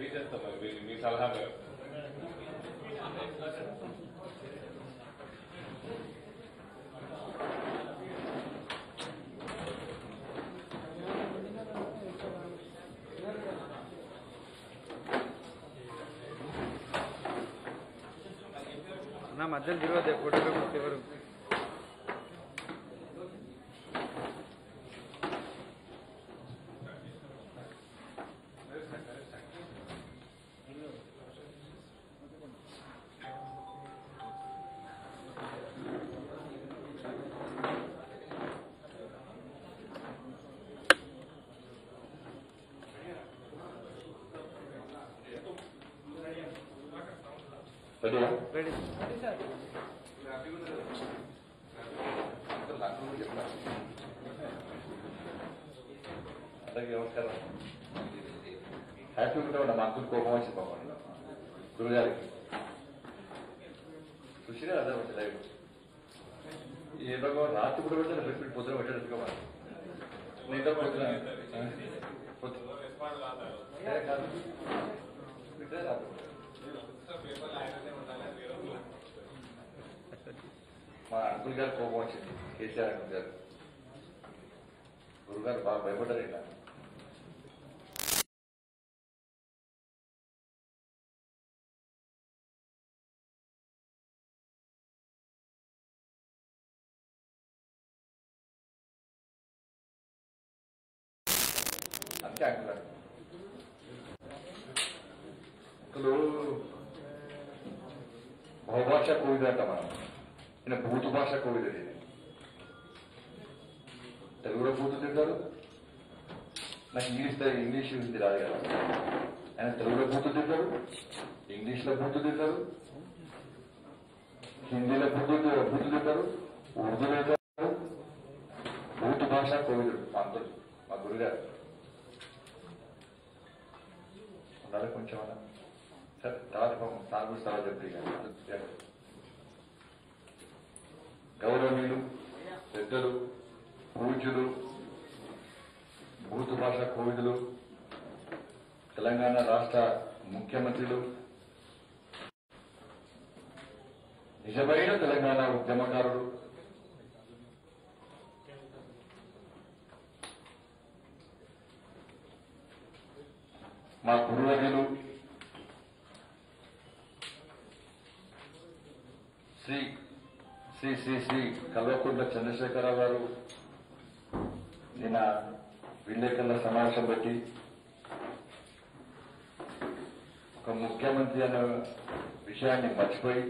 తీసేస్తాం మరి మీ- మీ సలహా మేరకు. నా మధ్యలో తిరగదు ఫోటో పేపర్స్ ఎవరు రెడీయా రెడీ అందరికీ నమస్కారం హ్యాపీ ఉంటామండి మా అంకుల్ కోపం వచ్చి పాపం గురుగారికి చూసినా అదే వచ్చి లైవ్ ఏదో రాత్రి కూడా పెట్టారు పెట్టి పొద్దున పెట్టాడు మరి నీతో పొద్దున పొద్దున ఏ కాదు పెట్టే రాత్రి మా అంకుల్ గారు కోపం వచ్చింది కేసీఆర్ అంకుల్ గారు గురుగారు బాగా భయపడ్డారు ఇలా అంతే అంకుల్ అంకులు బహుభాష కోవిద అంట మనం ఈయన భూత భాష కోవిద ఇది తెలుగులో బూతు తింటారు నాకు ఇంగ్లీష్ తో- ఇంగ్లీష్ హిందీ రాదు కదా ఆయన తెలుగులో బూతు తింటారు ఇంగ్లీష్లో బూతు తింటారు హిందీలో బూతు బూతు తింటారు ఉర్దూలో తింటారు బూతు భాష కోవిదుడు మా అంకుల్ మా గురుగారు ఉండాలి కొంచెం అలా సరే తర్వాత పాపం సార్ గురించి తర్వాత చెప్తే గౌరవనీయులు పెద్దలు పూజ్యులు భూతు భాష కోవిదులు తెలంగాణ రాష్ట్ర ముఖ్యమంత్రులు నిజమైన తెలంగాణ ఉద్యమకారులు మా గురువర్యులు శ్రీ శ్రీ శ్రీ శ్రీ కల్వకుంట్ల చంద్రశేఖరరావు గారు నిన్న విలేకరుల సమావేశం పెట్టి ఒక ముఖ్యమంత్రి అనే విషయాన్ని మర్చిపోయి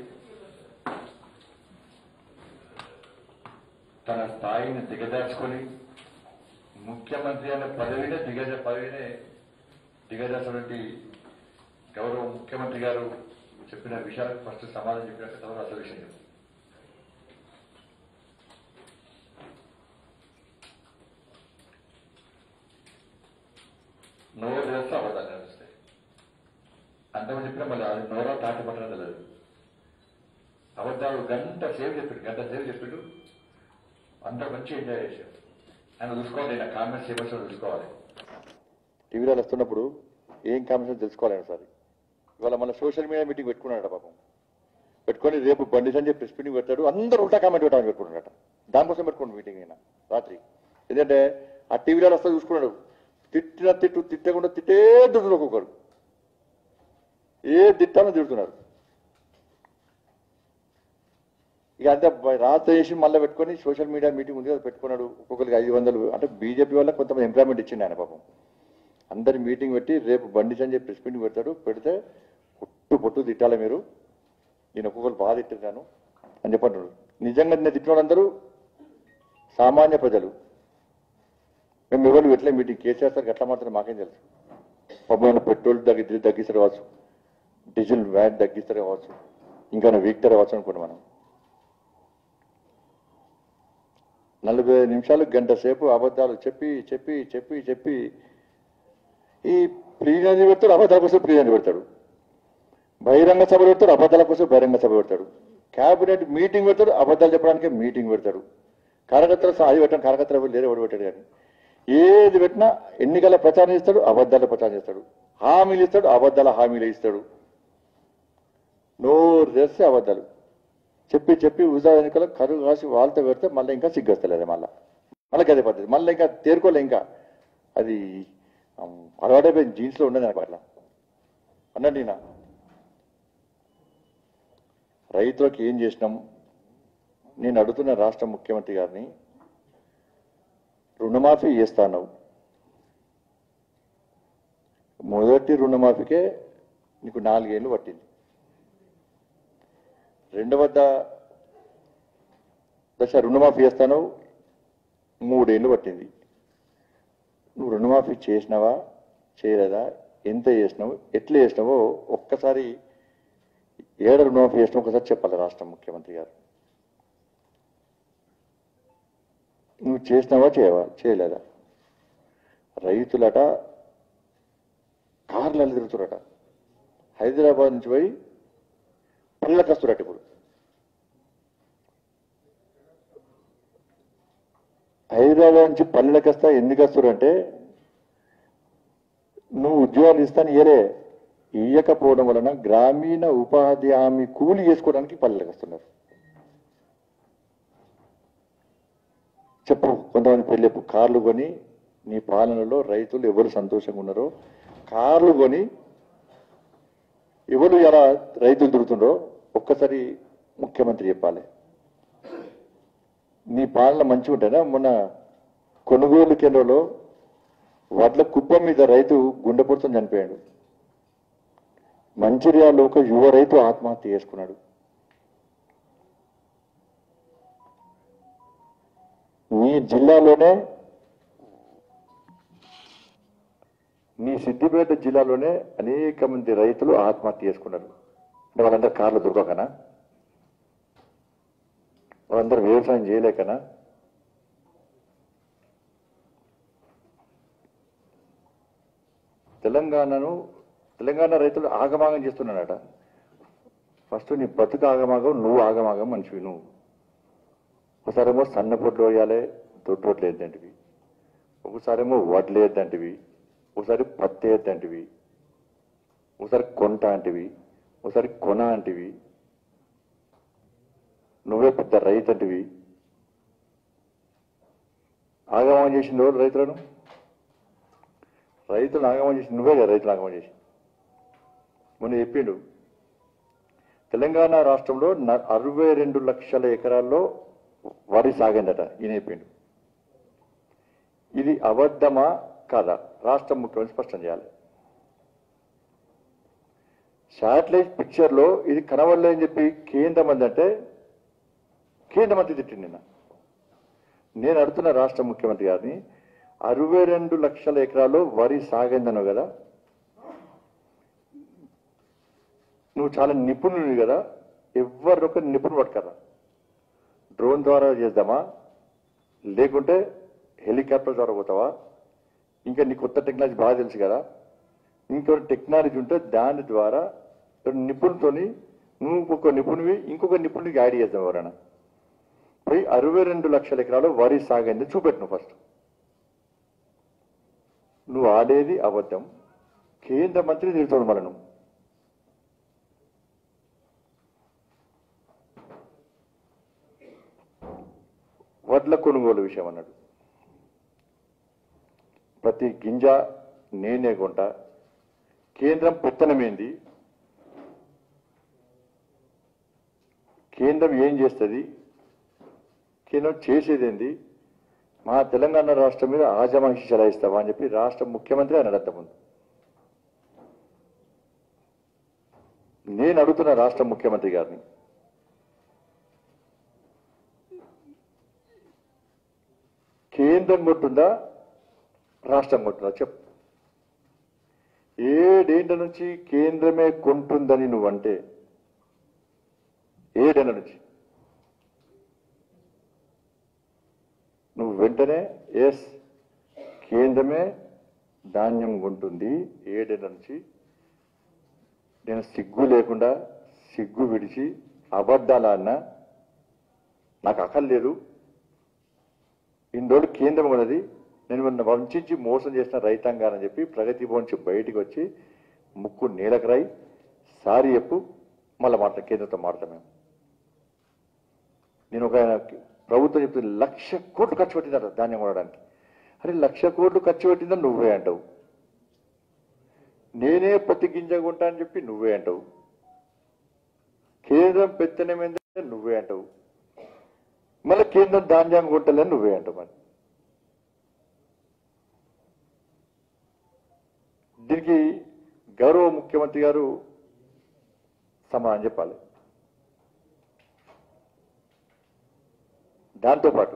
తన స్థాయిని దిగజార్చుకొని ముఖ్యమంత్రి అనే పదవినే దిగజ పదవినే దిగజార్చినటువంటి గౌరవ ముఖ్యమంత్రి గారు చెప్పిన విషయాలకు ఫస్ట్ సమాధానం చెప్పిన తర్వాత అసలు విషయం చెప్తాను. నోరు చేస్తే అబద్ధాలు కనిపిస్తాయి అంతమంది చెప్పినా మళ్ళీ అది నోరా తాట పట్టడం తెలియదు అబద్ధాలు గంట సేపు చెప్పాడు గంట సేపు చెప్పాడు అంత మంచి ఎంజాయ్ చేశాడు ఆయన చూసుకోవాలి నా కామెంట్స్ ఏమో చూసుకోవాలి టీవీలో వస్తున్నప్పుడు ఏం కామెంట్స్ తెలుసుకోవాలి ఆయన సార్ ఇవాళ మన సోషల్ మీడియా మీటింగ్ పెట్టుకున్నాడు పాపం పెట్టుకొని రేపు బండి సంజయ్ ప్రెస్ మీటింగ్ పెడతాడు అందరూ ఉల్టా కామెంట్ పెట్టాలని పెట్టుకున్నాడట దానికోసం పెట్టుకోండి మీటింగ్ అయినా రాత్రి ఎందుకంటే ఆ టీవీలో వస్తే చూసుకున్నాడు తిట్టిన తిట్టు తిట్టకుండా తిట్టే తిడుతున్నారు ఒక్కొక్కరు ఏ తిట్టాలో తిడుతున్నారు ఇక అంతే బ- రాత్రి చేసి మళ్ళీ పెట్టుకొని సోషల్ మీడియా మీటింగ్ ఉంది కదా పెట్టుకున్నాడు ఒక్కొక్కరికి ఐదు వందలు అంటే బీజేపీ వల్ల కొంతమంది ఎంప్లాయ్మెంట్ ఇచ్చిండు ఆయన పాపం అందరి మీటింగ్ పెట్టి రేపు బండి సంజయ్ ప్రెస్ మీటింగ్ పెడతాడు పెడితే పొట్టు పొట్టు తిట్టాలి మీరు నేను ఒక్కొక్కరు బాగా తిట్టాను అని చెప్పంటారు నిజంగా నేను తిట్టిన వాళ్ళందరూ సామాన్య ప్రజలు మేము ఎవరు ఎట్లా మీటింగ్ కేసీఆర్ సార్ ఎట్లా మాత్రం మాకేం తెలుసు పబ్బున పెట్రోల్ తగ్గి తగ్గిస్తారు కావచ్చు డీజిల్ వ్యాట్ తగ్గిస్తారు కావచ్చు ఇంకా వీక్టర్ కావచ్చు అనుకోండి మనం నలభై ఐదు నిమిషాలు గంట సేపు అబద్ధాలు చెప్పి చెప్పి చెప్పి చెప్పి ఈ ప్లీజాన్ని పెడతాడు అబద్ధాల కోసం ప్లీజాన్ని పెడతాడు బహిరంగ సభ పెడతాడు అబద్ధాల కోసం బహిరంగ సభ పెడతాడు క్యాబినెట్ మీటింగ్ పెడతాడు అబద్ధాలు చెప్పడానికి మీటింగ్ పెడతాడు కార్యకర్తలు అది పెట్టాను కార్యకర్తలు ఎవరు లేరు ఎవడు పెట్టాడు కానీ ఏది పెట్టినా ఎన్నికల ప్రచారం చేస్తాడు అబద్ధాల ప్రచారం చేస్తాడు హామీలు ఇస్తాడు అబద్ధాల హామీలు ఇస్తాడు నోరు తెస్తే అబద్ధాలు చెప్పి చెప్పి ఉజా వెనుకల కరువు కాసి వాళ్ళతో పెడితే మళ్ళీ ఇంకా సిగ్గొస్తలేదు మళ్ళీ మళ్ళీ అదే పద్ధతి మళ్ళీ ఇంకా తేరుకోలే ఇంకా అది ఆమ్, అలవాటైపోయింది జీన్స్లో ఉండదు నాకు అట్లా అన్నట్టు నేను రైతులకు ఏం చేసినాం నేను అడుగుతున్న రాష్ట్ర ముఖ్యమంత్రి గారిని రుణమాఫీ చేస్తాను మొదటి రుణమాఫీకే నీకు నాలుగేళ్ళు పట్టింది రెండవ ద- దశ రుణమాఫీ చేస్తాను మూడేళ్ళు పట్టింది నువ్వు రుణమాఫీ చేసినావా చేయలేదా ఎంత చేసినావు ఎట్లా చేసినావో ఒక్కసారి ఏడ రుణమాఫీ చేసినావు ఒకసారి చెప్పాలి రాష్ట్ర ముఖ్యమంత్రి గారు నువ్వు చేసినావా చేయవా చేయలేదా రైతులట కార్లలో తిరుగుతురట హైదరాబాద్ నుంచి పోయి పిల్లలకు వస్తురట ఇప్పుడు హైదరాబాద్ నుంచి పల్లెలకు వస్తా ఎందుకు వస్తురంటే నువ్వు ఉద్యోగాలు ఇస్తాను ఇయరే ఇయ్యకపోవడం వలన గ్రామీణ ఉపాధి హామీ కూలి చేసుకోవడానికి పల్లెలకు వస్తున్నారు చెప్పు కొంతమంది పెళ్ళి కార్లు కొని నీ పాలనలో రైతులు ఎవరు సంతోషంగా ఉన్నారో కార్లు కొని ఎవరు ఎలా రైతులు తిరుగుతుండో ఒక్కసారి ముఖ్యమంత్రి చెప్పాలి నీ పాలన మంచిగా ఉంటేనా మొన్న కొనుగోలు కేంద్రంలో వడ్ల కుప్ప మీద రైతు గుండెపూర్తం చనిపోయాడు మంచిర్యాలలో ఒక యువ రైతు ఆత్మహత్య చేసుకున్నాడు మీ జిల్లాలోనే మీ సిద్దిపేట జిల్లాలోనే అనేక మంది రైతులు ఆత్మహత్య చేసుకున్నారు అంటే వాళ్ళందరూ కార్లు దొరకకనా వాళ్ళందరూ వ్యవసాయం చేయలేకనా తెలంగాణను తెలంగాణ రైతులు ఆగమాగం చేస్తున్నాడట ఫస్ట్ నీ బతుకు ఆగమాగం నువ్వు ఆగమాగం మనిషివి నువ్వు ఒకసారేమో సన్నపొట్లు వేయాలి దొడ్డొట్లు వేద్దంటివి ఒకసారేమో వడ్లు వేద్దంటివి ఒకసారి పత్తి వేద్దంటివి ఒకసారి కొంట అంటివి ఒకసారి కొన అంటివి నువ్వే పెద్ద రైతు అంటివి ఆగమనం చేసింది ఎవరు రైతులను రైతులను ఆగమనం చేసి నువ్వే కదా రైతులు ఆగమనం చేసి మొన్న చెప్పిండు తెలంగాణ రాష్ట్రంలో న- అరవై రెండు లక్షల ఎకరాల్లో వరి సాగిందట ఈయన చెప్పిండు ఇది అబద్ధమా కాదా రాష్ట్ర ముఖ్యమంత్రి స్పష్టం చేయాలి శాటిలైట్ పిక్చర్ లో ఇది కనబడలేదని చెప్పి కేంద్ర మంత్రి అంటే కేంద్ర మంత్రి తిట్టింది నిన్న నేను అడుగుతున్న రాష్ట్ర ముఖ్యమంత్రి గారిని అరవై రెండు లక్షల ఎకరాల్లో వరి సాగిందన్నావు కదా నువ్వు చాలా నిపుణుడివి కదా ఎవరినొక నిపుణుడు పట్టుకరా డ్రోన్ ద్వారా చేద్దామా లేకుంటే హెలికాప్టర్ ద్వారా పోతావా ఇంకా నీ కొత్త టెక్నాలజీ బాగా తెలుసు కదా ఇంకో టెక్నాలజీ ఉంటే దాని ద్వారా నిపుణులతోని నువ్వు ఒక నిపుణువి ఇంకొక నిపుణుడికి యాడ్ చేద్దాం ఎవరైనా పోయి అరవై రెండు లక్షల ఎకరాలు వరి సాగైంది చూపెట్టు నువ్వు ఫస్ట్ నువ్వు ఆడేది అబద్ధం కేంద్ర మంత్రి తిరుగుతాడు మన నువ్వు వడ్ల కొనుగోలు విషయం అన్నాడు ప్రతి గింజ నేనే కొంట కేంద్రం పెత్తనమేంది కేంద్రం ఏం చేస్తుంది కేంద్రం చేసేదేంది మా తెలంగాణ రాష్ట్రం మీద ఆజమాయిషి చలాయిస్తావా అని చెప్పి రాష్ట్ర ముఖ్యమంత్రి అని అడగద్ద ముందు నేను అడుగుతున్న రాష్ట్ర ముఖ్యమంత్రి గారిని కేంద్రం కొట్టుందా రాష్ట్రం కొట్టుందా చెప్పు ఏడేండ్ల నుంచి కేంద్రమే కొంటుందని నువ్వంటే ఏడేళ్ల నుంచి నువ్వు వెంటనే ఎస్ కేంద్రమే ధాన్యం కొంటుంది ఏడేళ్ల నుంచి నేను సిగ్గు లేకుండా సిగ్గు విడిచి అబద్ధాల అన్నా నాకు అక్కలు లేదు ఇన్ని రోజులు కేంద్రం ఉన్నది నేను మొన్న వంచించి మోసం చేసిన రైతాంగానని చెప్పి ప్రగతి భవన్ నుంచి బయటికి వచ్చి ముక్కు నేలకు రాయి సారి చెప్పు మళ్ళీ మాట్లాడ కేంద్రంతో మాట్లాడతాం మేము నేను ఒక ప్రభుత్వం చెప్తుంది లక్ష కోట్లు ఖర్చు పెట్టిందట ధాన్యం కొనడానికి అరే లక్ష కోట్లు ఖర్చు పెట్టిందని నువ్వే అంటావు నేనే ప్రతి గింజ కొంటా అని చెప్పి నువ్వే అంటావు కేంద్రం పెత్తనమైందని నువ్వే అంటావు మళ్ళీ కేంద్రం ధాన్యం కొంటలేని నువ్వే అంటావు మరి దీనికి గౌరవ ముఖ్యమంత్రి గారు సమాధానం చెప్పాలి దాంతోపాటు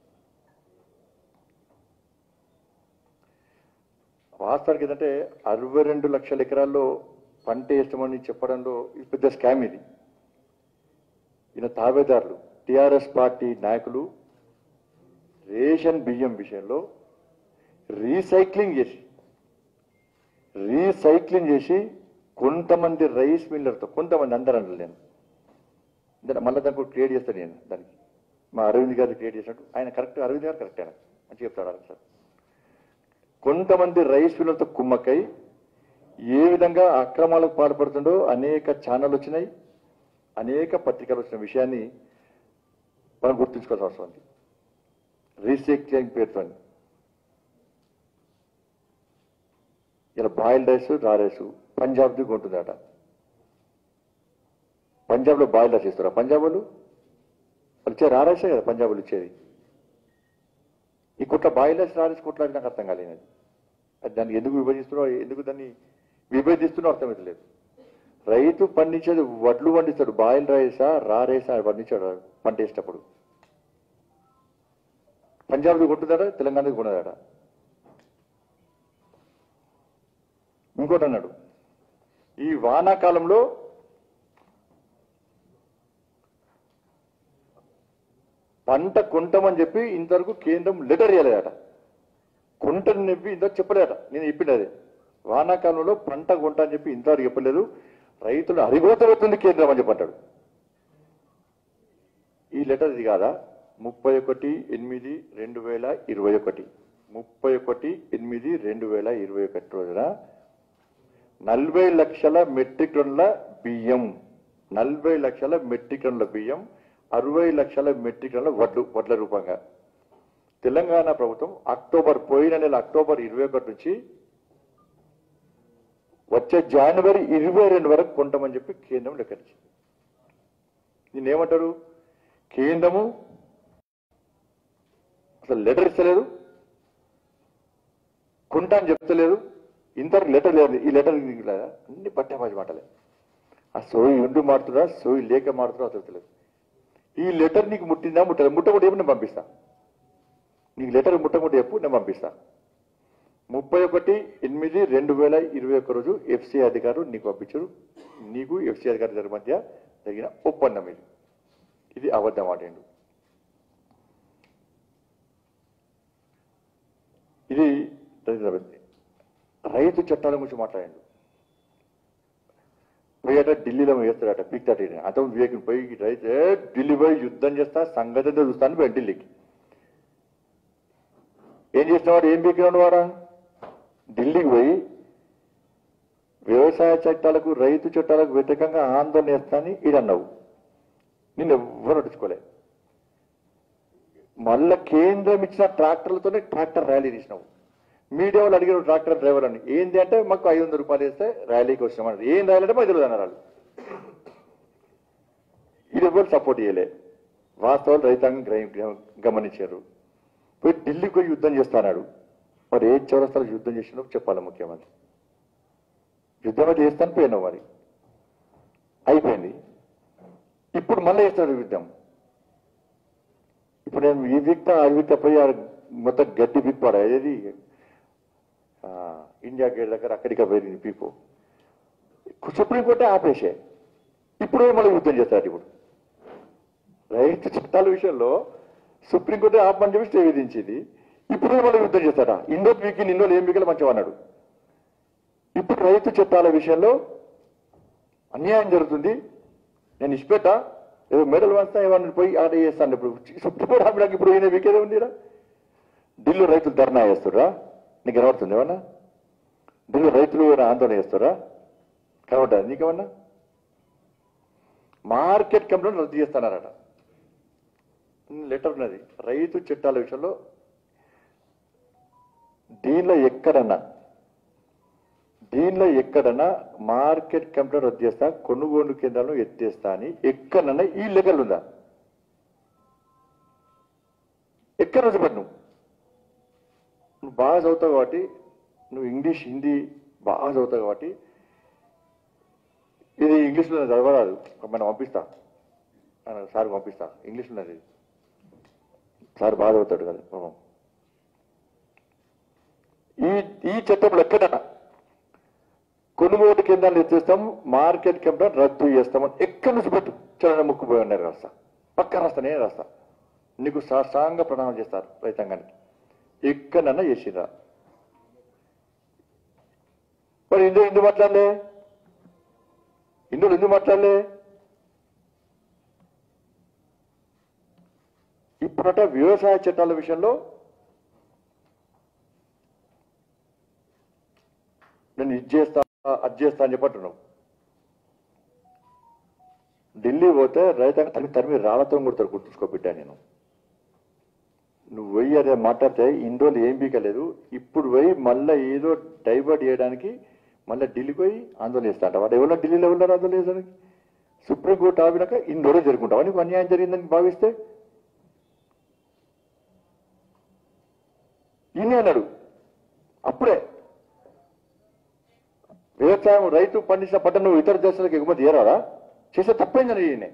వాస్తవానికి ఏంటంటే అరవై రెండు లక్షల ఎకరాల్లో పంట వేస్తామని చెప్పడంలో ఇది పెద్ద స్కామ్ ఇది ఈయన తాబేదారులు టిఆర్ఎస్ పార్టీ నాయకులు రేషన్ బియ్యం విషయంలో రీసైక్లింగ్ చేసి రీసైక్లింగ్ చేసి కొంతమంది రైస్ మిల్లర్తో కొంతమంది అందరూ అనలేదు నేను దాన్ని మళ్ళీ దానికి క్రియేట్ చేస్తాను నేను దానికి మా అరవింద్ గారు క్రియేట్ చేసినట్టు ఆయన కరెక్ట్ అరవింద్ గారు కరెక్ట్ ఆయన అని చెప్తాడు ఆయన సార్ కొంతమంది రైస్ మిల్లర్తో కుమ్మక్కై ఏ విధంగా అక్రమాలకు పాల్పడుతుండో అనేక ఛానల్ వచ్చినాయి అనేక పత్రికలు వచ్చిన విషయాన్ని మనం గుర్తుంచుకోవాల్సిన అవసరం ఉంది రీసైక్లింగ్ పేరుతో ఇలా బాయిల్డ్ రైస్ రా రైస్ పంజాబ్ది కొంటుందట పంజాబ్లో బాయిల్డ్ రైస్ ఇస్తారా పంజాబ్ వాళ్ళు వాళ్ళు ఇచ్చే రా రైసే కదా పంజాబ్ వాళ్ళు ఇచ్చేది ఈ కుట్ల బాయిల్డ్ రైస్ రా రైస్ కుట్ల నాకు అర్థం కాలేదు అది దాన్ని ఎందుకు విభజిస్తున్నావు ఎందుకు దాన్ని విభజిస్తున్నావు అర్థమవుతలేదు రైతు పండించేది వడ్లు పండిస్తాడు బాయిల్ రైసా రా రైసా పండించాడు పంట వేసేటప్పుడు పంజాబ్ది కొంటుందట తెలంగాణది కొన్నదట ఇంకోటి అన్నాడు ఈ వానాకాలంలో పంట కొంటామని చెప్పి ఇంతవరకు కేంద్రం లెటర్ ఇవ్వలేదట కొంటని చెప్పి ఇంతవరకు చెప్పలేదట నేను చెప్పింది అదే వానాకాలంలో పంట కొంట అని చెప్పి ఇంతవరకు చెప్పలేదు రైతులు అరిగోతవుతుంది కేంద్రం అని చెప్పంటాడు ఈ లెటర్ ఇది కాదా ముప్పై ఒకటి ఎనిమిది రెండు వేల ఇరవై ఒకటి ముప్పై ఒకటి ఎనిమిది రెండు వేల ఇరవై ఒకటి రోజున నలభై లక్షల మెట్రిక్ టన్నుల బియ్యం నలభై లక్షల మెట్రిక్ టన్నుల బియ్యం అరవై లక్షల మెట్రిక్ టన్నుల వడ్లు వడ్ల రూపంగా తెలంగాణ ప్రభుత్వం అక్టోబర్ పోయిన నెల అక్టోబర్ ఇరవై ఒకటి నుంచి వచ్చే జనవరి ఇరవై రెండు వరకు కొంటామని చెప్పి కేంద్రం లెక్కరించింది నేనేమంటారు కేంద్రము అసలు లెటర్ ఇస్తలేదు కొంటా అని చెప్తలేదు ఇంతవరకు లెటర్ లేదు ఈ లెటర్ లేదా అన్ని పట్టేమాజి మాటలే ఆ సోయి ఉండి మాడుతుందా సోయి లేక మాడుతుందా అసలు తెలియదు ఈ లెటర్ నీకు ముట్టిందా ముట్టలేదు ముట్టకుండా చెప్పు నేను పంపిస్తా నీకు లెటర్ ముట్టకుండా చెప్పు నేను పంపిస్తా ముప్పై ఒకటి ఎనిమిది రెండు వేల ఇరవై ఒక్క రోజు ఎఫ్సి అధికారులు నీకు పంపించారు నీకు ఎఫ్సి అధికారుల మధ్య జరిగిన ఒప్పందం ఇది ఇది అబద్ధం ఆటండు ఇది రైతు చట్టాల గురించి మాట్లాడండి పోయాట ఢిల్లీలో వేస్తాడట పిక్ థర్టీ అతను వివేకం పోయి రైతు "ఏ, ఢిల్లీ పోయి యుద్ధం చేస్తా సంగతి ఏంటో చూస్తాను పోయి ఢిల్లీకి ఏం చేసినవాడు ఏం పీకినాడు వారా ఢిల్లీకి పోయి వ్యవసాయ చట్టాలకు రైతు చట్టాలకు వ్యతిరేకంగా ఆందోళన చేస్తానని ఈడన్నావు నిన్ను ఎవ్వరు నడుచుకోలే మళ్ళా కేంద్రం ఇచ్చిన ట్రాక్టర్లతోనే ట్రాక్టర్ ర్యాలీ తీసినావు మీడియా వాళ్ళు అడిగారు ట్రాక్టర్ డ్రైవర్ అని ఏంది అంటే మాకు ఐదు వందల రూపాయలు ఇస్తే ర్యాలీకి వచ్చినామన్నారు ఏం ర్యాలీ అంటే మాకు తెలియదు అన్నారు వాళ్ళు ఇది ఎవరు సపోర్ట్ చేయలే వాస్తవాలు రైతాంగం గ్రహి- గమనించారు పోయి ఢిల్లీకి పోయి యుద్ధం చేస్తాడు మరి ఏ చౌరస్తాలు యుద్ధం చేసినో చెప్పాలి ముఖ్యమంత్రి యుద్ధం అయితే చేస్తాను పోయినావు మరి అయిపోయింది ఇప్పుడు మళ్ళీ చేస్తాడు యుద్ధం ఇప్పుడు నేను ఈ విక్త ఆ విక్త పోయి ఆ మొత్తం గడ్డి బిక్పాడా ఏది ఆ, ఇండియా గేట్ దగ్గర అక్కడికి పోయింది పీపు సుప్రీంకోర్టే ఆపేసే ఇప్పుడు మళ్ళీ యుద్ధం చేస్తారు ఇప్పుడు రైతు చట్టాల విషయంలో సుప్రీంకోర్టు ఆపమని చెప్పి స్టే విధించింది ఇప్పుడు మళ్ళీ యుద్ధం చేస్తాడా ఇండో పీకి నిన్నో ఏం పీకలు మంచిగా అన్నాడు ఇప్పుడు రైతు చట్టాల విషయంలో అన్యాయం జరుగుతుంది నేను ఇష్టపెట్ట ఏదో మెడల్ వంతా ఏమన్నా పోయి ఆడ చేస్తాను ఇప్పుడు సుప్రీంకోర్టు ఆపడానికి ఇప్పుడు ఈయన వీకేదే ఉందిరా ఢిల్లీ రైతులు ధర్నా చేస్తురా నీకు కనబడుతుంది ఏమన్నా ఢిల్లీ రైతులు ఏమైనా ఆందోళన చేస్తారా కనబడ్డా నీకేమన్నా మార్కెట్ కమిటీలను రద్దు చేస్తున్నారట లెటర్ ఉన్నది రైతు చట్టాల విషయంలో దీనిలో ఎక్కడన్నా దీనిలో ఎక్కడన్నా మార్కెట్ కమిటీ రద్దు చేస్తా కొనుగోలు కేంద్రాలను ఎత్తేస్తా అని ఎక్కడన్నా ఈ లెక్కలు ఉందా ఎక్కడ రోజుపడి నువ్వు నువ్వు బాగా చదువుతావు కాబట్టి నువ్వు ఇంగ్లీష్ హిందీ బాగా చదువుతావు కాబట్టి ఇది ఇంగ్లీష్లో నేను చదవరాదు మనం పంపిస్తా ఆయన సార్ పంపిస్తా ఇంగ్లీష్లో ఉన్నది సార్ బాగా చదువుతాడు కదా పాపం. ఈ ఈ చట్టంలో ఎక్కడ కొనుగోలు కేంద్రాలు ఎత్తేస్తాం మార్కెట్ కేంద్రం రద్దు చేస్తామని ఎక్కడి నుంచి పెట్టు చలన ముక్కుపోయి ఉన్నారు రాస్తా పక్క రాస్తా నేను రాస్తా నీకు సాష్టాంగ ప్రణామం చేస్తారు రైతాంగానికి ఎక్కడన్నా చేసిరా మరి ఇందులో ఎందుకు మాట్లాడలే ఇందులో ఎందుకు మాట్లాడలే ఇప్పుడట వ్యవసాయ చట్టాల విషయంలో నేను ఇది చేస్తా అది చేస్తా అని చెప్పంటున్నావు ఢిల్లీ పోతే రైతాంగ తరిమి తరిమి రాళ్లతో కొడతారు గుర్తుంచుకో బిడ్డ నేను నువ్వు పోయి అదే మాట్లాడితే ఇన్ని రోజులు ఏం పీకలేదు ఇప్పుడు పోయి మళ్ళీ ఏదో డైవర్ట్ చేయడానికి మళ్ళీ ఢిల్లీకి పోయి ఆందోళన చేస్తా అంట వాడు ఎవరో ఢిల్లీలో ఉన్నారు ఆందోళన చేయడానికి సుప్రీంకోర్టు ఆపినాక ఇన్ని రోజులు జరుపుకుంటావా నీకు అన్యాయం జరిగిందని భావిస్తే ఈయనే అన్నాడు అప్పుడే వ్యవసాయం రైతు పండించిన పంట నువ్వు ఇతర దేశాలకు ఎగుమతి చేయరాదా చేసే తప్పైందని ఈయనే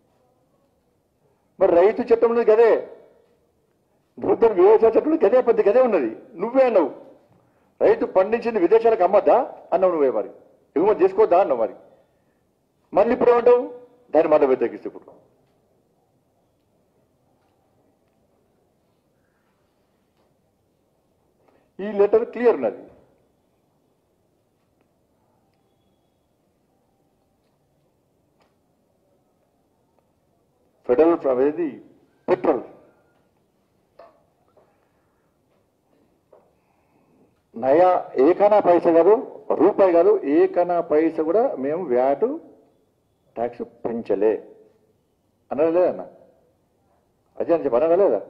మరి రైతు చట్టం ఉన్నది గదే నూతన వ్యవసాయ చట్టంలో గదే పెద్ద గదే ఉన్నది నువ్వే అన్నావు రైతు పండించింది విదేశాలకు అమ్మద్దా అన్నావు నువ్వే మరి ఎగుమతి చేసుకోవద్దా అన్నావు మరి మళ్ళీ ఇప్పుడు ఏమంటావు దాన్ని మళ్ళీ వ్యతిరేకిస్తూ ఇప్పుడు ఈ లెటర్ క్లియర్ ఉన్నది ఫెడరల్ అనేది పెట్రోల్ నయా ఏకనా పైస కాదు రూపాయి కాదు ఏకనా పైస కూడా మేము వ్యాటు ట్యాక్స్ పెంచలే అనగా లేదన్న అదే అని చెప్పి అనగా లేదా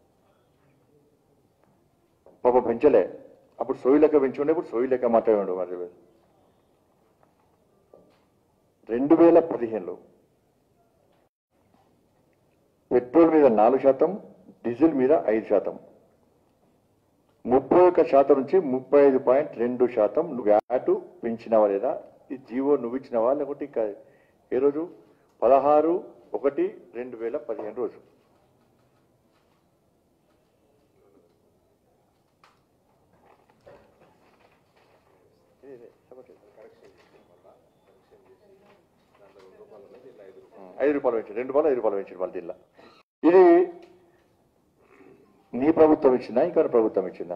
పాప పెంచలే అప్పుడు సోయి లెక్క పెంచుకుంటే ఇప్పుడు సోయి లెక్క మాట్లాడు మరి రెండు వేల పదిహేనులో పెట్రోల్ మీద నాలుగు శాతం డీజిల్ మీద ఐదు శాతం ముప్పై ఒక్క శాతం నుంచి ముప్పై ఐదు పాయింట్ రెండు శాతం నువ్వు వ్యాటు పెంచినవా లేదా ఈ జీవో నువ్వు ఇచ్చినవా లేకుంటే ఇంకా ఏ రోజు పదహారు ఒకటి రెండు వేల పదిహేను రోజు ఐదు రూపాయలు పెంచారు రెండు రూపాయలు ఐదు రూపాయలు పెంచారు వాళ్ళ దీనిలో ఇది నీ ప్రభుత్వం ఇచ్చిందా ఇంకా ప్రభుత్వం ఇచ్చిందా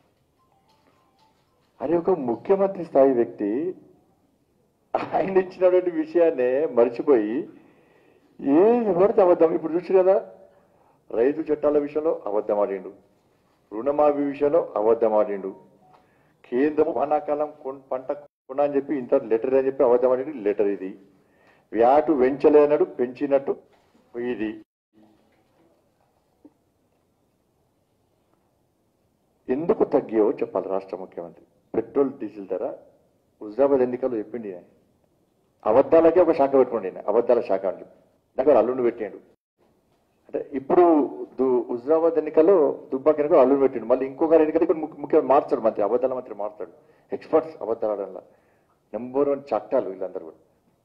అది ఒక ముఖ్యమంత్రి స్థాయి వ్యక్తి ఆయన ఇచ్చినటువంటి విషయాన్నే మర్చిపోయి ఏ ఎవరితో అబద్ధం ఇప్పుడు చూసి కదా రైతు చట్టాల విషయంలో అబద్ధం ఆడిండు రుణమాఫీ విషయంలో అబద్ధం ఆడిండు కేంద్రం వానాకాలం కొన్- పంట కొన అని చెప్పి ఇంత లెటర్ అని చెప్పి అబద్ధం ఆడిండు లెటర్ ఇది వ్యాటు పెంచలేనడు పెంచినట్టు ఇది ఎందుకు తగ్గావో చెప్పాలి రాష్ట్ర ముఖ్యమంత్రి పెట్రోల్ డీజిల్ ధర హుజాబాద్ ఎన్నికల్లో చెప్పిండి ఆయన అబద్ధాలకే ఒక శాఖ పెట్టుకోండి ఆయన అబద్ధాల శాఖ అని చెప్పి నాకు అల్లుండి పెట్టాడు అంటే ఇప్పుడు దు- హుజరాబాద్ ఎన్నికల్లో దుబ్బాక ఎన్నికల్లో అల్లుడు పెట్టిండు మళ్ళీ ఇంకొకరు ఎన్నికలు ఇప్పుడు ముఖ్య- ముఖ్యమంత్రి మార్చాడు మంత్రి అబద్ధాల మంత్రి మార్చాడు ఎక్స్పర్ట్స్ అబద్ధాలు ఆడడంలో నెంబర్ వన్ చట్టాలు వీళ్ళందరూ కూడా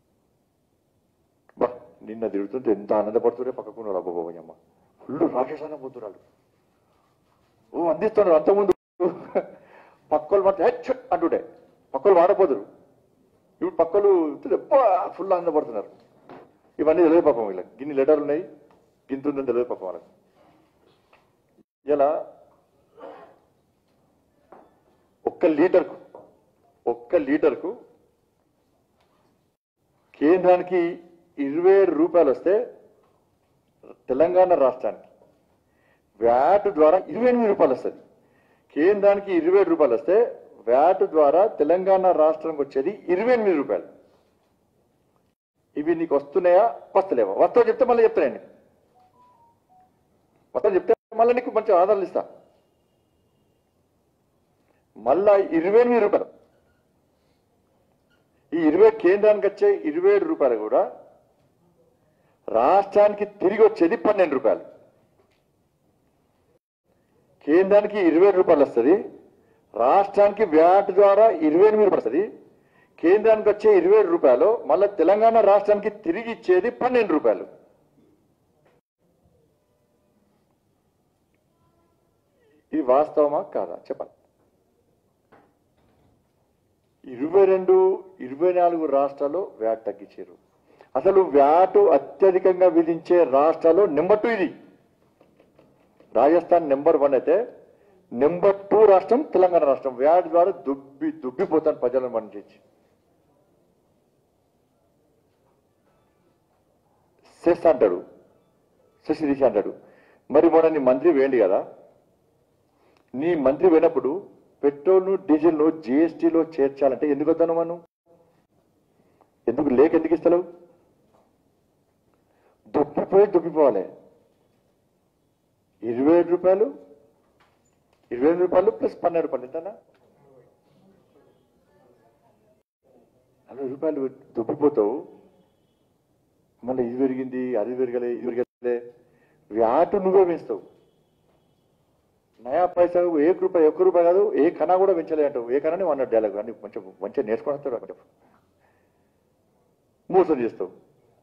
బా నిన్న తిరుగుతుంటే ఎంత ఆనందపడుతుంటే పక్కకున్న అబ్బోబోయమ్మ ఫుల్ రాక్షసాన పోతున్నారు ఓ అందిస్తున్నారు అంతకుముందు పక్కలు మాత్రం హెచ్ అంటుండే పక్కలు వాడపోదురు ఇప్పుడు పక్కలు ఫుల్ ఆనందపడుతున్నారు ఇవన్నీ తెలియదు పాపం వీళ్ళకి గిన్ని లెటర్లు ఉన్నాయి గింత ఉందని తెలియదు పాపం వాళ్ళకి ఇలా ఒక్క లీటర్కు ఒక్క లీటర్కు కేంద్రానికి ఇరవై ఏడు రూపాయలు వస్తే తెలంగాణ రాష్ట్రానికి వ్యాట్ ద్వారా ఇరవై ఎనిమిది రూపాయలు వస్తుంది కేంద్రానికి ఇరవై ఏడు రూపాయలు వస్తే వ్యాట్ ద్వారా తెలంగాణ రాష్ట్రానికి వచ్చేది ఇరవై ఎనిమిది రూపాయలు ఇవి నీకు వస్తున్నాయా వస్తలేవా వస్తావు చెప్తే మళ్ళీ చెప్తానండి వస్తావు చెప్తే మళ్ళీ నీకు మంచి ఆధారాలు ఇస్తా మళ్ళా ఇరవై ఎనిమిది రూపాయలు ఈ ఇరవై కేంద్రానికి వచ్చే ఇరవై ఏడు రూపాయలు కూడా రాష్ట్రానికి తిరిగి వచ్చేది పన్నెండు రూపాయలు కేంద్రానికి ఇరవై ఏడు రూపాయలు వస్తుంది రాష్ట్రానికి వ్యాట్ ద్వారా ఇరవై ఎనిమిది రూపాయలు వస్తుంది కేంద్రానికి వచ్చే ఇరవై ఏడు రూపాయలు మళ్ళీ తెలంగాణ రాష్ట్రానికి తిరిగి ఇచ్చేది పన్నెండు రూపాయలు ఇది వాస్తవమా కాదా చెప్పండి ఇరవై రెండు ఇరవై నాలుగు రాష్ట్రాల్లో వ్యాట్ తగ్గించారు అసలు వ్యాట్ అత్యధికంగా విధించే రాష్ట్రాలు నెంబర్ టూ ఇది రాజస్థాన్ నెంబర్ వన్ అయితే నెంబర్ టూ రాష్ట్రం తెలంగాణ రాష్ట్రం వ్యాట్ ద్వారా దుబ్బి దుబ్బిపోతాను ప్రజలను పండించి సెస్ అంటాడు సెస్ తీసి అంటాడు మరి మొన్న నీ మంత్రి వేయండి కదా నీ మంత్రి పోయినప్పుడు పెట్రోల్ను డీజిల్ను జీఎస్టీలో చేర్చాలంటే ఎందుకు వద్దాను మనం ఎందుకు లేక ఎందుకు ఇస్తలేవు దుప్పిపోయి దుప్పిపోవాలి ఇరవై ఏడు రూపాయలు ఇరవై ఎనిమిది రూపాయలు ప్లస్ పన్నెండు రూపాయలు ఎంతనా నలభై రూపాయలు దుప్పిపోతావు మళ్ళీ ఇది పెరిగింది అది పెరగలే ఇది పెరగలే వ్యాటు నువ్వే పెంచుతావు నయా పైసా ఏ రూపాయి ఒక్క రూపాయి కాదు ఏ కణా కూడా పెంచలే అంటావు ఏ కణాన్ని వన్ డైలాగ్ అని మంచిగా మంచిగా నేర్చుకుని వస్తాడు కొంచెం మోసం చేస్తావు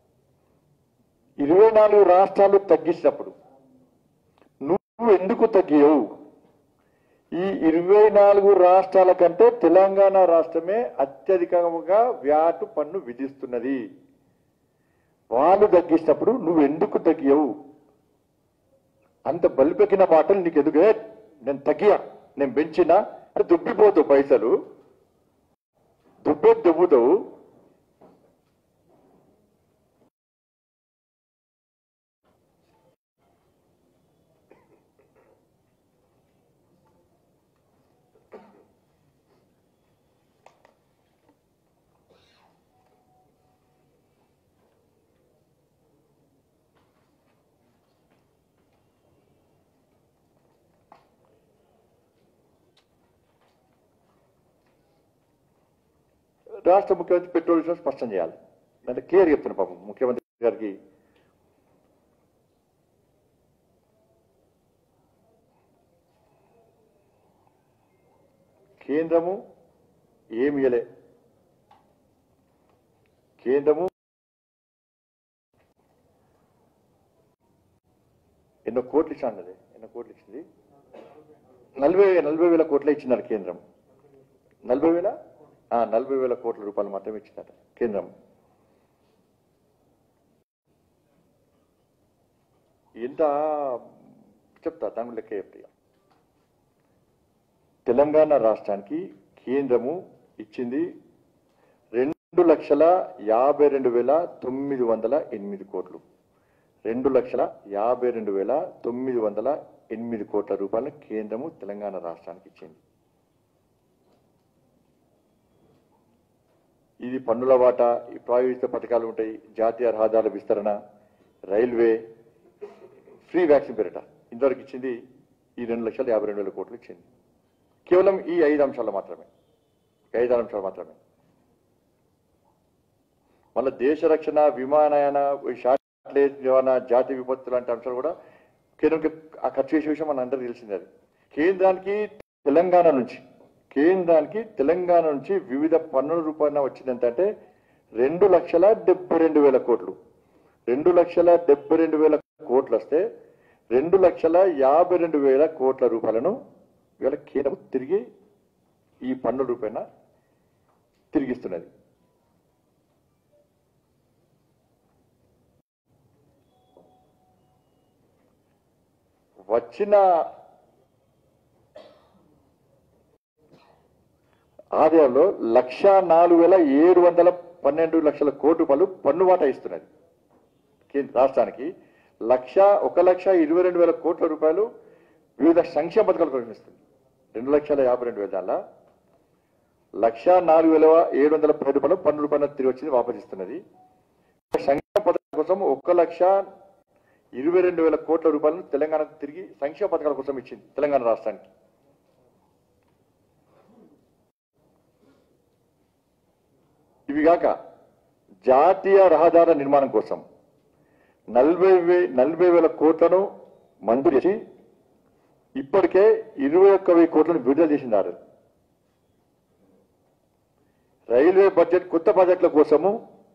ఇరవై నాలుగు రాష్ట్రాలు తగ్గించినప్పుడు నువ్వు ఎందుకు తగ్గావు ఈ ఇరవై నాలుగు రాష్ట్రాల కంటే తెలంగాణ రాష్ట్రమే అత్యధికంగా వ్యాటు పన్ను విధిస్తున్నది వాళ్ళు తగ్గించినప్పుడు నువ్వు ఎందుకు తగ్గావు అంత బలిపెక్కిన మాటలు నీకు ఎందుకు "ఏ, నేను తగ్గియా నేను పెంచినా అంటే దుబ్బిపోతావు పైసలు దుబ్బే దుబ్బుతావు రాష్ట్ర ముఖ్యమంత్రి పెట్రోల్ విషయం స్పష్టం చేయాలి అంటే క్లియర్ చెప్తున్నా పాపం ముఖ్యమంత్రి గారికి కేంద్రము ఏమి ఇయ్యలే కేంద్రము ఎన్నో కోట్లు ఇచ్చాను అది ఎన్నో కోట్లు ఇచ్చింది నలభై నలభై వేల కోట్లే ఇచ్చినారు కేంద్రం నలభై వేల ఆ, నలభై వేల కోట్ల రూపాయలు మాత్రమే ఇచ్చిందట కేంద్రం ఎంత చెప్తా దాని లెక్క చెప్తా తెలంగాణ రాష్ట్రానికి కేంద్రము ఇచ్చింది రెండు లక్షల యాభై రెండు వేల తొమ్మిది వందల ఎనిమిది కోట్లు రెండు లక్షల యాభై రెండు వేల తొమ్మిది వందల ఎనిమిది కోట్ల రూపాయలను కేంద్రము తెలంగాణ రాష్ట్రానికి ఇచ్చింది ఇది పన్నుల వాటా ఈ ప్రాయోజిత పథకాలు ఉంటాయి జాతీయ రహదారుల విస్తరణ రైల్వే ఫ్రీ వ్యాక్సిన్ పేరిట ఇంతవరకు ఇచ్చింది ఈ రెండు లక్షల యాభై రెండు వేల కోట్లు ఇచ్చింది కేవలం ఈ ఐదు అంశాలు మాత్రమే ఈ ఐదు అంశాలు మాత్రమే మళ్ళీ దేశ రక్షణ విమానయాన ఈ శాటిలైట్ నివారణ జాతి విపత్తు లాంటి అంశాలు కూడా కేంద్రంకి ఆ ఖర్చు చేసే విషయం మన అందరికీ తెలిసిందే అది కేంద్రానికి తెలంగాణ నుంచి కేంద్రానికి తెలంగాణ నుంచి వివిధ పన్నుల రూపాయన వచ్చింది ఎంత అంటే రెండు లక్షల డెబ్బై రెండు వేల కోట్లు రెండు లక్షల డెబ్బై రెండు వేల కోట్లు వస్తే రెండు లక్షల యాభై రెండు వేల కోట్ల రూపాయలను ఇవాళ కేంద్రం తిరిగి ఈ పన్నుల రూపాయన తిరిగిస్తున్నది వచ్చిన ఆదాయంలో లక్ష నాలుగు వేల ఏడు వందల పన్నెండు లక్షల కోటి రూపాయలు పన్ను వాటా ఇస్తున్నది కేంద్ర రాష్ట్రానికి లక్ష ఒక లక్ష ఇరవై రెండు వేల కోట్ల రూపాయలు వివిధ సంక్షేమ పథకాలు ప్రకటిస్తుంది రెండు లక్షల యాభై రెండు వేల దానిలో లక్ష నాలుగు వేల ఏడు వందల పది రూపాయలు పన్ను రూపాయలు తిరిగి వచ్చింది వాపస్ ఇస్తున్నది సంక్షేమ పథకాల కోసం ఒక్క లక్ష ఇరవై రెండు వేల కోట్ల రూపాయలను తెలంగాణకు తిరిగి సంక్షేమ పథకాల కోసం ఇచ్చింది తెలంగాణ రాష్ట్రానికి ఇవి కాక జాతీయ రహదారుల నిర్మాణం కోసం నలభై వే నలభై వేల కోట్లను మంజూరు చేసి ఇప్పటికే ఇరవై ఒక్క వెయ్యి కోట్లను విడుదల చేసినారు రైల్వే బడ్జెట్ కొత్త ప్రాజెక్టుల కోసము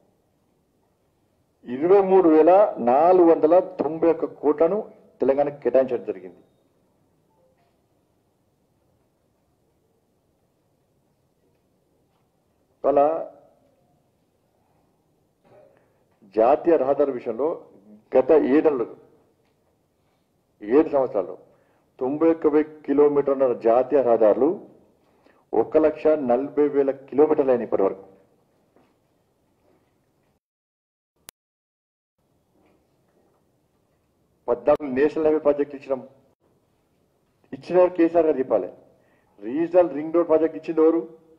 ఇరవై మూడు వేల నాలుగు వందల తొంభై ఒక్క కోట్లను తెలంగాణకు కేటాయించడం జరిగింది వాళ్ళ జాతీయ రహదారి విషయంలో గత ఏడేళ్ళు ఏడు సంవత్సరాలు తొంభై ఒక్క వెయ్యి కిలోమీటర్ల జాతీయ రహదారులు ఒక లక్ష నలభై వేల కిలోమీటర్లు అయినాయి ఇప్పటి వరకు పద్నాలుగు నేషనల్ హైవే ప్రాజెక్ట్ ఇచ్చినాం ఇచ్చిన వారు కేసీఆర్ గారు చెప్పాలి రీజనల్ రింగ్ రోడ్ ప్రాజెక్ట్ ఇచ్చింది ఎవరు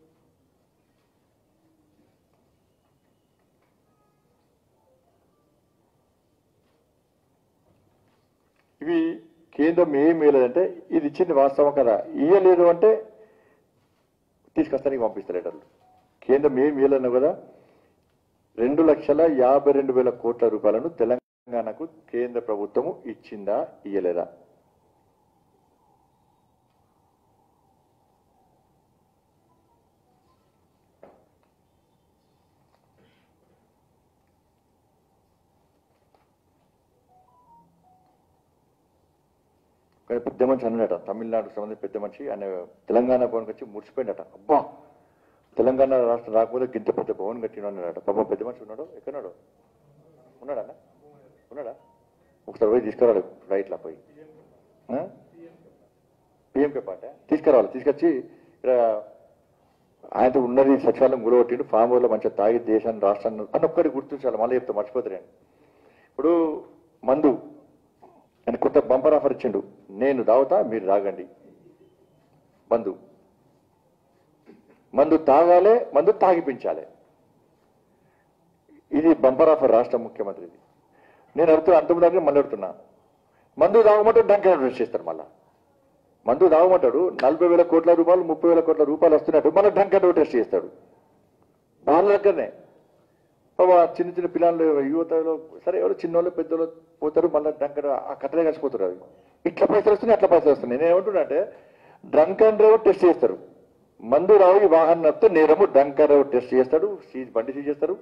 ఇవి కేంద్రం ఏం వేయలేదంటే ఇది ఇచ్చింది వాస్తవం కదా ఇయ్యలేదు అంటే తీసుకొస్తానికి పంపిస్తారు లెటర్లు కేంద్రం ఏం ఇయ్యలేను కదా రెండు లక్షల యాభై రెండు వేల కోట్ల రూపాయలను తెలంగాణకు కేంద్ర ప్రభుత్వము ఇచ్చిందా ఇయ్యలేదా కానీ పెద్ద మనిషి అన్నాడట తమిళనాడు సంబంధించి పెద్ద మనిషి ఆయన తెలంగాణ భవన్కి వచ్చి మురిసిపోయిందట అబ్బా తెలంగాణ రాష్ట్రం రాకపోతే గింత పెద్ద భవన్ కట్టిన అన్నాడట పాపం పెద్ద మనిషి ఉన్నాడు ఎక్కడున్నాడు ఉన్నాడా అన్న? ఉన్నాడా ఒకసారి పోయి తీసుకురాడు రైట్లో పోయి పిఎంకే పాట తీసుకురావాలి తీసుకొచ్చి ఇక్కడ ఆయనతో ఉన్నది సచివాలయం గురగొట్టిండు ఫామ్ హౌస్లో మంచిగా తాగి దేశాన్ని రాష్ట్రాన్ని అని ఒక్కటి గుర్తించాలి మళ్ళీ చెప్తా మర్చిపోతారు ఇప్పుడు మందు ఆయన కొత్త బంపర్ ఆఫర్ ఇచ్చిండు నేను దాగుతా మీరు తాగండి మందు మందు తాగాలే మందు తాగిపించాలి ఇది బంపర్ ఆఫర్ రాష్ట్ర ముఖ్యమంత్రిది నేను అడుగుతున్నా అంతకుముందు మళ్ళీ అడుగుతున్నా మందు తాగమంటే డంక్ అడ్రస్ చేస్తారు మళ్ళా మందు తాగమంటాడు నలభై వేల కోట్ల రూపాయలు ముప్పై వేల కోట్ల రూపాయలు వస్తున్నట్టు మళ్ళీ డంక్ అండ్ టెస్ట్ చేస్తాడు వాళ్ళ దగ్గరనే బాబా చిన్న చిన్న పిల్లలు యువతలో సరే ఎవరు చిన్నోళ్ళు పెద్దోళ్ళు పోతారు మళ్ళీ డ్రంక్ ఆ కట్టలే కలిసిపోతారు అవి ఇట్లా పైసలు వస్తున్నాయి అట్లా పైసలు వస్తున్నాయి నేను ఏమంటున్నా అంటే డ్రంక్ అండ్ డ్రైవ్ టెస్ట్ చేస్తారు మందు రావు వాహనం నడితే నేరము డ్రంక్ అండ్ డ్రైవ్ టెస్ట్ చేస్తాడు సీజ్ బండి సీజ్ చేస్తారు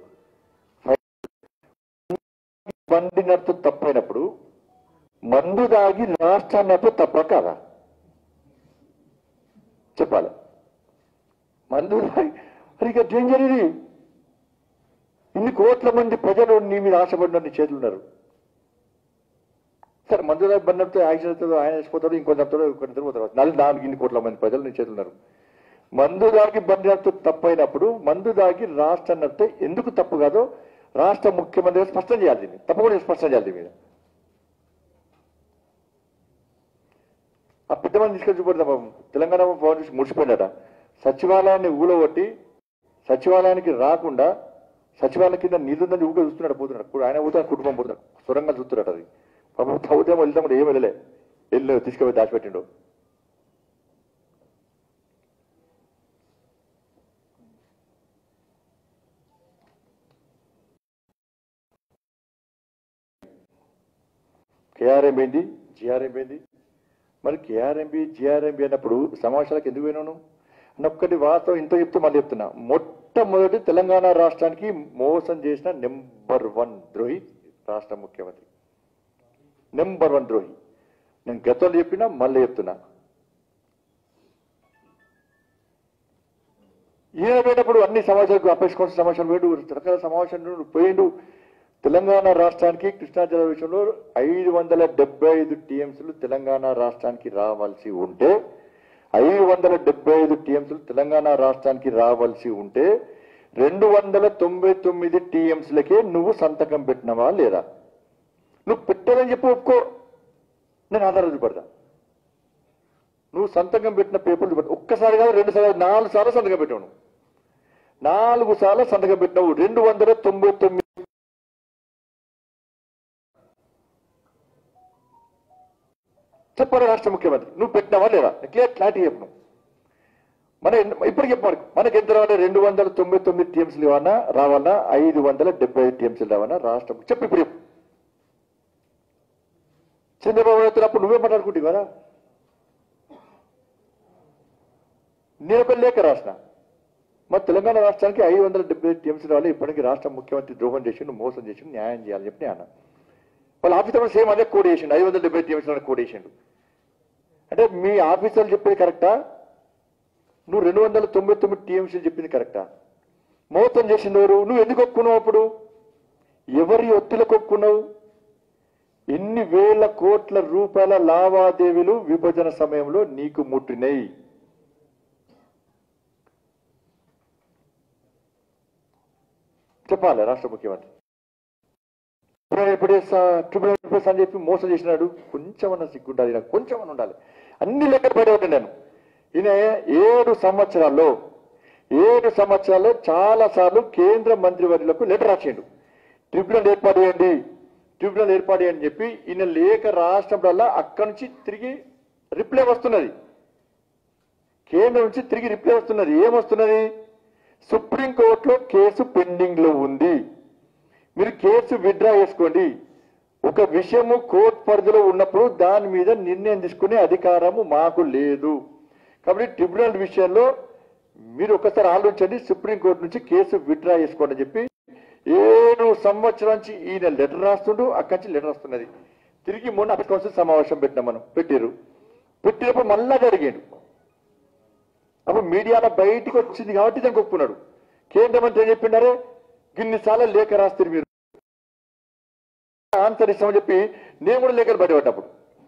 బండి నడుతూ తప్పైనప్పుడు మందు దాగి రాష్ట్రాన్ని నడుతూ తప్ప కాదా చెప్పాలి మందు దాగి మరి ఇక డేంజర్ ఇది ఇన్ని కోట్ల మంది ప్రజలు నీ మీద ఆశపడిన నీ చేతులు ఉన్నారు సరే మందు దాగి బండి నడితే యాక్సిడెంట్ అవుతుందో ఆయన వేసిపోతాడు ఇంకొంత నడుతాడు ఇంకొంత తిరుగుతాడు నలుగు నాలుగు ఇన్ని కోట్ల మంది ప్రజలు నీ చేతులు ఉన్నారు మందు దాగి బండి నడుతూ తప్పైనప్పుడు మందు దాగి రాష్ట్రం నడితే ఎందుకు తప్పు కాదో రాష్ట్ర ముఖ్యమంత్రి గారు స్పష్టం చేయాలి దీన్ని తప్పకుండా స్పష్టం చేయాలి దీని మీద ఆ పెద్ద మంది తీసుకొని చూపడతాం పాపం. తెలంగాణ భవన్ చూసి ముడిచిపోయినట సచివాలయాన్ని ఊలగొట్టి సచివాలయానికి రాకుండా సచివాలయం కింద నీళ్ళుందని ఊగా చూస్తున్నాడు పోతున్నాడు ఇప్పుడు ఆయన పోతున్నాడు కుటుంబం పోతున్నాడు సొరంగా చూస్తున్నాడు అది పాపం తవ్వుతామో వెళ్తాం కూడా ఏం వెళ్ళలే వెళ్ళి తీసుకుపోయి దాచిపెట్టిండు కేఆర్ఎం ఏంది జిఆర్ఎం ఏంది మరి కేఆర్ఎంబి జిఆర్ఎంబి అన్నప్పుడు సమావేశాలకు ఎందుకు పోయినాను ఒక్కటి వాస్తవం ఇంత చెప్తూ మళ్ళీ చెప్తున్నా మొట్టమొదటి తెలంగాణ రాష్ట్రానికి మోసం చేసిన నెంబర్ వన్ ద్రోహి రాష్ట్ర ముఖ్యమంత్రి నెంబర్ వన్ ద్రోహి నేను గతంలో చెప్పినా మళ్ళీ చెప్తున్నా ఈయన పోయినప్పుడు అన్ని సమావేశాలకు అపేక్ష సమావేశాలు పోయిండు రకరకాల సమావేశాలు పోయిండు తెలంగాణ రాష్ట్రానికి కృష్ణా జిల్లా విషయంలో ఐదు వందల డెబ్బై ఐదు టీఎంసీలు తెలంగాణ రాష్ట్రానికి రావాల్సి ఉంటే ఐదు వందల డెబ్బై ఐదు టీఎంసీలు తెలంగాణ రాష్ట్రానికి రావాల్సి ఉంటే రెండు వందల తొంభై తొమ్మిది టీఎంసీలకే నువ్వు సంతకం పెట్టినవా లేదా నువ్వు పెట్టాలని చెప్పి ఒప్పుకో నేను ఆధారం చూపెడతా నువ్వు సంతకం పెట్టిన పేపర్లు చూపెట్టు ఒక్కసారి కాదు రెండు సార్లు నాలుగు సార్లు సంతకం పెట్టావు నువ్వు. నాలుగు సార్లు సంతకం పెట్టినావు రెండు వందల తొంభై తొమ్మిది చెప్పాలి రాష్ట్ర ముఖ్యమంత్రి నువ్వు పెట్టినావా లేదా క్లియర్ క్లారిటీ చెప్పు నువ్వు. మన ఎన్ని- ఇప్పుడు చెప్పాలి మనకి ఎంత రావాలి రెండు వందల తొంభై తొమ్మిది టీఎంసీలు ఇవ్వనా రావాలా ఐదు వందల డెబ్బై ఐదు టీఎంసీలు రావాలా రాష్ట్రం చెప్పు ఇప్పుడు చెప్పు చంద్రబాబు నాయుడు అప్పుడు నువ్వే మాట్లాడుకుంటావు కదా నేను ఒక లేఖ రాసిన మా తెలంగాణ రాష్ట్రానికి ఐదు వందల డెబ్బై ఐదు టీఎంసీ రావాలి ఇప్పటికీ రాష్ట్ర ముఖ్యమంత్రి ద్రోహం చేసిండు మోసం చేసిండు న్యాయం చేయాలని చెప్పి నేను అన్నా వాళ్ళ ఆఫీసర్ సేమ్ అదే కోడ్ వేసిండు ఐదు వందల డెబ్బై ఐదు టీఎంసీ కోడ్ వేసిండు అంటే మీ ఆఫీసర్లు చెప్పేది కరెక్టా నువ్వు రెండు వందల తొంభై తొమ్మిది టీఎంసీలు చెప్పింది కరెక్టా మోసం చేసినవారు నువ్వు ఎందుకు ఒప్పుకున్నావు అప్పుడు ఎవరి ఒత్తిలకు ఒప్పుకున్నావు ఎన్ని వేల కోట్ల రూపాయల లావాదేవీలు విభజన సమయంలో నీకు ముట్టినాయి చెప్పాలి రాష్ట్ర ముఖ్యమంత్రి ట్రిబ్యునల్ ఎప్పుడు చేస్తా ట్రిబ్యునల్ ఎప్పుడు చేస్తా అని చెప్పి మోసం చేసినాడు కొంచెమన్నా సిగ్గుండాలి నాకు కొంచెమన్నా ఉండాలి అన్ని లెక్కలు బయట పెట్టండి నేను ఈయన ఏడు సంవత్సరాల్లో ఏడు సంవత్సరాల్లో చాలా సార్లు కేంద్ర మంత్రివర్యులకు లెటర్ రాసిండు ట్రిబ్యునల్ ఏర్పాటు చేయండి ట్రిబ్యునల్ ఏర్పాటు చేయండి అని చెప్పి ఈయన లేఖ రాష్ట్రంలో అక్కడి నుంచి తిరిగి రిప్లై వస్తున్నది కేంద్రం నుంచి తిరిగి రిప్లై వస్తున్నది ఏమొస్తున్నది సుప్రీంకోర్టులో కేసు పెండింగ్ లో ఉంది మీరు కేసు విత్డ్రా చేసుకోండి ఒక విషయము కోర్టు పరిధిలో ఉన్నప్పుడు దాని మీద నిర్ణయం తీసుకునే అధికారము మాకు లేదు కాబట్టి ట్రిబ్యునల్ విషయంలో మీరు ఒకసారి ఆలోచించండి సుప్రీంకోర్టు నుంచి కేసు విత్డ్రా చేసుకోండి అని చెప్పి ఏడు సంవత్సరాల నుంచి ఈయన లెటర్ రాస్తుండు అక్కడి నుంచి లెటర్ వస్తున్నది తిరిగి మొన్న అప్పటి కౌన్సిల్ సమావేశం పెట్టినాం మనం పెట్టారు పెట్టినప్పుడు మళ్ళా జరిగాడు అప్పుడు మీడియాలో బయటికి వచ్చింది కాబట్టి దానికి ఒప్పుకున్నాడు కేంద్ర మంత్రి ఏం చెప్పిండారే గిన్నిసార్లు లేఖ రాస్తారు మీరు ఆన్సర్ ఇస్తామని చెప్పి నేను కూడా లేఖలు బయటపడ్డప్పుడు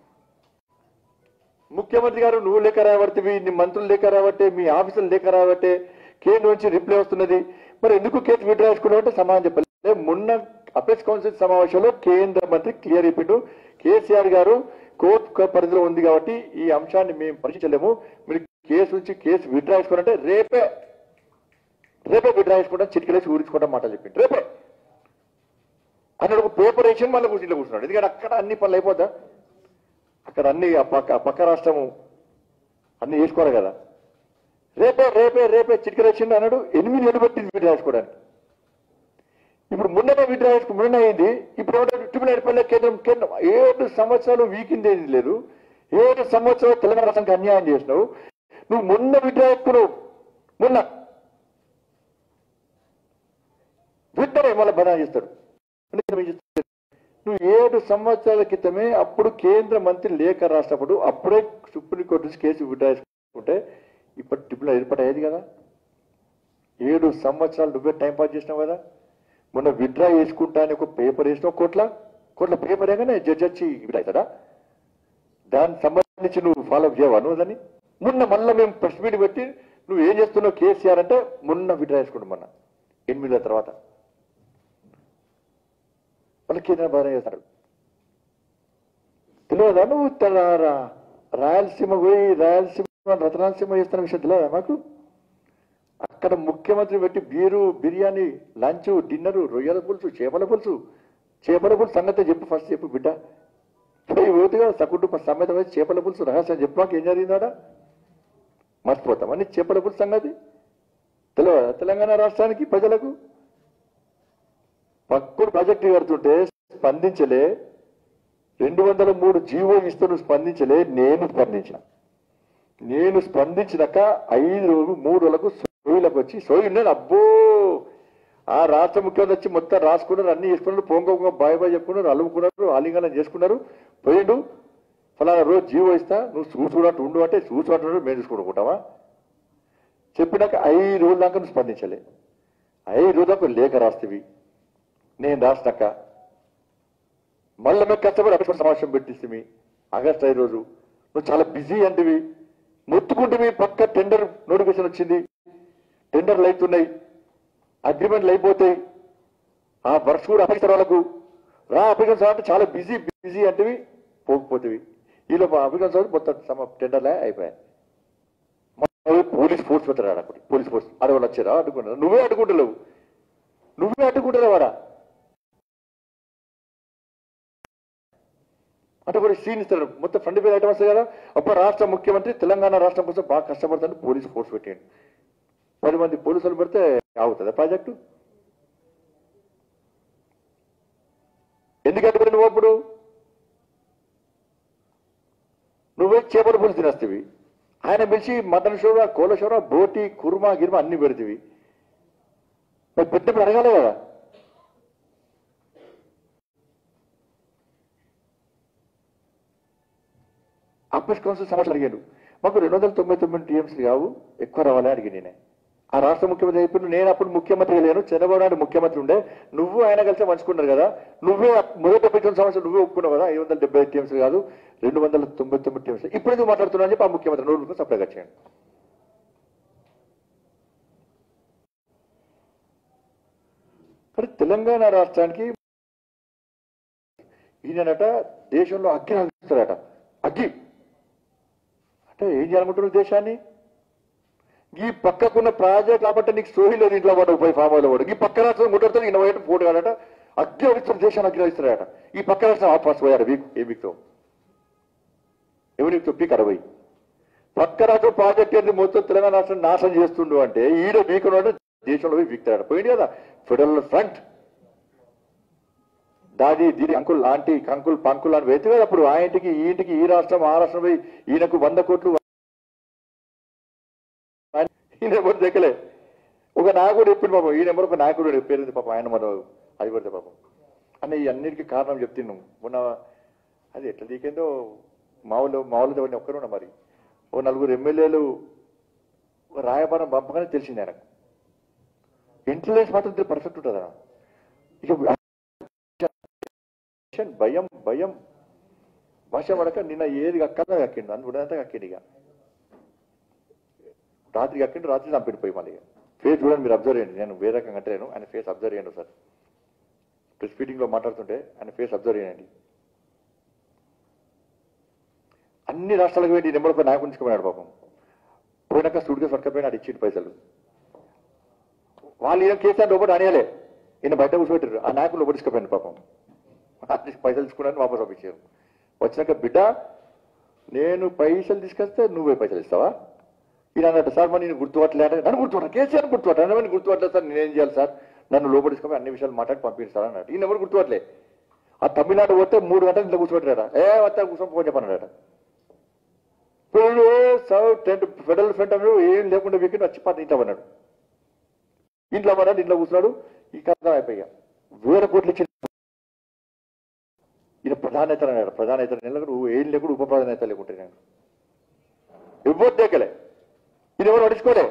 ముఖ్యమంత్రి గారు నువ్వు లేఖ రాబడితే నీ మంత్రులు లేఖ రాబట్టే మీ ఆఫీసులు లేఖ రాబట్టే కేంద్రం నుంచి రిప్లై వస్తున్నది మరి ఎందుకు కేసు విడ్రా చేసుకున్నావు అంటే సమాధానం చెప్పలేదు మొన్న అపెక్స్ కౌన్సిల్ సమావేశంలో కేంద్ర మంత్రి క్లియర్ చెప్పిండు కేసీఆర్ గారు కోర్టు పరిధిలో ఉంది కాబట్టి ఈ అంశాన్ని మేము పరిశీలించలేము మీరు కేసు నుంచి కేసు విడ్రా చేసుకోవాలంటే రేపే రేపే విడ్రా చేసుకుంటాం చిటికలేసి ఊరించుకుంటాం మాటలు చెప్పిండు రేపే అన్నాడు ఒక పేపర్ వేసి మళ్ళీ కూర్చుంటే కూర్చున్నాడు ఎందుకంటే అక్కడ అన్ని పనులు అయిపోద్దా అక్కడ అన్ని ఆ పక్క ఆ పక్క రాష్ట్రము అన్ని వేసుకోరు కదా రేపే రేపే రేపే చిటికలు వచ్చిండు అన్నాడు ఎనిమిది నెలలు పట్టింది విడ్రా చేసుకోవడానికి ఇప్పుడు మొన్ననే విడ్రా చేసుకు మొన్న అయింది ఇప్పుడు ట్రిపుల్ ఏర్పల్లె కేంద్రం కేంద్రం ఏడు సంవత్సరాలు వీకింది ఏది లేదు ఏడు సంవత్సరాలు తెలంగాణ రాష్ట్రానికి అన్యాయం చేసినావు నువ్వు మొన్న విడ్రా చేసుకున్నావు మొన్న విడ్డరే మళ్ళీ బనా చేస్తాడు అందుకని ఏం చేస్తాడు? నువ్వు ఏడు సంవత్సరాల క్రితమే అప్పుడు కేంద్ర మంత్రి లేఖ రాసినప్పుడు అప్పుడే సుప్రీంకోర్టు నుంచి కేసు విడ్డా చేసుకుంటే ఇప్పుడు ట్రిపుల్ ఏర్పాటు అయ్యేది కదా ఏడు సంవత్సరాలు నువ్వే టైం పాస్ చేసినావు కదా మొన్న విడ్రా చేసుకుంటా అని ఒక పేపర్ వేసినావు కోట్ల కోట్ల పేపర్ వేయగానే జడ్జి వచ్చి విడ్రా అవుతాడా దానికి సంబంధించి నువ్వు ఫాలో అప్ చేయవా నువ్వు దాన్ని మొన్న మళ్ళీ మేము ప్రెస్ మీట్ పెట్టి నువ్వు ఏం చేస్తున్నావు కేసీఆర్ అంటే మొన్న విడ్రా చేసుకుంటాం మొన్న ఎనిమిదిల తర్వాత మళ్ళీ కేంద్ర బాగా చేస్తాడు తెలియదా నువ్వు తన రా- రాయలసీమ పోయి రాయలసీమ రతనాలసీమ చేస్తున్న విషయం తెలియదా మాకు అక్కడ ముఖ్యమంత్రి పెట్టి బీరు బిర్యానీ లంచ్ డిన్నరు రొయ్యల పులుసు చేపల పులుసు చేపల పులుసు సంగతి చెప్పు ఫస్ట్ చెప్పు బిడ్డ పోయి పోతుగా సకుటుంబ సమేత పోయి చేపల పులుసు రహస్యం చెప్పు మాకు ఏం జరిగిందాడా మర్చిపోతాం అని చేపల పులుసు సంగతి తెలియదా తెలంగాణ రాష్ట్రానికి ప్రజలకు పక్కడు ప్రాజెక్టు కడుతుంటే స్పందించలే రెండు వందల మూడు జీవో ఇస్తూ నువ్వు స్పందించలే నేను స్పందించిన నేను స్పందించినాక ఐదు రోజులు మూడు రోజులకు సోయిలకు వచ్చి సోయి ఉన్నాను అబ్బో ఆ రాష్ట్ర ముఖ్యమంత్రి వచ్చి మొత్తం రాసుకున్నారు అన్ని చేసుకున్నారు పొంగ పొంగ బాయ్ బాయ్ చెప్పుకున్నారు అలుముకున్నారు ఆలింగనం చేసుకున్నారు పోయిండు ఫలానా రోజు జీవో ఇస్తా నువ్వు చూసుకున్నట్టు ఉండు అంటే చూసుకుంటున్నాడు మేము చూసుకుంటుకుంటావా చెప్పినాక ఐదు రోజుల దాకా నువ్వు స్పందించలే ఐదు రోజులకు లేఖ రాస్తేవి నేను రాసినాక మళ్ళీ మేము కష్టపడి అక్కడ సమావేశం పెట్టిస్తే ఆగస్ట్ ఐదు రోజు నువ్వు చాలా బిజీ అంటివి మొత్తుకుంటే మీ పక్క టెండర్ నోటిఫికేషన్ వచ్చింది టెండర్లు అవుతున్నాయి అగ్రిమెంట్లు అయిపోతాయి ఆ వర్క్స్ కూడా అప్పగిస్తారు వాళ్ళకు రా అప్లికెన్స్ అంటే చాలా బిజీ బిజీ అంటివి పోకపోతేవి ఈలోపు అప్లికెన్స్ మొత్తం సమ టెండర్లే అయిపోయాయి మళ్ళీ పోలీస్ ఫోర్స్ పెట్టారు అక్కడ పోలీస్ ఫోర్స్ అడవాళ్ళు వచ్చారా అడ్డుకున్నారు నువ్వే అడ్డుకుంటలేవు నువ్వే అడ్డుకుంటున్నావు వాడా అంటే కూడా సీన్ ఇస్తాడు మొత్తం ఫ్రంట్ పేజ్ ఐటమ్ వస్తుంది కదా అప్పుడు రాష్ట్ర ముఖ్యమంత్రి తెలంగాణ రాష్ట్రం కోసం బాగా కష్టపడతాను పోలీసు ఫోర్స్ పెట్టేయండి పది మంది పోలీసులు పెడితే ఆగుతుందా ప్రాజెక్టు ఎందుకంటే నువ్వు అప్పుడు నువ్వే చేపల పులుసు తినేస్తేవి ఆయన పిలిచి మటన్ షోర కోల షోర బోటి కుర్మా గిర్మా అన్ని పెడతీవి మరి పెట్టినప్పుడు అడగాలి కదా అప్పటి కౌన్సిల్ సమస్యలు అడిగాడు మాకు రెండు వందల తొంభై తొమ్మిది టీఎంసీ కావు ఎక్కువ రావాలి అడిగి నేనే ఆ రాష్ట్ర ముఖ్యమంత్రి చెప్పి నేను అప్పుడు ముఖ్యమంత్రి లేను చంద్రబాబు నాయుడు ముఖ్యమంత్రి ఉండే నువ్వు ఆయన కలిసి పంచుకున్నారు కదా నువ్వే మొదటి డెబ్బై తొమ్మిది సంవత్సరాలు నువ్వే ఒప్పుకున్నావు కదా ఐదు వందల డెబ్బై టీఎంసీ కాదు రెండు వందల తొంభై తొమ్మిది టీఎంసీ ఇప్పుడు ఎందుకు మాట్లాడుతున్నా అని చెప్పి ఆ ముఖ్యమంత్రి నోరు సప్లై వచ్చాను కానీ తెలంగాణ రాష్ట్రానికి ఈయనట దేశంలో అగ్గి ఆగిస్తారట అగ్గి అంటే ఏం చేయాలనుకుంటున్నారు దేశాన్ని ఈ పక్కకున్న ప్రాజెక్ట్ కాబట్టి నీకు సోహి లేదు ఇంట్లో వాడు పోయి ఫామ్ హౌస్లో వాడు ఈ పక్క రాష్ట్రం కొట్టాడు ఈయన పోయేట పోటీ కాదట అగ్గి ఆగిస్తారు దేశాన్ని అగ్గి ఆగిస్తారట ఈ పక్క రాష్ట్రం ఆపాస్ పోయాడు వీక్ ఏ వీక్తో ఎవరికి తొప్పి కరవై పక్క రాష్ట్రం ప్రాజెక్ట్ ఏంది మొత్తం తెలంగాణ రాష్ట్రం నాశనం చేస్తుండు అంటే ఈడ వీకున్నాడు దేశంలో పోయి వీక్తాడు పోయింది కదా ఫెడరల్ ఫ్రంట్ దాది దీని అంకుల్ ఆంటీ కంకుల్ పంకుల్ అని వెళ్తే కదా అప్పుడు ఆ ఇంటికి ఈ ఇంటికి ఈ రాష్ట్రం ఆ రాష్ట్రం పోయి ఈయనకు వంద కోట్లు ఈయన ఎవరు దగ్గలే ఒక నాయకుడు చెప్పింది పాపం ఈ నెంబర్ ఒక నాయకుడు పేరుంది పాపం ఆయన మనం అది పడితే పాపం అన్న ఈ అన్నిటికీ కారణం చెప్తున్నాం మొన్న అది ఎట్లా దిగిందో మావులు మావులు ఎవరిని ఒక్కరున్నా మరి ఓ నలుగురు ఎమ్మెల్యేలు రాయబారం పంపగానే తెలిసింది ఆయనకు ఇంటెలిజెన్స్ మాత్రం పర్ఫెక్ట్ ఉంటుందా ఇక టెన్షన్, భయం భయం భాష పడక నిన్న ఏది కక్కదా కక్కిండు అందు ఉడంతా కక్కిండు ఇక రాత్రి కక్కిండు రాత్రి చంపిడు పోయి మళ్ళీ ఫేస్ చూడండి మీరు అబ్జర్వ్ చేయండి నేను వేరే రకంగా అంటలేను ఆయన ఫేస్ అబ్జర్వ్ చేయండి సార్ ప్రెస్ మీటింగ్ లో మాట్లాడుతుంటే ఆయన ఫేస్ అబ్జర్వ్ చేయండి అన్ని రాష్ట్రాలకు వెళ్ళి ఈ నెంబర్ పై నాయకుడు ఉంచుకున్నాడు పాపం పోయినాక సూడిగా సొరకపోయినాడు ఇచ్చిండు పైసలు వాళ్ళు ఏం కేసీఆర్ లోపల అనేయాలే ఈయన బయట కూర్చోబెట్టారు ఆ నాయకులు లోపల తీసుకుపోయాను పాపం అన్ని పైసలు తీసుకున్నాను వాపస్ పంపించారు వచ్చినాక బిడ్డ నేను పైసలు తీసుకొస్తే నువ్వే పైసలు ఇస్తావా ఈయన అన్నట్టు సార్ మరి నేను గుర్తుపట్టలేదు నన్ను గుర్తుపట్ట కేసీఆర్ గుర్తుపట్ట నన్ను గుర్తుపట్టలేదు సార్ నేనేం చేయాలి సార్ నన్ను లోపల తీసుకొని అన్ని విషయాలు మాట్లాడి పంపిస్తారు అన్నట్టు ఈయన ఎవరు గుర్తుపట్టలే ఆ తమిళనాడు పోతే మూడు గంటలు ఇంట్లో కూర్చోబెట్టారా ఏ వస్తా కూర్చొని పోని చెప్పన్నాడట ఇప్పుడు సౌత్ టెంట్ ఫెడరల్ ఫ్రంట్ అన్నాడు ఏం లేకుండా వీకెండ్ వచ్చి పది ఇంట్లో అన్నాడు ఇంట్లో అన్నాడు ఇంట్లో కూర్చున్నాడు ఈ కథ అయిపోయా వేల కోట్లు ఇచ్చి ఈయన ప్రధాన నేత అన్నాడు ప్రధాన నేత నెలకు నువ్వు ఏం లేకుండా ఉప ప్రధాన నేత లేకుంటే నేను ఇవ్వద్దు దేకలే ఇది ఎవరు పట్టించుకోలే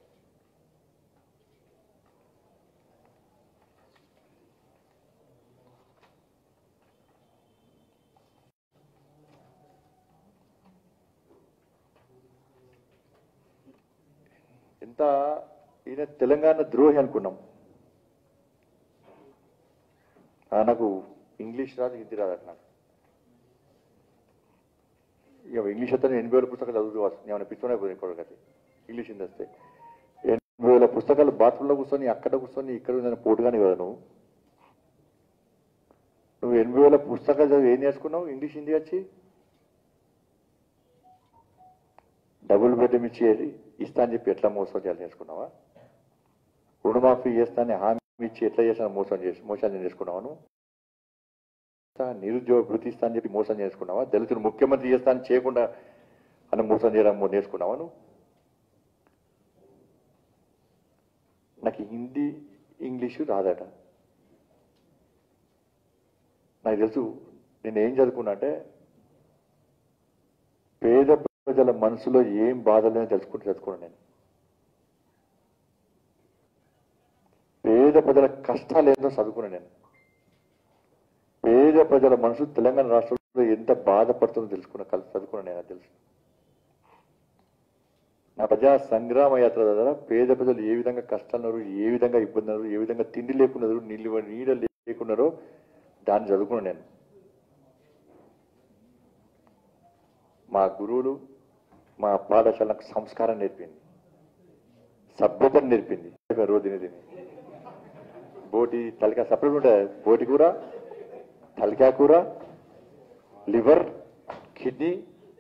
ఎంత ఈయన తెలంగాణ ద్రోహి అనుకున్నాం ఆ, నాకు ఇంగ్లీష్ రాదు హిందీ రాదు నాకు ఇక ఇంగ్లీష్ అయితే ఎనభై వేల పుస్తకాలు చదువుతూ వస్తుంది ఏమైనా పిచ్చోనే పోయింది ఇప్పటికైతే ఇంగ్లీష్ హిందీ వస్తే ఎనభై వేల పుస్తకాలు బాత్రూంలో కూర్చొని అక్కడ కూర్చొని ఇక్కడ ఉందని పోటుగాని కదా నువ్వు నువ్వు ఎనభై వేల పుస్తకాలు చదివి ఏం నేర్చుకున్నావు ఇంగ్లీష్ హిందీ వచ్చి డబుల్ బెడ్రూమ్ ఇచ్చి ఇస్తా అని చెప్పి ఎట్లా మోసం చేయాలి నేర్చుకున్నావా రుణమాఫీ చేస్తానని హామీ ఇచ్చి ఎట్లా చేస్తాను మోసం చేసి మోసాలు చేసుకున్నావా నువ్వు నిరుద్యోగ వృత్తి ఇస్తా అని చెప్పి మోసం చేసుకున్నావా దళితులు ముఖ్యమంత్రి చేస్తా అని చేయకుండా అని మోసం చేయడం మో- నేర్చుకున్నావా నువ్వు నాకు హిందీ ఇంగ్లీషు రాదట నాకు తెలుసు నేను ఏం చదువుకున్నా అంటే పేద ప్రజల మనసులో ఏం బాధలేదో తెలుసుకుంటూ చదువుకున్నాను నేను పేద ప్రజల కష్టాలు ఏందో చదువుకున్నాను నేను పేద ప్రజల మనసు తెలంగాణ రాష్ట్రంలో ఎంత బాధపడుతుందో తెలుసుకున్న కలిసి చదువుకున్నాను నేను అది తెలుసు నా ప్రజా సంగ్రామ యాత్ర ద్వారా పేద ప్రజలు ఏ విధంగా కష్టాలున్నారు ఏ విధంగా ఇబ్బంది ఉన్నారు ఏ విధంగా తిండి లేకున్నారు నీళ్ళు నీడ లేకున్నారో దాన్ని చదువుకున్నాను నేను మా గురువులు మా పాఠశాల నాకు సంస్కారం నేర్పింది సభ్యతను నేర్పింది రోజు తిని తిని బోటి తలకాయ సపరేట్ ఉంటాయి బోటి కూర తలకాయ కూర లివర్ కిడ్నీ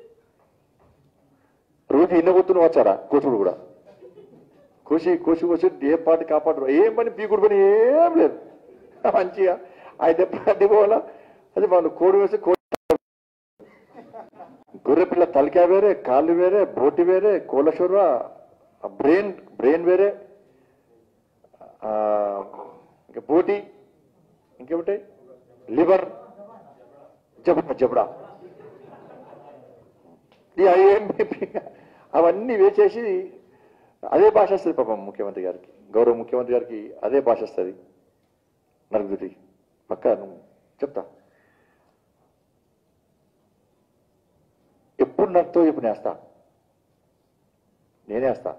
రోజు ఇన్నగొత్తును వచ్చారా కోసుడు కూడా కోసి కోసి కోసి ఏ పాటి కాపాడరు ఏం పని పీకుడు పని ఏం లేదు మంచిగా అయితే పాటి పోవాలా అది వాళ్ళు కోడి వేసి కోడి గొర్రె పిల్ల తలకాయ వేరే కాళ్ళు వేరే బోటి వేరే కోలశోర్వ బ్రెయిన్ బ్రెయిన్ వేరే ఆ, ఇంకా బోటి ఇంకేమిటాయి లివర్ జబడా జబడా ఈ ఏం అవన్నీ వేసేసి అదే భాష వస్తుంది పాపం ముఖ్యమంత్రి గారికి గౌరవ ముఖ్యమంత్రి గారికి అదే భాష వస్తుంది నలుగురి పక్క నువ్వు చెప్తా ఎప్పుడు నడుతో ఇప్పుడు నేస్తా నేనేస్తా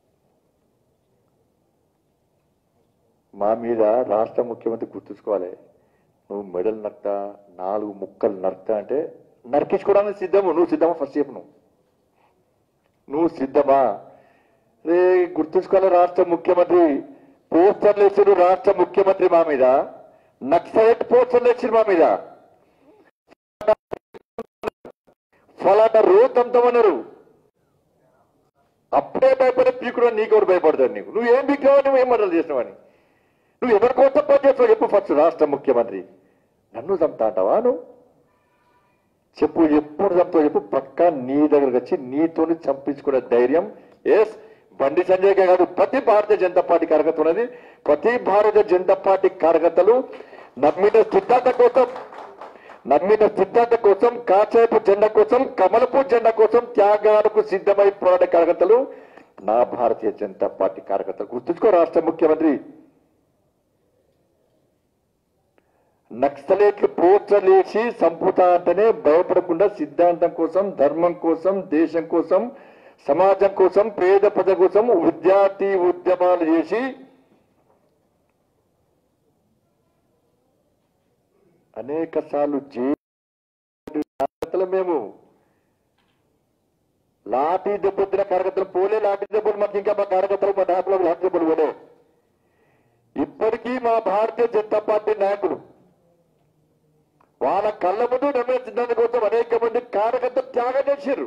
మా మీద రాష్ట్ర ముఖ్యమంత్రి గుర్తుంచుకోవాలి నువ్వు మెడల్ నర్తా నాలుగు ముక్కలు నర్తా అంటే నరికించుకోవడానికి సిద్ధము నువ్వు సిద్ధమా ఫస్ట్ చెప్పు నువ్వు నువ్వు సిద్ధమా రే గుర్తుంచుకోవాలి రాష్ట్ర ముఖ్యమంత్రి పోస్టర్లు వేసారు రాష్ట్ర ముఖ్యమంత్రి మా మీద నక్సలైట్ పోస్టర్లు వేసారు మా మీద ఫలానా రోజు తంతమన్నారు అప్పుడే భయపడే పీకుడు నీకు ఎవరు భయపడతాడు నీకు నువ్వు ఏం పీకావు నువ్వు ఏం మంటలు చేసినావని నువ్వు ఎవరి కోసం పని చేస్తావు చెప్పు ఫస్ట్ రాష్ట్ర ముఖ్యమంత్రి నన్ను చంపుతా అంటావా నువ్వు చెప్పు ఎప్పుడు చంపుతావు చెప్పు పక్కా నీ దగ్గరకు వచ్చి నీతోని చంపించుకునే ధైర్యం ఎస్ బండి సంజయ్ కే కాదు ప్రతి భారతీయ జనతా పార్టీ కార్యకర్త ఉన్నది ప్రతి భారతీయ జనతా పార్టీ కార్యకర్తలు నమ్మిన సిద్ధాంత కోసం నమ్మిన సిద్ధాంత కోసం కాచేపు జెండా కోసం కమలపు జెండా కోసం త్యాగాలకు సిద్ధమై పోరాడే కార్యకర్తలు నా భారతీయ జనతా పార్టీ కార్యకర్తలు గుర్తుంచుకో రాష్ట్ర ముఖ్యమంత్రి నక్సలేట్లు పోస్టర్లేసి సంపుతా అంటేనే భయపడకుండా సిద్ధాంతం కోసం ధర్మం కోసం దేశం కోసం సమాజం కోసం పేద ప్రజల కోసం విద్యార్థి ఉద్యమాలు చేసి అనేక సార్లు కార్యకర్తలు మేము లాఠీ దెబ్బతిన కార్యకర్తలు పోలే లాఠీ దెబ్బలు మాకు ఇంకా మా కార్యకర్తలు మా నాయకులకు లాఠీ దెబ్బలు పోలే ఇప్పటికీ మా భారతీయ జనతా పార్టీ నాయకులు వాళ్ళ కళ్ళ ముందు నమ్మిన సిద్ధాంతం కోసం అనేక మంది కార్యకర్తలు త్యాగం చేశారు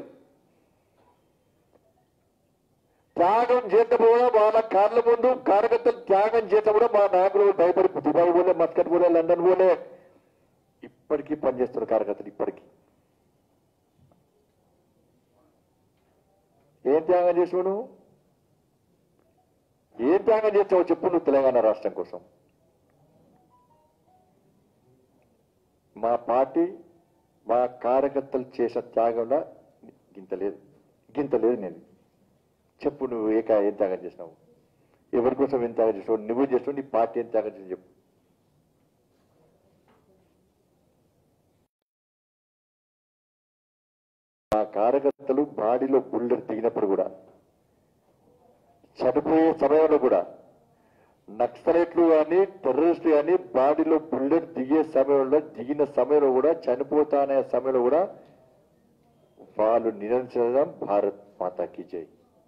త్యాగం చేత కూడా వాళ్ళ కాళ్ళ ముందు కార్యకర్తలు త్యాగం చేత కూడా మా నాయకులు భయపడి దుబాయ్ పోలే మస్కట్ పోలే లండన్ పోలే ఇప్పటికీ పనిచేస్తున్నారు కార్యకర్తలు ఇప్పటికీ ఏం త్యాగం చేసావు నువ్వు ఏం త్యాగం చేస్తావో చెప్పు నువ్వు తెలంగాణ రాష్ట్రం కోసం మా పార్టీ మా కార్యకర్తలు చేసే త్యాగంలో గింత లేదు గింత లేదు నేను చెప్పు నువ్వు ఏ కా- ఏం త్యాగం చేసినావు ఎవరి కోసం ఏం త్యాగం చేసావు నువ్వు చేసావు నీ పార్టీ ఏం త్యాగం చేసి చెప్పు మా కార్యకర్తలు బాడీలో బుల్లెట్ దిగినప్పుడు కూడా చనిపోయే సమయంలో కూడా నక్సలైట్లు కానీ టెర్రరిస్టు కానీ బాడీలో బుల్లెట్ దిగే సమయంలో దిగిన సమయంలో కూడా చనిపోతానే సమయంలో కూడా వాళ్ళు నిరంతరం భారత్ మాతాకి జై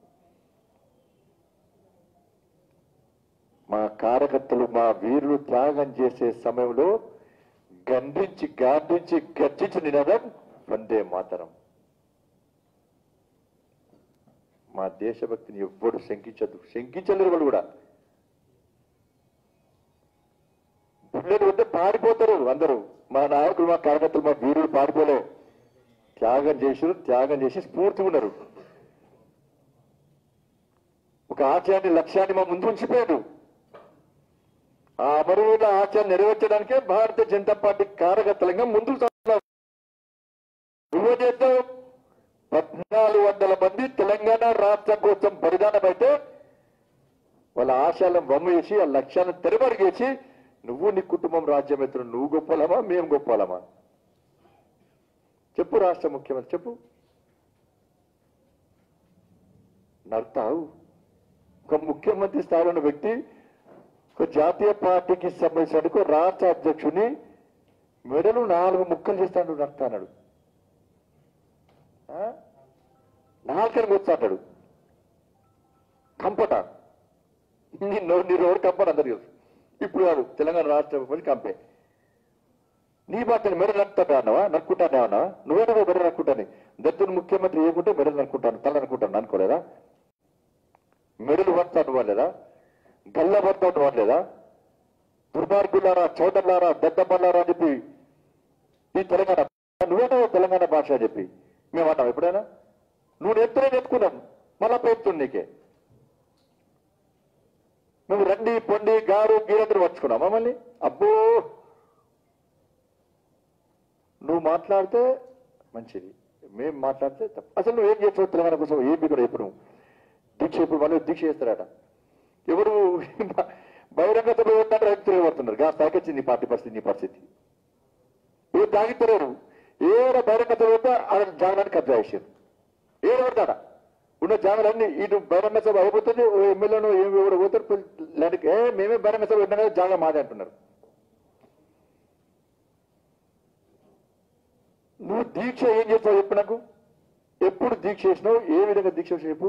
మా కార్యకర్తలు మా వీరులు త్యాగం చేసే సమయంలో గండించి గాంధించి గర్జించి నినడం వందే మాతరం మా దేశభక్తిని ఎవ్వడు శంకించద్దు శంకించలేరు వాళ్ళు కూడా బుల్లెట్ వద్ద పారిపోతారు అందరూ మా నాయకులు మా కార్యకర్తలు మా వీరులు పారిపోలే త్యాగం చేసారు త్యాగం చేసి స్ఫూర్తి ఉన్నారు ఒక ఆశయాన్ని లక్ష్యాన్ని మా ముందు ఉంచిపోయాడు ఆ అమరువుల ఆశయాన్ని నెరవేర్చడానికే భారతీయ జనతా పార్టీ కార్యకర్తలంగా ముందుకు సాగుతున్నాం నువ్వు చేద్దాం పద్నాలుగు వందల మంది తెలంగాణ రాష్ట్రం కోసం బలిదానమైతే వాళ్ళ ఆశయాలను బొమ్మ చేసి ఆ లక్ష్యాలను తెరమరుగేసి నువ్వు నీ కుటుంబం రాజ్యమిత్రులు నువ్వు గొప్పలమా మేము గొప్పలమా చెప్పు రాష్ట్ర ముఖ్యమంత్రి చెప్పు నడతావు ఒక ముఖ్యమంత్రి స్థాయిలో ఉన్న వ్యక్తి ఒక జాతీయ పార్టీకి సంబంధించిన ఒక రాష్ట్ర అధ్యక్షుని మెడలు నాలుగు ముక్కలు చేస్తాడు నడతాడు నాలుకని కూర్చుంటాడు కంపట నిన్ను నీ రోడ్డు కంపట అందరు తెలుసు ఇప్పుడు కాదు తెలంగాణ రాష్ట్ర ముఖ్యమంత్రి కంపే నీ బాధ్యత మెడలు నడుపుతా అన్నావా నరుక్కుంటానే అన్నావా నువ్వేనా మెడలు నరుక్కుంటాను దత్తుని ముఖ్యమంత్రి ఏముంటే మెడలు నరుక్కుంటాను తల నరుక్కుంటాను అనుకోలేదా మెడలు పడతాను వాళ్ళేదా గల్ల పడతాను వాళ్ళేదా దుర్మార్గులారా చౌదర్లారా దద్దమ్మలారా అని చెప్పి ఈ తెలంగాణ నువ్వేనా తెలంగాణ భాష అని చెప్పి మేము అన్నాం ఎప్పుడైనా నువ్వు ఎప్పుడే నేర్చుకున్నాం మళ్ళా పేరుతుంది నీకే నువ్వు రండి పొండి గారు గీరందరూ వచ్చుకున్నావు మమ్మల్ని అబ్బో నువ్వు మాట్లాడితే మంచిది మేము మాట్లాడితే తప్పు అసలు నువ్వు ఏం చేస్తావు తెలంగాణ కోసం ఏమి కూడా ఎప్పుడు దీక్ష ఇప్పుడు మళ్ళీ దీక్ష చేస్తారట ఎవరు బహిరంగ సభ ఏంటంటే రైతు తిరగబడుతున్నారు గా తాకొచ్చింది నీ పార్టీ పరిస్థితి నీ పరిస్థితి ఏ తాగితలేరు ఏడ బహిరంగ సభ ఉంటే ఆడ జాగాన్ని కబ్జా చేశారు ఏడ పడతాడా ఉన్న జాగాలన్నీ ఇటు బహిరంగ సభ అయిపోతుంది ఓ ఎమ్మెల్యేను ఏమి ఎవరు పోతారు ల్యాండ్కి ఏ మేమే బహిరంగ సభ పెట్టినా కదా జాగా మాదే అంటున్నారు నువ్వు దీక్ష ఏం చేస్తావు చెప్పు నాకు ఎప్పుడు దీక్ష చేసినావు ఏ విధంగా దీక్ష చేసావు చెప్పు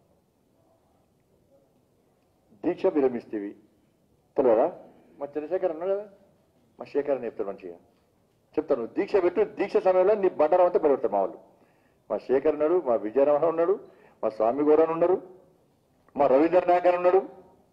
దీక్ష విరమిస్తేవి తెలియదా మా చంద్రశేఖర్ అన్నాడు కదా మా శేఖర్ అని చెప్తాడు మంచిగా చెప్తాను దీక్ష పెట్టు దీక్ష సమయంలో నీ బండారం అంతా పెడతారు మా వాళ్ళు మా శేఖర్ ఉన్నాడు మా విజయరమణ ఉన్నాడు మా స్వామి గౌరవన్ ఉన్నారు మా రవీంద్ర నాయక్ అని ఉన్నాడు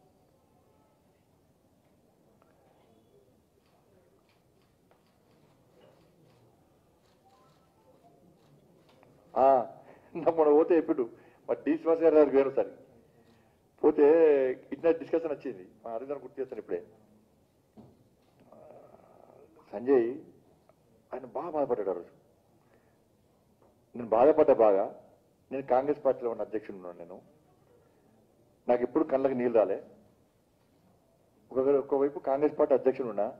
ఆ, నా మొన్న పోతే ఎప్పుడు మా డి శ్వాస గారి దగ్గరికి పోయాను ఒకసారి పోతే ఇట్లా డిస్కషన్ వచ్చింది మా అరవింద్ గుర్తు చేస్తాను ఇప్పుడే ఆ, సంజయ్ ఆయన బాగా బాధపడ్డాడు ఆ రోజు నేను బాధపడ్డా బాగా నేను కాంగ్రెస్ పార్టీలో ఉన్న అధ్యక్షుడు ఉన్నాను నేను నాకు ఎప్పుడు కళ్ళకి నీళ్ళు రాలే ఒక ఒకవైపు కాంగ్రెస్ పార్టీ అధ్యక్షుడు ఉన్నా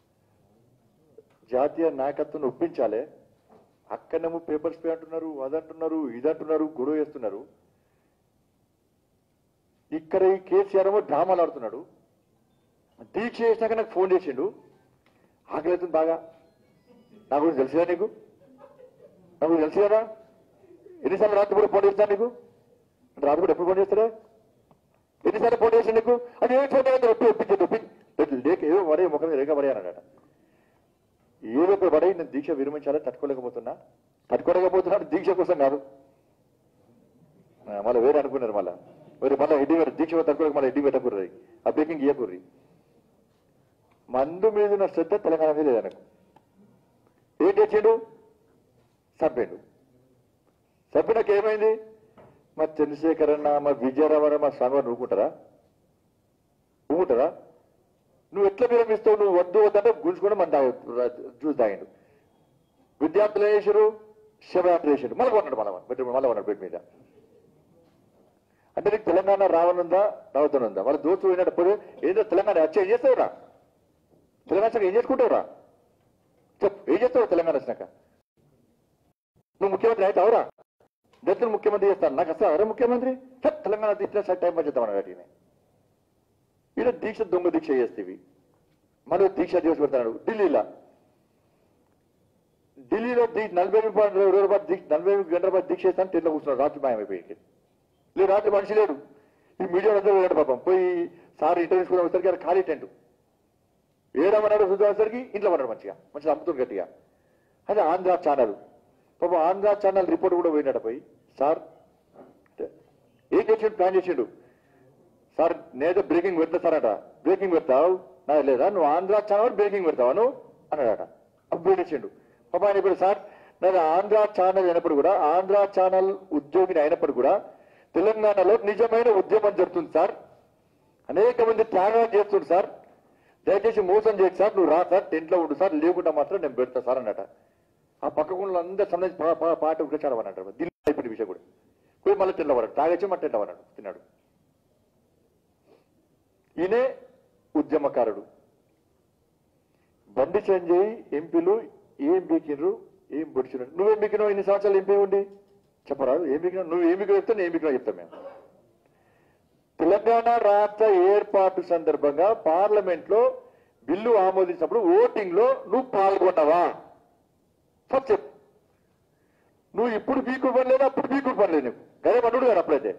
జాతీయ నాయకత్వం ఒప్పించాలి అక్కడేమో పేపర్స్ పే అంటున్నారు అదంటున్నారు ఇదంటున్నారు గొడవ చేస్తున్నారు ఇక్కడ ఈ కేసీఆర్ ఏమో డ్రామాలు ఆడుతున్నాడు దీక్ష చేసినాక నాకు ఫోన్ చేసిండు ఆకలి అవుతుంది బాగా నా గురించి తెలిసిదా నీకు నా గురించి తెలుసు కదా ఎన్నిసార్లు రాత్రి కూడా ఫోన్ చేస్తాను నీకు రాత్రి కూడా ఎప్పుడు ఫోన్ చేస్తారా ఎన్నిసార్లు ఫోన్ చేసి నీకు అది ఏం ఫోన్ చేస్తే ఒప్పి ఒప్పించదు ఒప్పి లేక ఏదో మరే ముఖం మీద రేఖ పడే అన్నాడట ఏదో ఒక పడి నేను దీక్ష విరమించాలి తట్టుకోలేకపోతున్నా తట్టుకోలేకపోతున్నాడు దీక్ష కోసం కాదు ఆ, మళ్ళీ వేరే అనుకున్నారు మళ్ళా మరి మళ్ళీ ఎడ్డి వేరే దీక్ష తట్టుకోలేక మళ్ళీ ఎడ్డి పెట్టకూడదు ఆ బ్రేకింగ్ ఇయ్యకూర్రి మందు మీద ఉన్న శ్రద్ధ తెలంగాణ మీద లేదు నాకు ఏం చేసిండు చంపిండు చంపినాక ఏమైంది మా చంద్రశేఖర్ అన్న మా విజయరావు మా స్వామి వారు ఊరుకుంటారా ఊరుకుంటారా నువ్వు ఎట్లా విరమిస్తావు నువ్వు వద్దు వద్దంటే గుంజుకొని మన జ్యూస్ తాగిండు విద్యార్థులు వేసారు శివయాత్ర వేసారు మళ్ళీ కొన్నాడు మళ్ళీ బెడ్ మళ్ళీ కొన్నాడు బెడ్ మీద అంటే నీకు తెలంగాణ రావనుందా రావద్దనుందా వాళ్ళ దోస్తు పోయినట్టు పోయి ఏదో తెలంగాణ వచ్చి ఏం చేస్తావురా తెలంగాణ వచ్చాక ఏం చేసుకుంటావురా చెప్పు ఏం చేస్తావు తెలంగాణ వచ్చినాక నువ్వు ముఖ్యమంత్రి అయితే అవరా దత్తులు ముఖ్యమంత్రి చేస్తాను నాకు అసలు ఎవరే ముఖ్యమంత్రి చెప్ తెలంగాణ ఇట్లా టైం పాస్ చేద్దాం అన్నట్టు ఈయన దీక్ష దొంగ దీక్ష చేస్తేవి మరో దీక్ష చేసి పెడతాడు ఢిల్లీలో ఢిల్లీలో దీ నలభై రూపాయలు ఇరవై రూపాయలు దీక్ష నలభై గంటల రూపాయలు దీక్ష చేస్తాను ట్రైన్లో కూర్చున్నాడు రాత్రి మాయమైపోయి లేదు రాత్రి మనిషి లేడు ఈ మీడియా అందరూ వెళ్ళాడు పాపం పోయి సార్ ఇంటర్వ్యూస్ కూడా వచ్చేసరికి అది ఖాళీ టెంట్ ఏడమన్నాడు శుద్ధ వచ్చేసరికి ఇంట్లో పడ్డాడు మంచిగా మంచిగా అమ్ముతుంది గట్టిగా అదే ఆంధ్ర ఛానల్ పాపం ఆంధ్ర ఛానల్ రిపోర్ట్ కూడా పోయినాడు పోయి సార్ ఏం చేసిండు ప్లాన్ చేసిండు సార్ నేనైతే బ్రేకింగ్ పెడతా సార్ అట బ్రేకింగ్ పెడతావు నా లేదా నువ్వు ఆంధ్ర ఛానల్ బ్రేకింగ్ పెడతావా నువ్వు అన్నాడట అప్పుడు ఇచ్చిండు పాప ఆయన ఇప్పుడు సార్ నేను ఆంధ్ర ఛానల్ అయినప్పుడు కూడా ఆంధ్ర ఛానల్ ఉద్యోగిని అయినప్పుడు కూడా తెలంగాణలో నిజమైన ఉద్యమం జరుగుతుంది సార్ అనేక మంది త్యాగాలు చేస్తుంది సార్ దయచేసి మోసం చేయకు సార్ నువ్వు రా సార్ టెంట్లో ఉండు సార్ లేకుండా మాత్రం నేను పెడతా సార్ అన్నట ఆ పక్కకుండా అందరూ సంబంధించి పా- పా- పాట ఉగ్రచారం అన్నట్టు ఢిల్లీ అయిపోయిన విషయం కూడా పోయి మళ్ళీ టెంట్లో పడ్డాడు తాగొచ్చి మళ్ళీ టెంట్లో పడ్డాడు తిన్నాడు ఈయనే ఉద్యమకారుడు బండి సంజయ్ ఎంపీలు ఏం బీకినరు ఏం పొడిచినారు నువ్వేం బీకినావు ఇన్ని సంవత్సరాలు ఎంపీ ఉండి చెప్పరాదు ఏం బీకినావు నువ్వు ఏం బీకినా చెప్తే నేను ఏం బీకినా చెప్తాం మేము తెలంగాణ రాష్ట్ర ఏర్పాటు సందర్భంగా పార్లమెంట్ లో బిల్లు ఆమోదించినప్పుడు ఓటింగ్ లో నువ్వు పాల్గొన్నావా ఫస్ట్ చెప్పు నువ్వు ఇప్పుడు బీకుడు పనిలేదు అప్పుడు బీకుడు పనిలేదు నీకు గదే పనుడు కదా అప్పుడైతే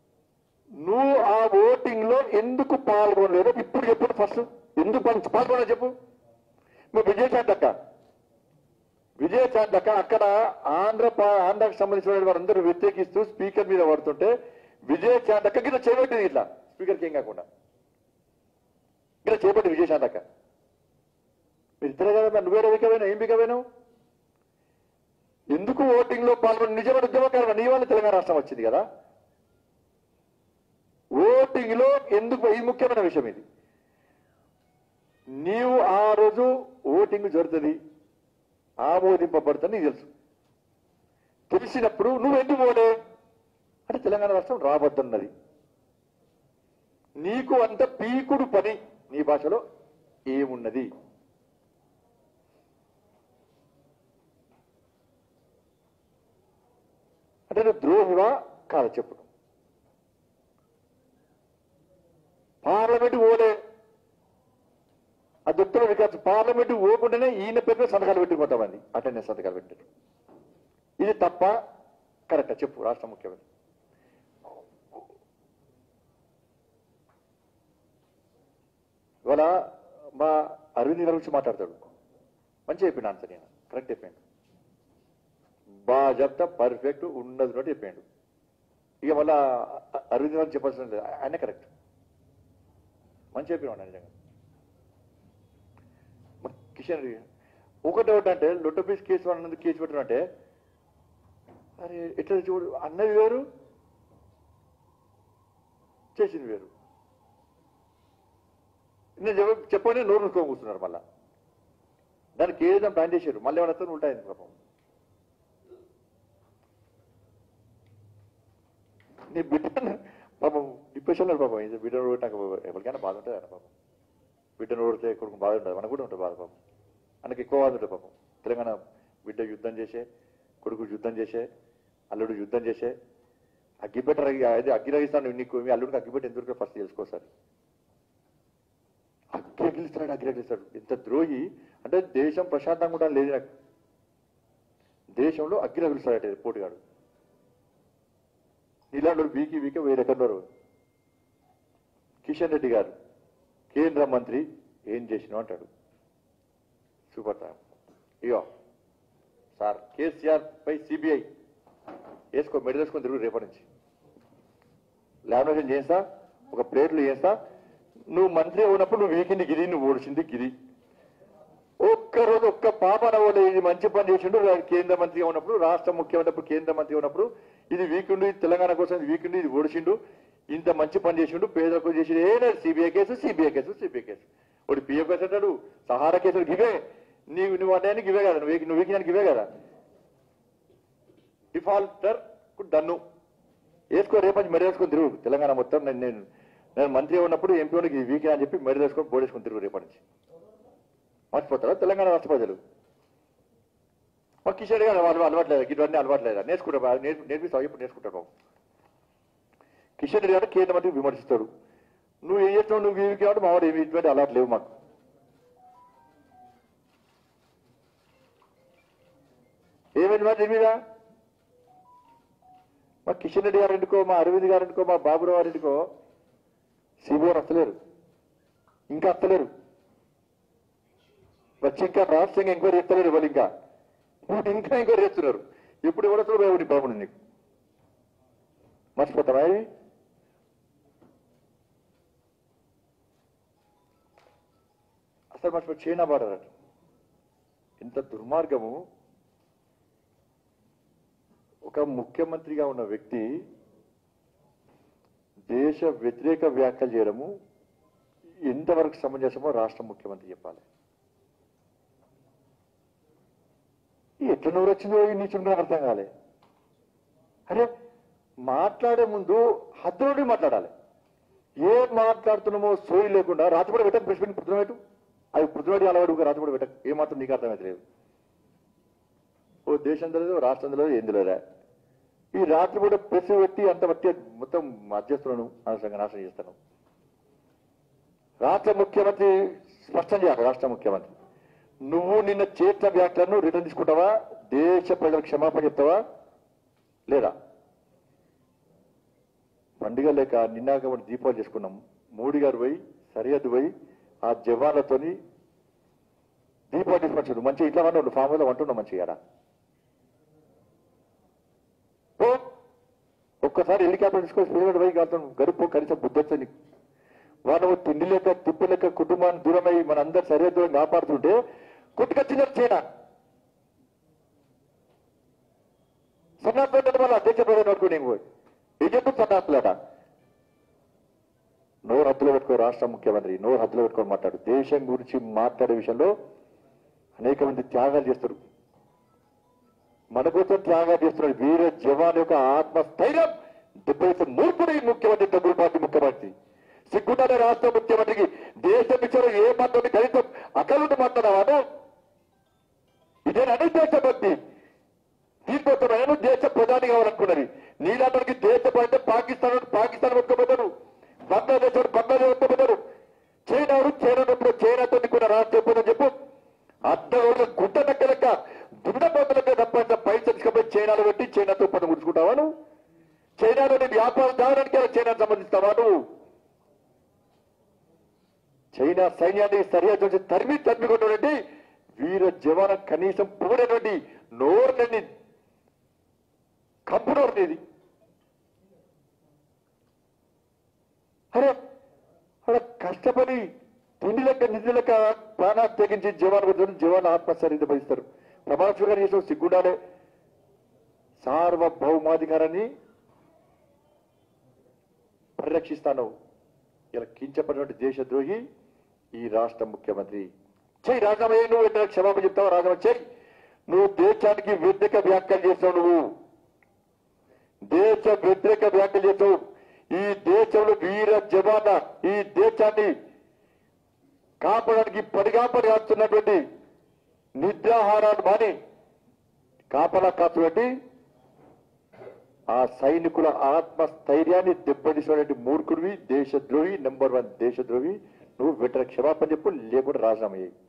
నువ్వు ఆ ఓటింగ్ లో ఎందుకు పాల్గొనలేదు ఇప్పుడు ఎప్పుడు ఫస్ట్ ఎందుకు పాల్గొన చెప్పు విజయశాంతక అక్కడ ఆంధ్ర పా- ఆంధ్రాకి సంబంధించిన వారందరూ వ్యతిరేకిస్తూ స్పీకర్ మీద పడుతుంటే విజయశాంతక గిట్లా చేపట్టింది ఇట్లా స్పీకర్కి ఏం కాకుండా ఇట్లా చేపట్టి విజయశాంతక మీరు ఇద్దరే కదా మరి నువ్వేరే బికవేనా ఏం బికవేనావు ఎందుకు ఓటింగ్ లో పాల్గొని నిజమైన ఉద్యమకారులు నీ వల్ల తెలంగాణ రాష్ట్రం వచ్చింది కదా ఓటింగ్ లో ఎందుకు ఇది ముఖ్యమైన విషయం ఇది నీవు ఆ రోజు ఓటింగ్ జరుగుతుంది ఆమోదింపబడుతుంది నీకు తెలుసు తెలిసినప్పుడు నువ్వు ఎందుకు పోలే అంటే తెలంగాణ రాష్ట్రం రాబోతున్నది నీకు అంత పీకుడు పని నీ భాషలో ఏమున్నది అంటే నువ్వు ద్రోహివా కాదు చెప్పు పార్లమెంట్ ఓలే ఆ దుక్కుల వికాస్ పార్లమెంట్ ఓకుండానే ఈయన పేరు మీద సంతకాలు పెట్టి కొంతమంది అటెండెన్స్ సంతకాలు పెట్టారు ఇది తప్ప కరెక్టా చెప్పు రాష్ట్ర ముఖ్యమంత్రి ఇవాళ మా అరవింద్ గారి గురించి మాట్లాడతాడు మంచి చెప్పాడు ఆన్సర్ నేను కరెక్ట్ చెప్పాడు బాగా చెప్తా పర్ఫెక్ట్ ఉన్నది నోటి చెప్పాడు ఇక మళ్ళా అ- అరవింద్ గారు చెప్పాల్సిన లేదు. ఆయన కరెక్ట్ మంచి చెప్పినాడు నిజంగా మరి కిషన్ రెడ్డి ఒకటి ఒకటి అంటే లొట్ట పీస్ కేసు అన్నందుకు కేసు పెట్టడం అంటే అరే ఎట్లా చూడు అన్నది వేరు చేసింది వేరు నేను చెప్ప- చెప్పగానే నోరు మూసుకొని కూర్చున్నారు మళ్ళా దానికి ఏదైనా ప్లాన్ చేశారు మళ్ళీ ఏమైనా ఉంటాయింది పాపం నీ బిడ్డ పాపం డిప్రెషన్లో పాపం ఇది బిడ్డ నాకు ఎవరికైనా బాధ ఉంటుంది కదా పాపం బిడ్డను ఓడితే కొడుకు బాధ ఉంటుంది మనకు కూడా ఉంటుంది బాధ పాపం మనకి ఎక్కువ బాధ ఉంటుంది పాపం తెలంగాణ బిడ్డ యుద్ధం చేసే కొడుకు యుద్ధం చేసే అల్లుడు యుద్ధం చేసే అగ్గిపెట్ట రగి అదే అగ్గి రగిస్తాను నీకు మీ అల్లుడికి అగ్గిపెట్ట ఎందుకు ఫస్ట్ తెలుసుకోసారి అగ్గి రగిలిస్తాడు అగ్గి రగిలిస్తాడు ఇంత ద్రోహి అంటే దేశం ప్రశాంతంగా కూడా లేదు నాకు దేశంలో అగ్గి రగిలిస్తాడట పోటీగాడు ఇలాంటి వీకి వీకి వేరే రకంలో కిషన్ రెడ్డి గారు కేంద్ర మంత్రి ఏం చేసినావు అంటాడు సూపర్ సార్ ఇగో సార్ కేసీఆర్ పై సిబిఐ వేసుకో మెడల్ వేసుకొని తిరుగు రేపటి నుంచి లామినేషన్ చేస్తా ఒక ప్లేట్లు చేస్తా నువ్వు మంత్రి ఉన్నప్పుడు నువ్వు వీకింది గిరి నువ్వు ఓడిచింది గిరి ఒక్క రోజు ఒక్క పాప నవ్వలే ఇది మంచి పని చేసిండు రా- కేంద్ర మంత్రిగా ఉన్నప్పుడు రాష్ట్ర ముఖ్యమంత్రి కేంద్ర మంత్రి ఉన్నప్పుడు ఇది వీకుండు ఇది తెలంగాణ కోసం ఇది వీకుండు ఇది ఓడిచిండు ఇంత మంచి పని చేసిండు పేదలకు చేసిండు ఏ లేదు CBI case CBI case CBI case ఒకటి పిఎఫ్ కేసు అంటాడు సహారా కేసులు గివే నీవు నువ్వు అంటే గివే కదా నువ్వు వీకి- నువ్వు వీకినానికి గివే కదా డిఫాల్టర్ డన్ను వేసుకో రేపటి మెడ వేసుకొని తిరుగు తెలంగాణ మొత్తం నేను నేను నేను మంత్రి ఉన్నప్పుడు ఎంపీ ఉన్నకి వీకే అని చెప్పి మెడ వేసుకొని బోర్డు వేసుకొని తిరుగు రేపటి నుంచి మర్చిపోతారా తెలంగాణ రాష్ట్ర ప్రజలు మా కిషోర్ గారు వాళ్ళు అలవాట్లేదు ఇవన్నీ అలవాట్లేదా నేర్చుకుంటారు బాగా నేర్పి నేర్పిస్తావు ఇప్పుడు నేర్చుకుంటారు బాబు కిషన్ రెడ్డి గారు కేంద్ర మంత్రి విమర్శిస్తాడు నువ్వు ఏం చేస్తావు నువ్వు వీరికి కాబట్టి మా వాడు ఏమి ఇటువంటి అలవాటు లేవు మాకు ఏమైంది మరి దీని మీద మా కిషన్ రెడ్డి గారు ఎందుకో మా అరవింద్ గారు ఎందుకో మా బాబురావు గారు ఎందుకో సిబిఐ వస్తలేరు ఇంకా వస్తలేరు వచ్చి ఇంకా రహస్యంగా ఎంక్వైరీ చేస్తలేరు వాళ్ళు ఇంకా ఇప్పుడు ఇంకా ఎంక్వైరీ చేస్తున్నారు ఎప్పుడు ఎవడతారు ఎవరి బాబుని నీకు మర్చిపోతారా ఇవి అసలు మర్చిపోయి చైనా బార్డర్ అట ఇంత దుర్మార్గము ఒక ముఖ్యమంత్రిగా ఉన్న వ్యక్తి దేశ వ్యతిరేక వ్యాఖ్యలు చేయడము ఎంతవరకు సమంజసమో రాష్ట్ర ముఖ్యమంత్రి చెప్పాలి ఎట్లా నోరు వచ్చిందో ఈ నీచుండే అర్థం కాలే అరే మాట్లాడే ముందు హద్దులోనే మాట్లాడాలి ఏం మాట్లాడుతున్నామో సోయి లేకుండా రాత్రిపూట పెట్టక ప్రెస్ మీట్ పుట్టిన పెట్టు అది పుట్టినవాడి అలవాడు రాత్రిపూట పెట్టక ఏమాత్రం నీకు అర్థమైతే లేదు ఓ దేశం తెలియదు ఓ రాష్ట్రం తెలియదు ఏం తెలియదా ఈ రాత్రిపూట ప్రెస్ పెట్టి అంత బట్టి మొత్తం అధ్యస్తున్నాను అనవసరంగా నాశనం చేస్తాను రాష్ట్ర ముఖ్యమంత్రి స్పష్టం చేయాలి రాష్ట్ర ముఖ్యమంత్రి నువ్వు నిన్న చేసిన వ్యాఖ్యలను రిటర్న్ తీసుకుంటావా దేశ ప్రజలకు క్షమాపణ చెప్తావా లేదా పండుగ లేక నిన్న కాబట్టి దీపావళి చేసుకున్నాం మోడీ గారు పోయి సరిహద్దు పోయి ఆ జవాన్లతోని దీపావళి తీసుకొచ్చాడు మంచిగా ఇట్లా వండు ఫామ్ లో వంటున్నాం మంచిగా ఆడ ఒక్కసారి హెలికాప్టర్ తీసుకొని స్పీడ్ పోయి కాదు గడుపు కనీసం బుద్ధొచ్చ నీకు వాళ్ళు తిండి లేక తిప్పి లేక కుటుంబాన్ని దూరమై మన అందరి సరిహద్దులను కాపాడుతుంటే కొట్టుకొచ్చినారు చైనా సన్నాసులు వల్ల అధ్యక్ష ప్రధాని పట్టుకుని ఏం చెప్పు సన్నాసులట నోరు హద్దులో పెట్టుకో రాష్ట్ర ముఖ్యమంత్రి నోరు హద్దులో పెట్టుకొని మాట్లాడు దేశం గురించి మాట్లాడే విషయంలో అనేక మంది త్యాగాలు చేస్తారు మన కోసం త్యాగాలు చేస్తున్నారు వీర జవాన్ యొక్క ఆత్మస్థైర్యం దెబ్బతీసే మూర్ఖుడు ఈ ముఖ్యమంత్రి డబ్బులు పార్టీ ముఖ్యమంత్రి సిగ్గుండాలి రాష్ట్ర ముఖ్యమంత్రికి దేశం విషయంలో ఏ మాట్లాడి కనీసం అకలుండి మాట్లాడవాడు ఇదేనని దేశభక్తి దీనికోసం ఆయన దేశ ప్రధాని కావాలనుకున్నది నీలాంటి దేశ అంటే పాకిస్తాన్ పాకిస్తాన్ ఒప్పుకోబోతారు బంగ్లాదేశ్ వాడు బంగ్లాదేశ్ ఒప్పుకోబోతారు చైనా వాడు చైనా ఎప్పుడు చైనాతో కూడా రాష్ట్రం చెప్పదని చెప్పు అద్దరు గుడ్డ నక్కలక దున్నపోతులకే తప్ప పైసలు తీసుకుపోయి చైనాలో పెట్టి చైనాతో పని గుర్చుకుంటావా నువ్వు చైనాలోని వ్యాపారం దావడానికి చైనా సంబంధిస్తావా నువ్వు చైనా సైన్యాన్ని సరిహద్దు నుంచి తరిమి తరిమి కొట్టినటువంటి వీర జవాన కనీసం పొగినటువంటి నోరుని కంపునోరు నీది అరే అక్కడ కష్టపడి తిండి లెక్క నిధి లెక్క ప్రాణాలు తెగించి జవాన్ కొడుతున్న జవాన్ ఆత్మశరీర భరిస్తారు ప్రమాణ స్వీకారం చేసిన సిగ్గుండాలే సార్వభౌమాధికారాన్ని పరిరక్షిస్తాను ఇలా కించపడినటువంటి దేశద్రోహి ఈ రాష్ట్ర ముఖ్యమంత్రి చెయ్యి రాజీనామా చేయి, నువ్వు ఎట్లా క్షమాపణ చెప్తావు రాజీనామా చెయ్యి నువ్వు దేశానికి వ్యతిరేక వ్యాఖ్యలు చేస్తావు నువ్వు దేశ వ్యతిరేక వ్యాఖ్యలు చేస్తావు ఈ దేశంలో వీర జవాన ఈ దేశాన్ని కాపాడడానికి పడిగాపడి ఆడుతున్నటువంటి నిద్రాహారాలు మాని కాపలా కాస్తున్నటువంటి ఆ సైనికుల ఆత్మస్థైర్యాన్ని దెబ్బతీసినటువంటి మూర్ఖుడివి దేశద్రోహి నెంబర్ వన్ దేశద్రోహి నువ్వు వెంటనే క్షమాపణ చెప్పు లేకుండా రాజీనామా చేయి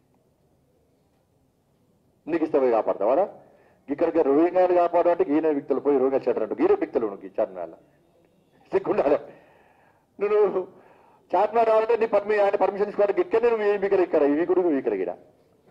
నీకు ఇష్టపోయి కాపాడతావారా ఇక్కడికి రోహింగ్యాలు కాపాడంటే ఈయన వ్యక్తులు పోయి రోహింగ్యా చేటారంట ఈయన వ్యక్తులు నువ్వు చార్మినార్ సిగ్గుండాలి నువ్వు చార్మినార్ రావాలంటే నీ పర్మి ఆయన పర్మిషన్ తీసుకోవడానికి ఇక్కడనే నువ్వు ఏమి ఇక్కడ ఇక్కడ ఇవి కూడా నువ్వు ఇక్కడ ఇక్కడ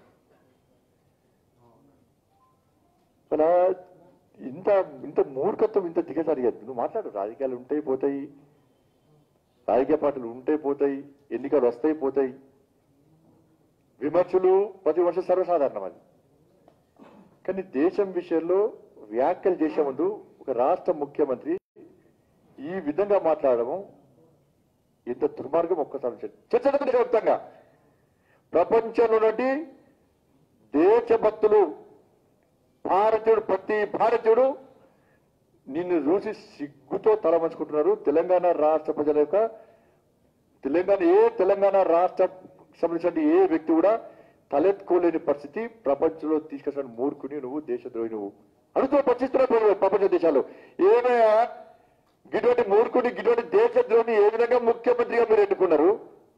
అలా ఇంత ఇంత మూర్ఖత్వం ఇంత దిగజారిగదు నువ్వు మాట్లాడు రాజకీయాలు ఉంటాయి పోతాయి రాజకీయ పార్టీలు ఉంటాయి పోతాయి ఎన్నికలు వస్తాయి పోతాయి విమర్శలు ప్రతి వర్షం సర్వసాధారణం అది కానీ దేశం విషయంలో వ్యాఖ్యలు చేసే ముందు ఒక రాష్ట్ర ముఖ్యమంత్రి ఈ విధంగా మాట్లాడము ఇంత దుర్మార్గం ఒక్కసారి చర్చ వ్యక్తంగా ప్రపంచంలో నుండి దేశభక్తులు భారతీయుడు ప్రతి భారతీయుడు నిన్ను చూసి సిగ్గుతో తలమంచుకుంటున్నారు తెలంగాణ రాష్ట్ర ప్రజల యొక్క తెలంగాణ ఏ తెలంగాణ రాష్ట్ర సంబంధించిన ఏ వ్యక్తి కూడా తలెత్తుకోలేని పరిస్థితి ప్రపంచంలో తీసుకొచ్చిన మూర్ఖుని నువ్వు దేశద్రోహి నువ్వు అడుగుతూ ప్రశ్నిస్తున్నారు ప్రపంచ దేశాలు ఏమైనా గిటువంటి మూర్ఖుని గిటువంటి దేశద్రోహిని ఏ విధంగా ముఖ్యమంత్రిగా మీరు ఎన్నుకున్నారు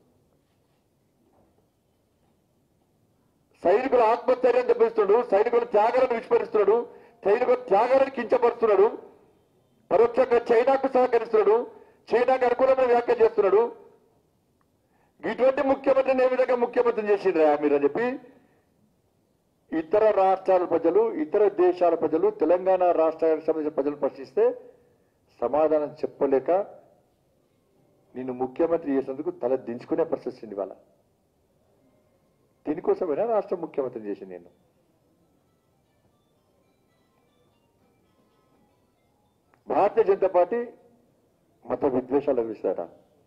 సైనికుల ఆత్మస్థైర్యం దెబ్బిస్తున్నాడు సైనికుల త్యాగాలను విస్మరిస్తున్నాడు సైనికుల త్యాగాలను కించపరుస్తున్నాడు పరోక్షంగా చైనాకు సహకరిస్తున్నాడు చైనాకు అనుకూలమైన వ్యాఖ్య చేస్తున్నాడు ఇటువంటి ముఖ్యమంత్రిని ఏ విధంగా ముఖ్యమంత్రిని చేసిండ్రా మీరు అని చెప్పి ఇతర రాష్ట్రాల ప్రజలు ఇతర దేశాల ప్రజలు తెలంగాణ రాష్ట్రానికి సంబంధించిన ప్రజలు ప్రశ్నిస్తే సమాధానం చెప్పలేక నిన్ను ముఖ్యమంత్రి చేసేందుకు తల దించుకునే పరిస్థితి వచ్చింది వాళ్ళ దీనికోసమైనా రాష్ట్ర ముఖ్యమంత్రి చేసి నేను భారతీయ జనతా పార్టీ మత విద్వేషాలు విస్తారట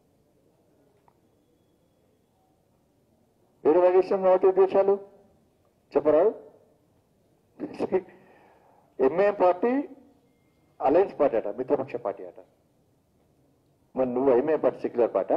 వేరే వైదేశం మత విద్వేషాలు చెప్పరాదు ఎంఏఎం పార్టీ అలయన్స్ పార్టీ అట మిత్రపక్ష పార్టీ అట మరి నువ్వు ఎంఏఎం పార్టీ సెక్యులర్ పార్టీ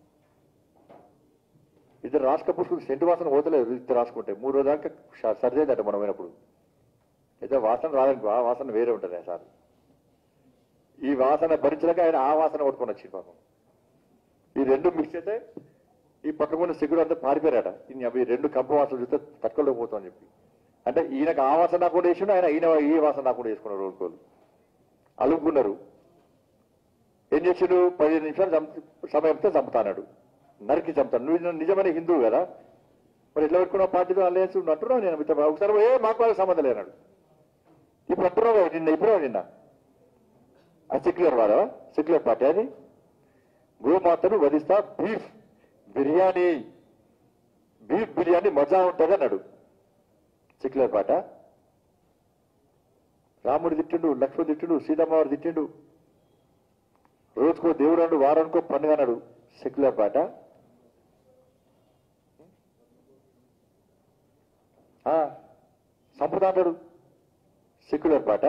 ఇద్దరు రాసుక పుస్తకం సెంటు వాసన పోతలేదు ఇద్దరు రాసుకుంటే మూడు రోజుల దాకా ష- సరిచేదట మనం పోయినప్పుడు అయితే వాసన రాదనుకో ఆ వాసన వేరే ఉంటుంది సార్ ఈ వాసన భరించలేక ఆయన ఆ వాసన కొట్టుకొని వచ్చింది పాపం ఈ రెండు మిక్స్ అయితే ఈ పక్కకున్న సిగ్గుడు అంతా పారిపోయారట ఈ అవి రెండు కంప వాసనలు చూస్తే తట్టుకోలేకపోతామని చెప్పి అంటే ఈయనకు ఆ వాసన నాకు కూడా వేసిండు ఆయన ఈయన ఈ వాసన నాకు కూడా వేసుకున్నారు రోజుకోలు అలుగుకున్నారు ఏం చేసిండు పదిహేను నిమిషాలు చంప- సమయంతో చంపుతాన్నాడు నరికి చంపుతాను నువ్వు నిజ- నిజమైన హిందువు కదా మరి ఎట్లా పెట్టుకున్నావు పార్టీతో అలయన్స్ నువ్వు అంటున్నావు నేను మిత్ర ఒకసారి ఏ మాకు వాళ్ళకి సంబంధం లేనాడు ఇప్పుడు అంటున్నావు కదా నిన్న ఇప్పుడు నిన్న ఆ సెక్యులర్ వాడా సెక్యులర్ పార్టీ అది గోమాతను వధిస్తా బీఫ్ బిర్యానీ బీఫ్ బిర్యానీ మజా ఉంటుంది అన్నాడు సెక్యులర్ పాట రాముడు తిట్టిండు లక్ష్మణ్ తిట్టిండు సీతమ్మవారు తిట్టిండు రోజుకో దేవుడు అన్నాడు వారానికో పండుగ అన్నాడు సెక్యులర్ పాట ఆ, సంపద అంటాడు సెక్యులర్ పాట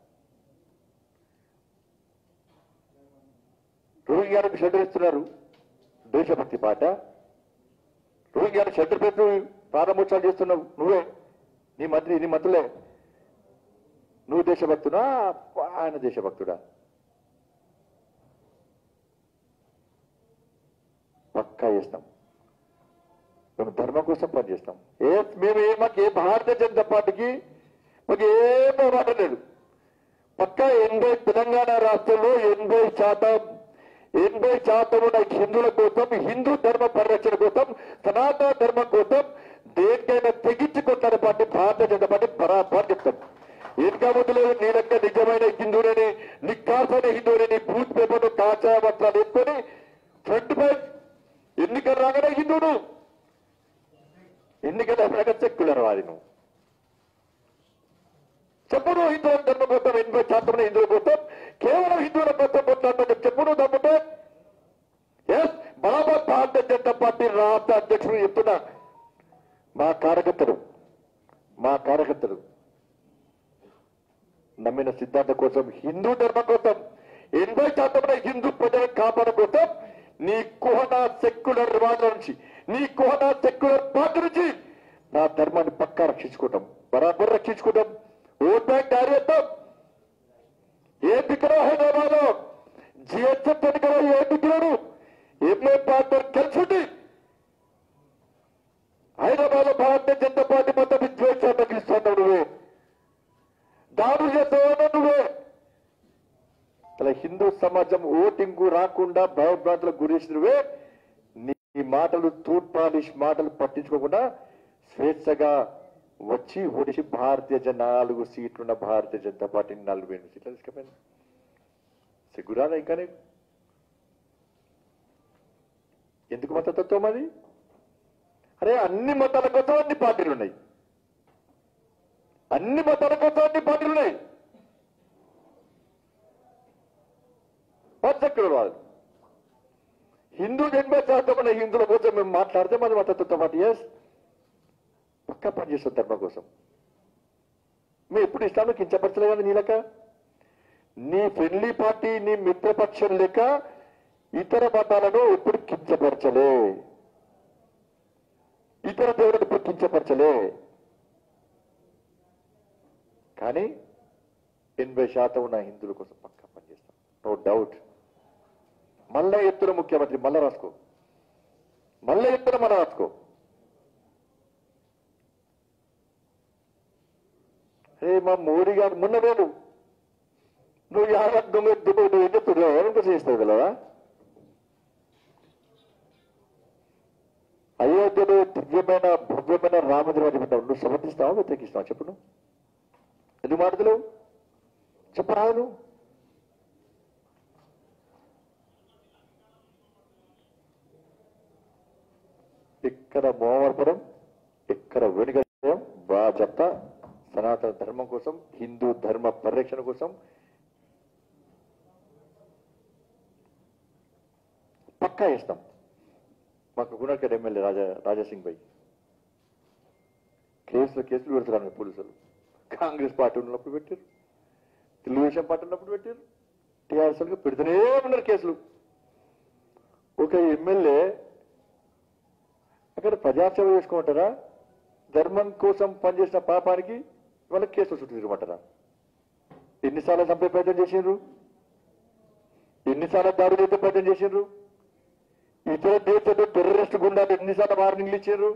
రోహింగ్యాలకు షెల్టర్ ఇస్తున్నారు దేశభక్తి పాట రోహింగ్యాలకు షెల్టర్ పెట్టు ప్రారంభోత్సవాలు చేస్తున్నావు నువ్వే నీ మంత్రి నీ మంత్రులే నువ్వు దేశభక్తుడా ఆయన దేశభక్తుడా పక్కా చేస్తాం మేము ధర్మం కోసం పనిచేస్తాం ఏ మేము ఏ మాకు ఏ భారతీయ జనతా పార్టీకి మాకు ఏ మాట లేదు పక్కా ఎనభై తెలంగాణ రాష్ట్రంలో ఎనభై శాతం ఎనభై శాతం ఉన్న హిందువుల కోసం హిందూ ధర్మ పరిరక్షణ కోసం సనాతన ధర్మం కోసం దేనికైనా తెగించుకుంటారు పార్టీ భారతీయ జనతా పార్టీ బరాబర్ చెప్తాం ఇంకా ముందు లేదు నీ లెక్క నిజమైన హిందువులని నిక్కాసైన హిందువులని బూత్ పేపర్లు కాచాయ వస్త్రాలు వేసుకొని ఫ్రంట్ పై ఎన్నికలు రాగానే హిందువుడు ఎన్నికలు అయిపోయాక సెక్యులర్ వాది నువ్వు చెప్పు నువ్వు హిందువుల ధర్మం కోసం ఎనభై శాతం హిందువుల కోసం కేవలం హిందువుల కోసం కొట్లాడమని చెప్పు నువ్వు తమ్ముంటే ఎస్ బాబా భారతీయ జనతా పార్టీ రాష్ట్ర అధ్యక్షుడు చెప్తున్నా మా కార్యకర్తలు మా కార్యకర్తలు నమ్మిన సిద్ధాంతం కోసం హిందూ ధర్మం కోసం ఎనభై శాతం హిందూ ప్రజలను కాపాడడం కోసం నీ కుహన సెక్యులర్ రివాజుల నుంచి నీ కుహన సెక్యులర్ పార్టీ నుంచి నా ధర్మాన్ని పక్కా రక్షించుకుంటాం బరాబర్ రక్షించుకుంటాం ఓట్ బ్యాంక్ తయారు చేస్తాం ఏ దిక్కులో హైదరాబాద్ లో జిహెచ్ఎఫ్ ఎన్నికలో ఏ దిక్కులను ఎంఏ పార్టీ కలిసి హైదరాబాద్ లో భారతీయ జనతా పార్టీ మొత్తం విద్వేషాన్ని తగ్గిస్తున్నావు నువ్వే దాడులు చేస్తావన్నా నువ్వే అలా హిందూ సమాజం ఓటింగ్ రాకుండా భయభ్రాంతులకు గురేసి నువ్వే నీ మాటలు తూట్ పాలిష్ మాటలు పట్టించుకోకుండా స్వేచ్ఛగా వచ్చి ఓడిసి భారతీయ జన నాలుగు సీట్లున్న భారతీయ జనతా పార్టీని నలభై ఎనిమిది సీట్లు తీసుకుపోయింది సిగ్గురాదా ఇంకా నీకు ఎందుకు మతతత్వం అది అరే అన్ని మతాల కోసం అన్ని పార్టీలు ఉన్నాయి అన్ని మతాల కోసం అన్ని పార్టీలు ఉన్నాయి పచ్చక్కులు వాళ్ళు హిందూ ఎనభై శాతం ఉన్న హిందువుల కోసం మేము మాట్లాడితే మన మతత్వంతో పాటు ఎస్ పక్కా పనిచేస్తాం ధర్మం కోసం మేము ఎప్పుడు ఇస్తామో కించపరచలే కదా నీ లెక్క నీ ఫ్రెండ్లీ పార్టీ నీ మిత్రపక్షం లెక్క ఇతర మతాలను ఎప్పుడు కించపరచలే ఇతర దేవులను ఎప్పుడు కించపరచలే కానీ ఎనభై శాతం ఉన్న హిందువుల కోసం పక్కా పనిచేస్తాం నో డౌట్ మళ్ళా ఎత్తున ముఖ్యమంత్రి మళ్ళా రాసుకో మళ్ళా ఎత్తున మళ్ళా రాసుకో అరే మా మోడీ గారు మొన్న నేను నువ్వు యాభై దొంగ దుబ్బ నువ్వు ఏం చెప్తున్నావు ఎవరికి చేస్తావు కదా అయోధ్యలో దివ్యమైన భవ్యమైన రామదేవ చెప్తావు నువ్వు సమర్థిస్తావా వ్యతిరేకిస్తావా చెప్పు నువ్వు ఎందుకు మాటలు చెప్పరాదు నువ్వు ఇక్కడ మోమరపురం ఇక్కడ వెనుగం బాధ్యత సనాతన ధర్మం కోసం హిందూ ధర్మ పరిరక్షణ కోసం పక్కా ఇస్తాం మాకు గుణకర్ ఎమ్మెల్యే రాజా రాజాసింగ్ భాయ్ కేసులు కేసులు పెడుతున్నారు పోలీసులు కాంగ్రెస్ పార్టీ ఉన్నప్పుడు పెట్టారు తెలుగుదేశం పార్టీ ఉన్నప్పుడు పెట్టారు టీఆర్ఎస్ వాళ్ళకి పెడుతూనే ఉన్నారు కేసులు ఒక ఎమ్మెల్యే అక్కడ ప్రజాసేవ చేసుకోమంటారా ధర్మం కోసం పనిచేసిన పాపానికి వాళ్ళకి కేసులు చుట్టూ తిరగమంటారా ఎన్నిసార్లు చంపే ప్రయత్నం చేసిండ్రు ఎన్నిసార్లు దాడులు చేసే ప్రయత్నం చేసిండ్రు ఇతర దేశంలో టెర్రరిస్ట్ గుండాలు ఎన్నిసార్లు వార్నింగ్లు ఇచ్చారు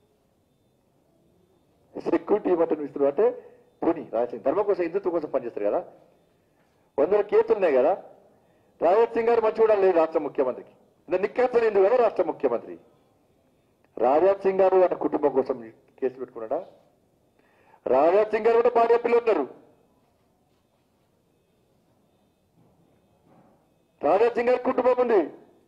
సెక్యూరిటీ బట్టను ఇస్తారు అంటే పోనీ రాజసింగ్ ధర్మం కోసం హిందుత్వం కోసం పనిచేస్తారు కదా వందల కేసులు ఉన్నాయి కదా రాజత్ సింగ్ గారు మంచి కూడా లేదు రాష్ట్ర ముఖ్యమంత్రికి నిక్కర్సలు ఎందుకు కదా రాష్ట్ర ముఖ్యమంత్రి రాజాత్ సింగ్ గారు ఆయన కుటుంబం కోసం కేసు పెట్టుకున్నాడా రాజాత్ సింగ్ గారు కూడా భార్య పిల్లలు ఉన్నారు రాజాసింగ్ గారి కుటుంబం ఉంది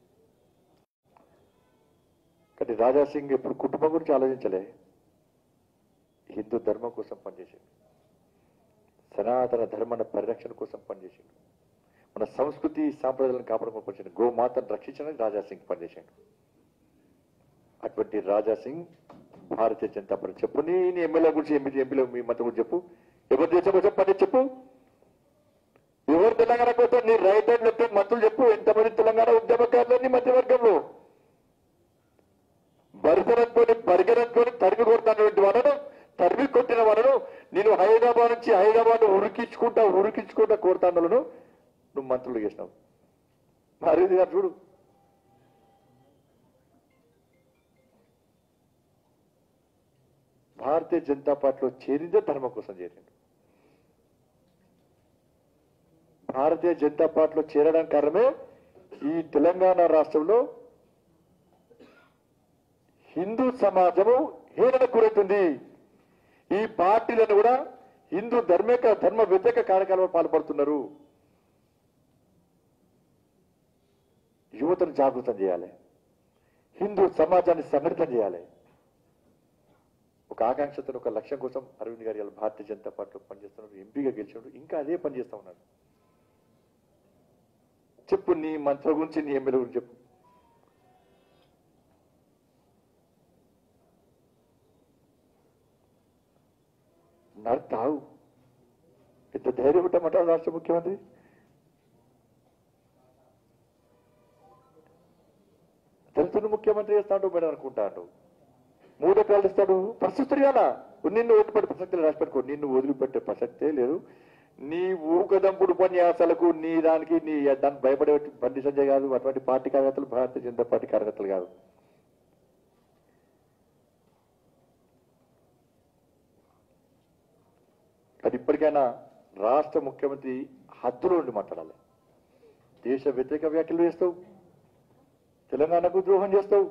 కానీ రాజాసింగ్ ఎప్పుడు కుటుంబం గురించి ఆలోచించలే హిందూ ధర్మం కోసం పనిచేసిండు సనాతన ధర్మాల పరిరక్షణ కోసం పనిచేసిండు మన సంస్కృతి సాంప్రదాయాలను కాపాడుకొని పనిచేసిండు గోమాతను రక్షించడానికి రాజాసింగ్ పనిచేసిండు అటువంటి రాజాసింగ్ భారతీయ జనతా పార్టీ చెప్పు నీ నీ ఎమ్మెల్యే గురించి ఎంపీ ఎంపీలో మీ మంత్రి గురించి చెప్పు ఎవరు చేసామో చెప్పు పని చెప్పు ఎవరు తెలంగాణ కోసం నీ రైట్ హ్యాండ్ లెఫ్ట్ హ్యాండ్ మంత్రులు చెప్పు ఎంతమంది తెలంగాణ ఉద్యమకారులు నీ మధ్యవర్గంలో బరితనంతోని పరిగణంతోని తరిమి కొడుతున్నటువంటి వాళ్ళను తరిమి కొట్టిన వాళ్ళను నేను హైదరాబాద్ నుంచి హైదరాబాద్ ఉరికించుకుంటా ఉరికించుకుంటా కోరుతాండలను నువ్వు మంత్రులు చేసినావు మరి ఇది కాదు చూడు భారతీయ జనతా పార్టీలో చేరిందే ధర్మం కోసం చేరిండు భారతీయ జనతా పార్టీలో చేరడానికి కారణమే ఈ తెలంగాణ రాష్ట్రంలో హిందూ సమాజము హీనన గురవుతుంది ఈ పార్టీలను కూడా హిందూ ధర్మేక ధర్మ వ్యతిరేక కార్యక్రమాలు పాల్పడుతున్నారు యువతను జాగృతం చేయాలి హిందూ సమాజాన్ని సంఘటితం చేయాలి ఒక ఆకాంక్షతో ఒక లక్ష్యం కోసం అరవింద్ గారు ఇవాళ భారతీయ జనతా పార్టీలో పనిచేస్తున్నారు ఎంపీగా గెలిచినాడు ఇంకా అదే పని చేస్తా ఉన్నాడు చెప్పు నీ మంత్రుల గురించి నీ ఎమ్మెల్యే గురించి చెప్పు నడతావు ఎంత ధైర్యం ఉంటామంటారు రాష్ట్ర ముఖ్యమంత్రి దళితులు ముఖ్యమంత్రి చేస్తాడు మేడం అనుకుంటాడు మూడు ఎకరాలు ఇస్తాడు ప్రశస్తి కదా నిన్ను ఓటుపడి ప్రసక్తి రాసి పెట్టుకో నిన్ను వదిలిపెట్టే ప్రసక్తే లేదు నీ ఊకదంపుడు ఉపన్యాసాలకు నీ దానికి నీ దానికి భయపడే బండి సంజయ్ కాదు అటువంటి పార్టీ కార్యకర్తలు భారతీయ జనతా పార్టీ కార్యకర్తలు కాదు అది ఇప్పటికైనా రాష్ట్ర ముఖ్యమంత్రి హద్దులో ఉండి మాట్లాడాలి దేశ వ్యతిరేక వ్యాఖ్యలు చేస్తావు తెలంగాణకు ద్రోహం చేస్తావు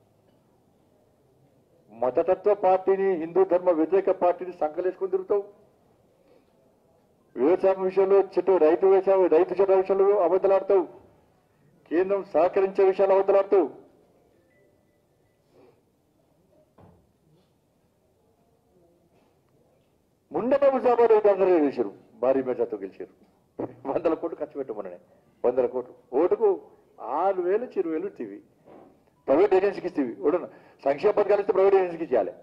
మతతత్వ పార్టీని హిందూ ధర్మ వ్యతిరేక పార్టీని సంకలేసుకొని తిరుగుతావు వ్యవసాయం విషయంలో చెట్టు రైతు వ్యవసాయం రైతు చట్ట విషయంలో అబద్ధలాడతావు కేంద్రం సహకరించే విషయాలు అబద్ధలాడతావు ముండన ముజాబాద్ అయితే అందరూ గెలిచారు భారీ మెజార్తో గెలిచారు వందల కోట్లు ఖర్చు పెట్టమని వందల కోట్లు ఓటుకు ఆరు వేలు చిరు వేలు ఇస్తేవి ప్రైవేట్ ఏజెన్సీకి ఇస్తేవి ఓడు సంక్షేమ పథకాలు ఇస్తే ప్రైవేట్ ఏజెన్సీకి ఇచ్చేయాలి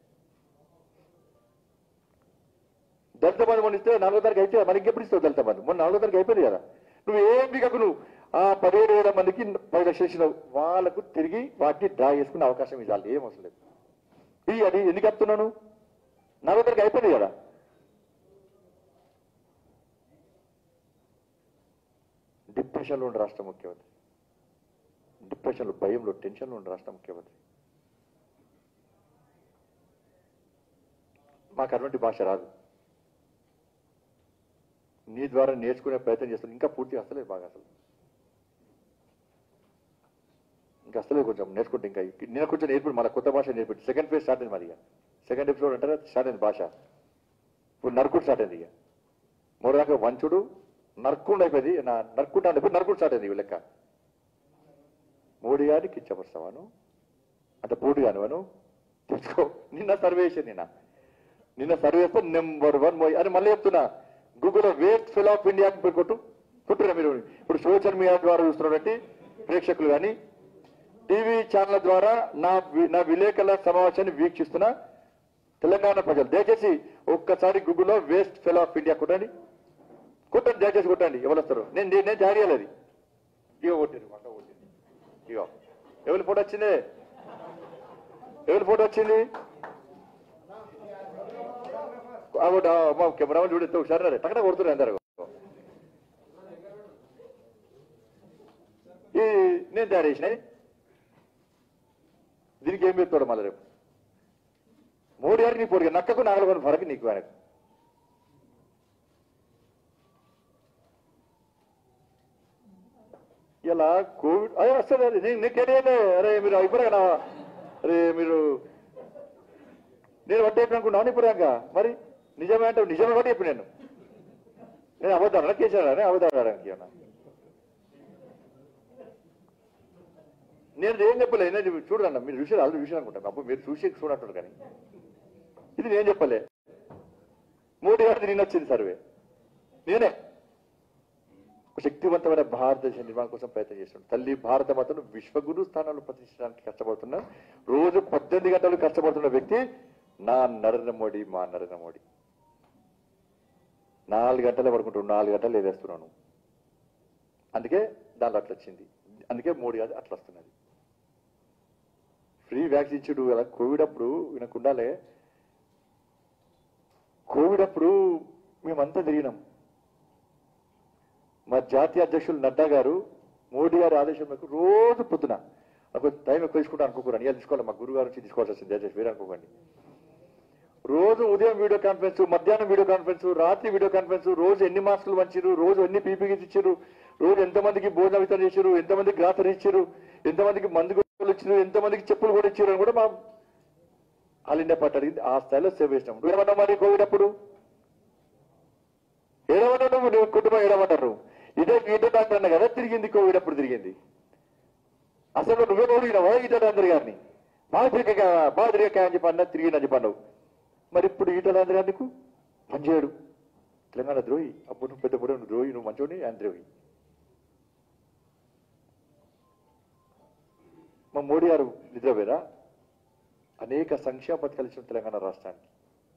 దళిత బంధు మొన్న ఇస్తే నాలుగో తారీఖు అయితే మనకి ఇంకెప్పుడు ఇస్తావు దళిత బంధు మొన్న నాలుగో తారీఖు అయిపోయింది కదా నువ్వు ఏం దిగకు నువ్వు ఆ పదిహేడు వేల మందికి పది లక్షలు ఇచ్చినావు వాళ్ళకు తిరిగి వాటిని డ్రా చేసుకునే అవకాశం ఇవ్వాలి ఏం అవసరం లేదు ఈ అది ఎందుకు చెప్తున్నాను నాలుగో తారీఖు అయిపోయింది కదా డిప్రెషన్లో ఉండే రాష్ట్ర ముఖ్యమంత్రి డిప్రెషన్లో భయంలో టెన్షన్లో ఉండే రాష్ట్ర ముఖ్యమంత్రి మాకు అటువంటి భాష రాదు నీ ద్వారా నేర్చుకునే ప్రయత్నం చేస్తాను ఇంకా పూర్తిగా అసలేదు బాగా అసలు ఇంకా అసలే కొంచెం నేర్చుకుంటే ఇంకా నేను కొంచెం నేర్పి మళ్ళీ కొత్త భాష నేర్పి సెకండ్ ఫేజ్ స్టార్ట్ అయింది మరి ఇక సెకండ్ ఎపిసోడ్ అంటారా స్టార్ట్ అయింది భాష ఇప్పుడు నరుకుడు స్టార్ట్ అయింది ఇక మూడు దాకా వంచుడు నరుక్కుండా అయిపోయింది నా నరుక్కుంటా అయిపోయి నరుకుడు స్టార్ట్ అయింది ఈ లెక్క మోడీ గారిని కించపరుస్తావాను అంత పోటీ కానివాను తెలుసుకో నిన్న సర్వే చేశాను నిన్న నిన్న సర్వే చేస్తే నెంబర్ వన్ మోయ్ అని మళ్ళీ చెప్తున్నా గూగుల్లో వేస్ట్ ఫిల్ ఆఫ్ ఇండియా అని పేరు కొట్టు కొట్టురా మీరు ఇప్పుడు సోషల్ మీడియా ద్వారా చూస్తున్నటువంటి ప్రేక్షకులు కానీ టీవీ ఛానల్ ద్వారా నా వి- నా విలేకరుల సమావేశాన్ని వీక్షిస్తున్న తెలంగాణ ప్రజలు దయచేసి ఒక్కసారి గూగుల్లో వేస్ట్ ఫెల్ ఆఫ్ ఇండియా కొట్టండి కొట్టండి దయచేసి కొట్టండి ఎవరు వస్తారు నేను నేను నేను జారీ చేయలేదు ఇగో కొట్టారు పక్క కొట్టింది ఇగో ఎవరి ఫోటో వచ్చింది ఎవరి ఫోటో వచ్చింది ఆవిడ మా కెమెరామన్ చూడితే ఒకసారి రే టక్కడ కొడుతున్నారు అందరు ఈ నేను తయారు చేసినాయి దీనికి ఏం చెప్తాడు మళ్ళీ రేపు మూడు గారికి నీ పొడిగా నక్కకు నాలుగు కొన్ని ఫరక్ నీకు ఆయనకు ఇలా కోవిడ్ అదే వస్తుంది అది నేను నీకేనే అరే మీరు ఇప్పుడు కదా అరే మీరు నేను వడ్డీ అనుకున్నాను ఇప్పుడు ఇంకా మరి నిజమే అంటే నిజమే వడ్డీ చెప్పి నేను నేను అబద్ధాను కేసాను అబద్ధానికి ఏమన్నా నేను ఏం చెప్పలే నేను చూడరన్న మీరు చూసారు ఆల్రెడీ చూసారు అనుకుంటాను అప్పుడు మీరు చూసి చూడంటారు కానీ ఇది నేను చెప్పలే మోడీ గారిది నేను వచ్చింది సర్వే నేనే ఒక శక్తివంతమైన భారతదేశ నిర్మాణం కోసం ప్రయత్నం చేస్తున్నాడు తల్లి భారత మాతను విశ్వగురు స్థానంలో ప్రతిష్ఠించడానికి కష్టపడుతున్నా రోజు పద్దెనిమిది గంటలు కష్టపడుతున్న వ్యక్తి నా నరేంద్ర మోడీ మా నరేంద్ర మోడీ నాలుగు గంటలే పడుకుంటాడు నాలుగు గంటలు లేదేస్తున్నాను అందుకే దాంట్లో అట్లా వచ్చింది అందుకే మోడీ గారు అట్లా వస్తున్నది ఫ్రీ వ్యాక్సిన్ ఇచ్చుడు కదా కోవిడ్ అప్పుడు ఈయనకు ఉండాలి కోవిడ్ అప్పుడు మేమంతా తిరిగినాం మా జాతీయ అధ్యక్షులు నడ్డా గారు మోడీ గారి ఆదేశం మేరకు రోజు పొద్దున నాకు టైం ఎక్కువ తీసుకుంటా అనుకోకూడదు ఇవాళ తీసుకోవాలి మా గురువు గారి నుంచి తీసుకోవాల్సి వస్తుంది దయచేసి వేరే అనుకోకండి రోజు ఉదయం వీడియో కాన్ఫరెన్స్ మధ్యాహ్నం వీడియో కాన్ఫరెన్స్ రాత్రి వీడియో కాన్ఫరెన్స్ రోజు ఎన్ని మాస్కులు పంచారు రోజు ఎన్ని పీపీకి ఇచ్చారు రోజు ఎంతమందికి భోజన వితరణ చేశారు ఎంతమందికి గ్రాసరీ ఇచ్చారు ఎంతమందికి మందు గొప్పలు ఇచ్చారు ఎంతమందికి చెప్పులు కూడా ఇచ్చారు అని కూడా మా ఆల్ ఇండియా పార్టీ అడిగింది ఆ స్థాయిలో సేవ్ చేసినాం నువ్వు ఏమన్నావు మరి కోవిడ్ అప్పుడు ఏడవన్నా నువ్వు నీ కుటుంబం ఏడవన్నారు ఇదే ఈట డాక్టర్ అన్న కదా తిరిగింది కోవిడ్ అప్పుడు తిరిగింది అసలు నువ్వే ఓడిగినావా ఈట డాక్టర్ గారిని బాగా తిరిగా బాగా తిరిగా అని చెప్పి అన్న తిరిగిందని చెప్పి అన్నావు మరి ఇప్పుడు ఈట డాక్టర్ గారు నీకు పనిచేయడు తెలంగాణ ద్రోహి అప్పుడు నువ్వు పెద్ద పొడవు నువ్వు ద్రోహి నువ్వు మంచోని ఆయన ద్రోహి మా మోడీ గారు నిద్రపోయారా అనేక సంక్షేమ పథకాలు ఇచ్చిన తెలంగాణ రాష్ట్రానికి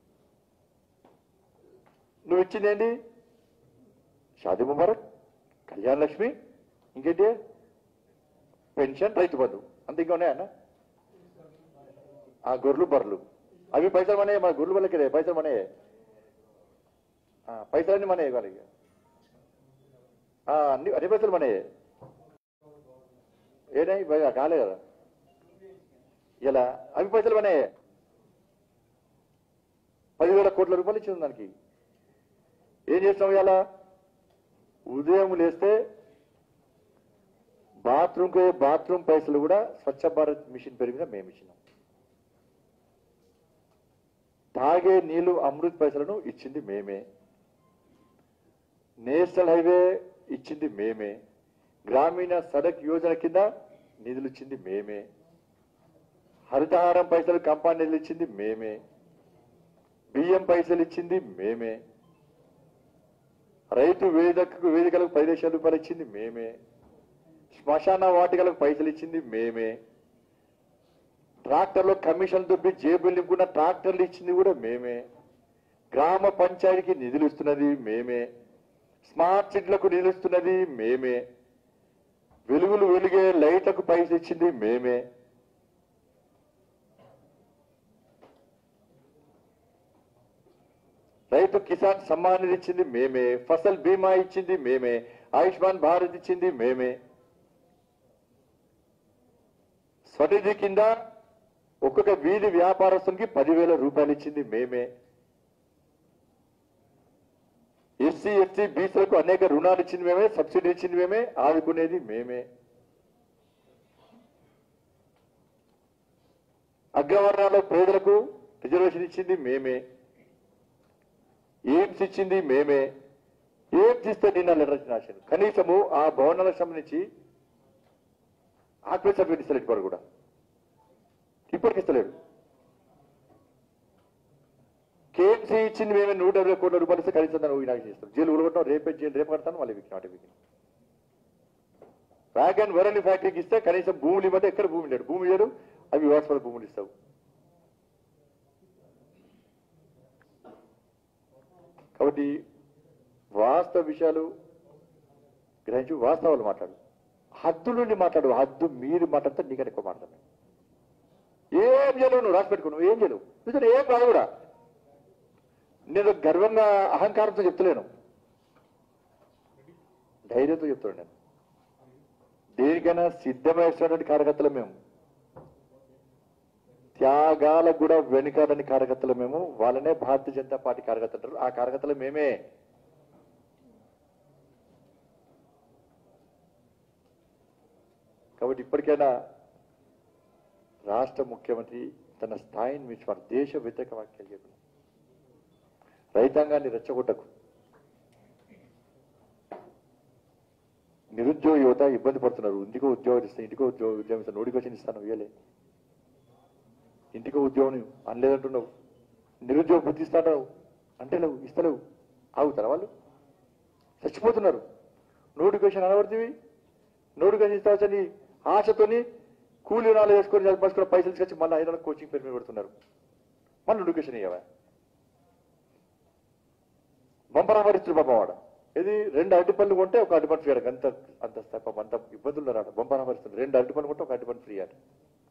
నువ్వు ఇచ్చిందేంటి షాదీ ముబారక్ కళ్యాణ లక్ష్మి ఇంకేంటి పెన్షన్ రైతు బంధు అంత ఇంకా ఉన్నాయన్న ఆ గొర్రెలు బర్రెలు అవి పైసలు మనే మన గొర్రెలు బర్రెలకి పైసలు మనే పైసలన్నీ మనే వాళ్ళకి ఆ, అన్ని అన్ని పైసలు మనే ఏనాయి భయ కాలే కదా ఇలా అవి పైసలు మనే పదివేల కోట్ల రూపాయలు ఇచ్చింది దానికి ఏం చేస్తాం ఇలా ఉదయం లేస్తే బాత్రూమ్కి బాత్రూమ్ పైసలు కూడా స్వచ్ఛ భారత్ మిషన్ పేరు మీద మేము ఇచ్చినాం తాగే నీళ్లు అమృత్ పైసలను ఇచ్చింది మేమే నేషనల్ హైవే ఇచ్చింది మేమే గ్రామీణ సడక్ యోజన కింద నిధులు ఇచ్చింది మేమే హరితహారం పైసలు కంపెనీ నిధులు ఇచ్చింది మేమే బియ్యం పైసలు ఇచ్చింది మేమే రైతు వేదికకు వేదికలకు పది లక్షల రూపాయలు ఇచ్చింది మేమే శ్మశాన వాటికలకు పైసలు ఇచ్చింది మేమే ట్రాక్టర్లో కమిషన్ దుబ్బి జేబులు నింపుకున్న ట్రాక్టర్లు ఇచ్చింది కూడా మేమే గ్రామ పంచాయతీకి నిధులు ఇస్తున్నది మేమే స్మార్ట్ సిటీలకు నిధులు ఇస్తున్నది మేమే వెలుగులు వెలిగే లైట్లకు పైసలు ఇచ్చింది మేమే రైతు కిసాన్ సమ్మాన్ నిధి ఇచ్చింది మేమే ఫసల్ బీమా ఇచ్చింది మేమే ఆయుష్మాన్ భారత్ ఇచ్చింది మేమే స్వనిధి కింద ఒక్కొక్క వీధి వ్యాపారస్తునికి పదివేల రూపాయలు ఇచ్చింది మేమే ఎస్సీ ఎస్టీ బీసీలకు అనేక రుణాలు ఇచ్చింది మేమే సబ్సిడీ ఇచ్చింది మేమే ఆదుకునేది మేమే అగ్రవర్ణాల పేదలకు రిజర్వేషన్ ఇచ్చింది మేమే ఎయిమ్స్ ఇచ్చింది మేమే ఎయిమ్స్ ఇస్తే నిన్న లెటర్ రాశాను కనీసము ఆ భవనాలకు సంబంధించి ఆక్యుపై సర్టిఫికేట్ ఇస్తలేడు ఇప్పుడు కూడా ఇప్పటికి ఇస్తలేడు కేఎంసీ ఇచ్చింది మేమే నూట ఇరవై కోట్ల రూపాయలు ఇస్తే కనీసం దాన్ని నాకు చేస్తాం జైలు ఉలగొట్టాం రేపే జైలు రేపు కడతాను మళ్ళీ విక్కి నాటి విక్కి వ్యాగన్ వరణి ఫ్యాక్టరీకి ఇస్తే కనీసం భూములు ఇవ్వతే ఎక్కడ భూమి లేడు భూమి లేడు అవి వ్యవస్థల భూములు ఇస్తావు కాబట్టి వాస్తవ విషయాలు గ్రహించి వాస్తవాలు మాట్లాడు హద్దు నుండి మాట్లాడు హద్దు మీరు మాట్లాడితే నీకని ఎక్కువ మాట్లాడతాను ఏం చేయలేవు నువ్వు రాసి పెట్టుకో నువ్వు ఏం చేయలేవు నిజంగా ఏం కాదు కూడా నేను గర్వంగా అహంకారంతో చెప్తలేను ధైర్యంతో చెప్తున్నాను నేను దేనికైనా సిద్ధమైనటువంటి కార్యకర్తలు మేము త్యాగాలకు కూడా వెనుకాడని కార్యకర్తలు మేము వాళ్ళనే భారతీయ జనతా పార్టీ కార్యకర్తలు అంటారు. ఆ కార్యకర్తలు మేమే కాబట్టి ఇప్పటికైనా రాష్ట్ర ముఖ్యమంత్రి తన స్థాయిని మించి మన దేశ వ్యతిరేక వ్యాఖ్యలు చెప్పిన రైతాంగాన్ని రెచ్చగొట్టకు నిరుద్యోగ యువత ఇబ్బంది పడుతున్నారు ఇంటికో ఉద్యోగం ఇస్తే ఇంటికో ఉద్యోగ ఉద్యోగం ఇస్తాను నోటికి వచ్చి ఇస్తాను ఇవ్వలే ఇంటికో ఉద్యోగం అనలేదంటున్నావు నిరుద్యోగ బుద్ధి ఇస్తాను అంటే లేవు ఇస్తలేవు ఆగుతారా వాళ్ళు చచ్చిపోతున్నారు నోటిఫికేషన్ అనబడుతుంది నోటిఫికేషన్ ఇస్తావచ్చని ఆశతోని కూలీ నాలు వేసుకొని చదివేసుకుని పైసలు తీసుకొచ్చి మళ్ళీ ఐదు కోచింగ్ పేరు మీద పెడుతున్నారు మళ్ళీ నోటిఫికేషన్ ఇవ్వవా బంపరా పరిస్థితులు పాపం వాడ ఇది రెండు అరటి పళ్ళు కొంటే ఒక అరటి పండు ఫ్రీ అంత అంత పాపం అంత ఇబ్బందులు ఉన్నారు బంపరా పరిస్థితులు రెండు అరటి పళ్ళు కొంటే ఒక అరటి పండు ఫ్రీ అట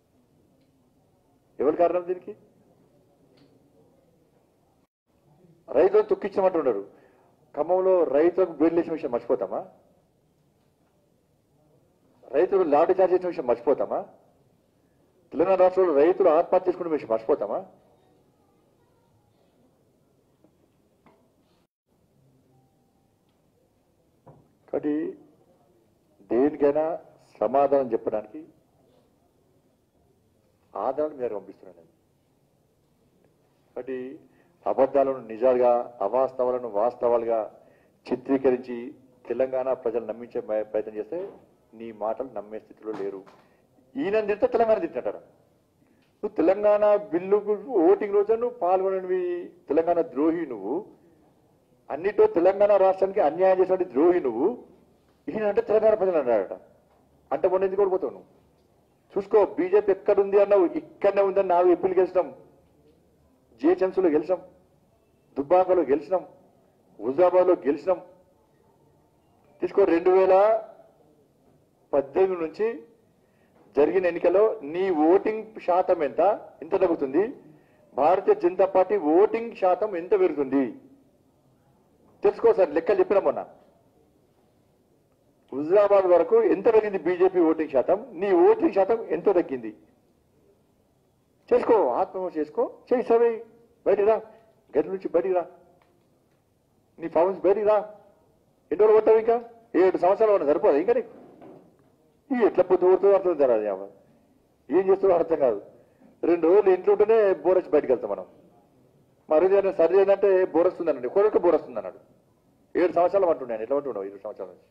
ఎవరి కారణం దీనికి రైతులు తొక్కించమంటున్నారు ఖమ్మంలో రైతులకు బెయిల్ విషయం మర్చిపోతామా రైతులు లాఠీ చార్జ్ చేసిన విషయం మర్చిపోతామా తెలంగాణ రాష్ట్రంలో రైతులు ఆత్మహత్య చేసుకునే విషయం మర్చిపోతామా కాబట్టి దేనికైనా సమాధానం చెప్పడానికి ఆధారం మీరు పంపిస్తున్నాను నేను కాబట్టి అబద్ధాలను నిజాలుగా అవాస్తవాలను వాస్తవాలుగా చిత్రీకరించి తెలంగాణ ప్రజలు నమ్మించే ప్రయ- ప్రయత్నం చేస్తే నీ మాటలు నమ్మే స్థితిలో లేరు ఈయన తింటే తెలంగాణ తింటారా నువ్వు తెలంగాణ బిల్లుకు ఓటింగ్ రోజు నువ్వు పాల్గొనవి తెలంగాణ ద్రోహి నువ్వు అన్నిటో తెలంగాణ రాష్ట్రానికి అన్యాయం చేసినటువంటి ద్రోహి నువ్వు ఈయన అంటే తెలంగాణ ప్రజలు అన్నాడట అంటే మొన్న ఎందుకు ఓడిపోతావు నువ్వు చూసుకో బీజేపీ ఎక్కడుంది అన్నావు ఇక్కడనే ఉందని నాలుగు ఎప్పులు గెలిచినాం జిహెచ్ఎంసీలో గెలిచినాం దుబ్బాకలో గెలిచినాం హుజాబాద్లో గెలిచినాం తీసుకో రెండు వేల పద్దెనిమిది నుంచి జరిగిన ఎన్నికలో నీ ఓటింగ్ శాతం ఎంత ఎంత తగ్గుతుంది భారతీయ జనతా పార్టీ ఓటింగ్ శాతం ఎంత పెరుగుతుంది తెలుసుకో సార్ లెక్కలు చెప్పిన మొన్న హుజరాబాద్ వరకు ఎంత తగ్గింది బీజేపీ ఓటింగ్ శాతం నీ ఓటింగ్ శాతం ఎంత తగ్గింది చేసుకో ఆత్మహత్య చేసుకో చేయి సరే బయటికి రా గది నుంచి బయటికి రా నీ ఫార్మన్స్ బయటికి రా ఎన్ని రోజులు కొట్టావు ఇంకా ఏడు సంవత్సరాలు ఉన్నా సరిపోదు ఇంకా నీకు ఈ ఎట్లా పొద్దు పోతుందో అర్థం జరగదు ఏమ. ఏం చేస్తుందో అర్థం కాదు రెండు రోజులు ఇంట్లో ఉంటేనే బోర్ వచ్చి బయటకు వెళ్తాం మనం మరి ఏదైనా సరి ఏంటంటే బోర్ వస్తుందనండి కొరకు బోర్ వస్తుంది అన్నాడు ఏడు సంవత్సరాలు అంటున్నాను ఎట్లా అంటున్నావు ఏడు సంవత్సరాల నుంచి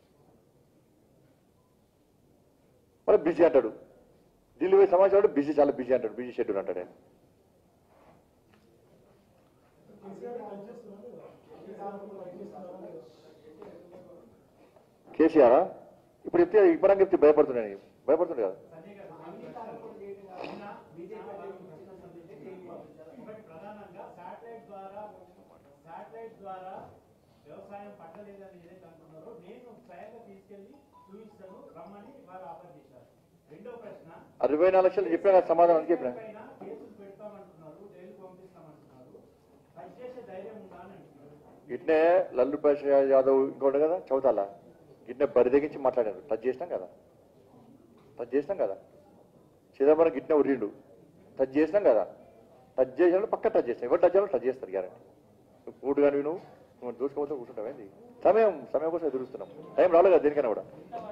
మరి బిజీ అంటాడు ఢిల్లీ పోయి సమాచారం బిజీ చాలా బిజీ అంటాడు బిజీ షెడ్యూల్ అంటాడు ఆయన కేసీఆర్ ఇప్పుడు చెప్తే ఇప్పుడు చెప్తే భయపడుతున్నాను భయపడుతుంది కదా ఒకటి ప్రధానంగా శాటిలైట్ ద్వారా శాటిలైట్ ద్వారా వ్యవసాయం పట్టలేదని ఏదైతే అంటున్నారో నేను స్వయంగా తీసుకెళ్లి చూపిస్తాను రమ్మని వారు ఆఫర్ చేశారు రెండో ప్రశ్న అరవై నాలుగు లక్షలు చెప్పినా కదా సమాధానం చెప్పిన పైన కేసులు పెడతామంటున్నారు జైలు పంపిస్తామంటున్నారు అది చేసే ధైర్యం ఉందా అని అంటున్నారు ఇట్నే లల్లు ప్రసాద్ యాదవ్ ఇంకోటి కదా చౌతాల గిట్నే బరి తెగించి మాట్లాడారు టచ్ చేసినాం కదా టచ్ చేసినాం కదా చిదంబరం గిట్నే ఉర్రిండు టచ్ చేసినాం కదా టచ్ చేసిన పక్క టచ్ చేస్తాం ఎవరు టచ్ చేయాలో టచ్ చేస్తారు గ్యారంటీ నువ్వు కూడు కానీ నువ్వు నువ్వు దూసుకోవచ్చు కూర్చుంటావేంది సమయం సమయం కోసం ఎదురుస్తున్నాం టైం రాలేదు కదా దేనికైనా కూడా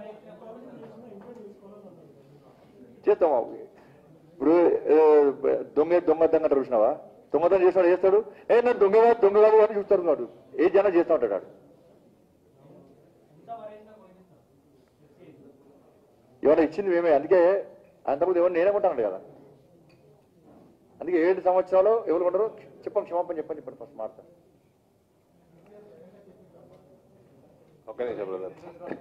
చేస్తాం ఇప్పుడు ఏ, దొంగ దొంగ దొంగ అంటారు చూసినావా దొంగతనం చేస్తాడు చేస్తాడు ఏ నన్ను దొంగ కాదు, దొంగ కాదు అని చూస్తారు ఉన్నాడు ఏ జనం చేస్తా ఉంటాడు వాడు. ఏమైనా ఇచ్చింది మేమే అందుకే అంతకుముందు ఎవరు నేనే కొంటాను కదా అందుకే ఏడు సంవత్సరాలు ఎవరు కొంటారు చెప్పండి క్షమాపణ చెప్పండి చెప్పండి ఫస్ట్ మాట ఒక్క నిమిషం బ్రదర్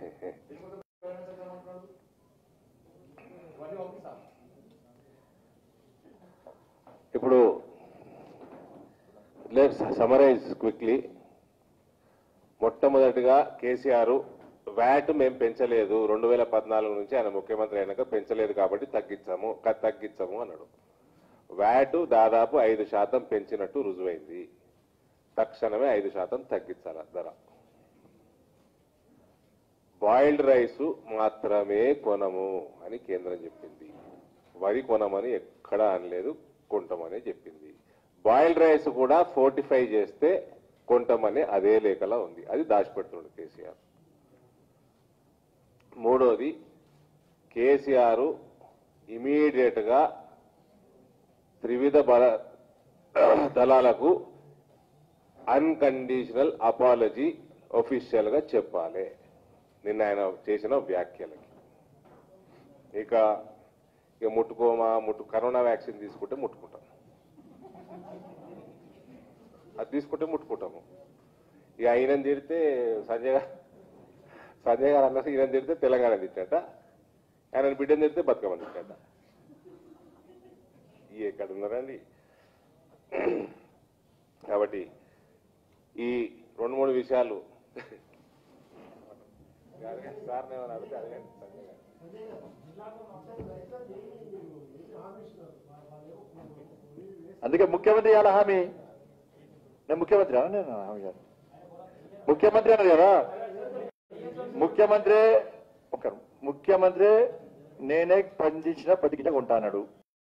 ఇప్పుడు లెట్స్ సమరైజ్ క్విక్లీ మొట్టమొదటిగా కేసీఆర్ వ్యాట్ మేము పెంచలేదు రెండు వేల పద్నాలుగు నుంచి ఆయన ముఖ్యమంత్రి అయినాక పెంచలేదు కాబట్టి తగ్గించాము క- తగ్గించము అన్నాడు వ్యాట్ దాదాపు ఐదు శాతం పెంచినట్టు రుజువైంది తక్షణమే ఐదు శాతం తగ్గించాల ధర బాయిల్డ్ రైస్ మాత్రమే కొనము అని కేంద్రం చెప్పింది వరి కొనమని ఎక్కడా అనలేదు కొంటామని చెప్పింది బాయిల్డ్ రైస్ కూడా ఫోర్టిఫై చేస్తే కొంటామని అదే లేఖలా ఉంది అది దాచిపెడుతుండు కేసీఆర్ మూడోది కేసీఆర్ ఇమీడియట్ గా త్రివిధ బల దళాలకు అన్కండిషనల్ అపాలజీ ఒఫీషియల్ గా చెప్పాలి నిన్న ఆయన చేసిన వ్యాఖ్యలకి ఇక ఇక ముట్టుకోమా ముట్టు కరోనా వ్యాక్సిన్ తీసుకుంటే ముట్టుకుంటాం అది తీసుకుంటే ముట్టుకుంటాము ఇక ఆయన తిడితే సంజయ్ గారు సంజయ్ గారు అన్న ఈయన తిడితే తెలంగాణ తిట్టట ఆయన బిడ్డను తిడితే బతుకమని తిట్టట ఈ ఎక్కడ ఉన్నారండి కాబట్టి ఈ రెండు మూడు విషయాలు సార్ ఏమైనా అడిగితే అడగండి సంజయ్ గారు. అందుకే ముఖ్యమంత్రి ఇవాళ హామీ నేను ముఖ్యమంత్రి అన్నా నేను హామీ కాదు. ముఖ్యమంత్రి అన్నారు కదా ముఖ్యమంత్రి ఒక ముఖ్యమంత్రి నేనే పండించిన పది గిట్ట కొంటా అన్నాడు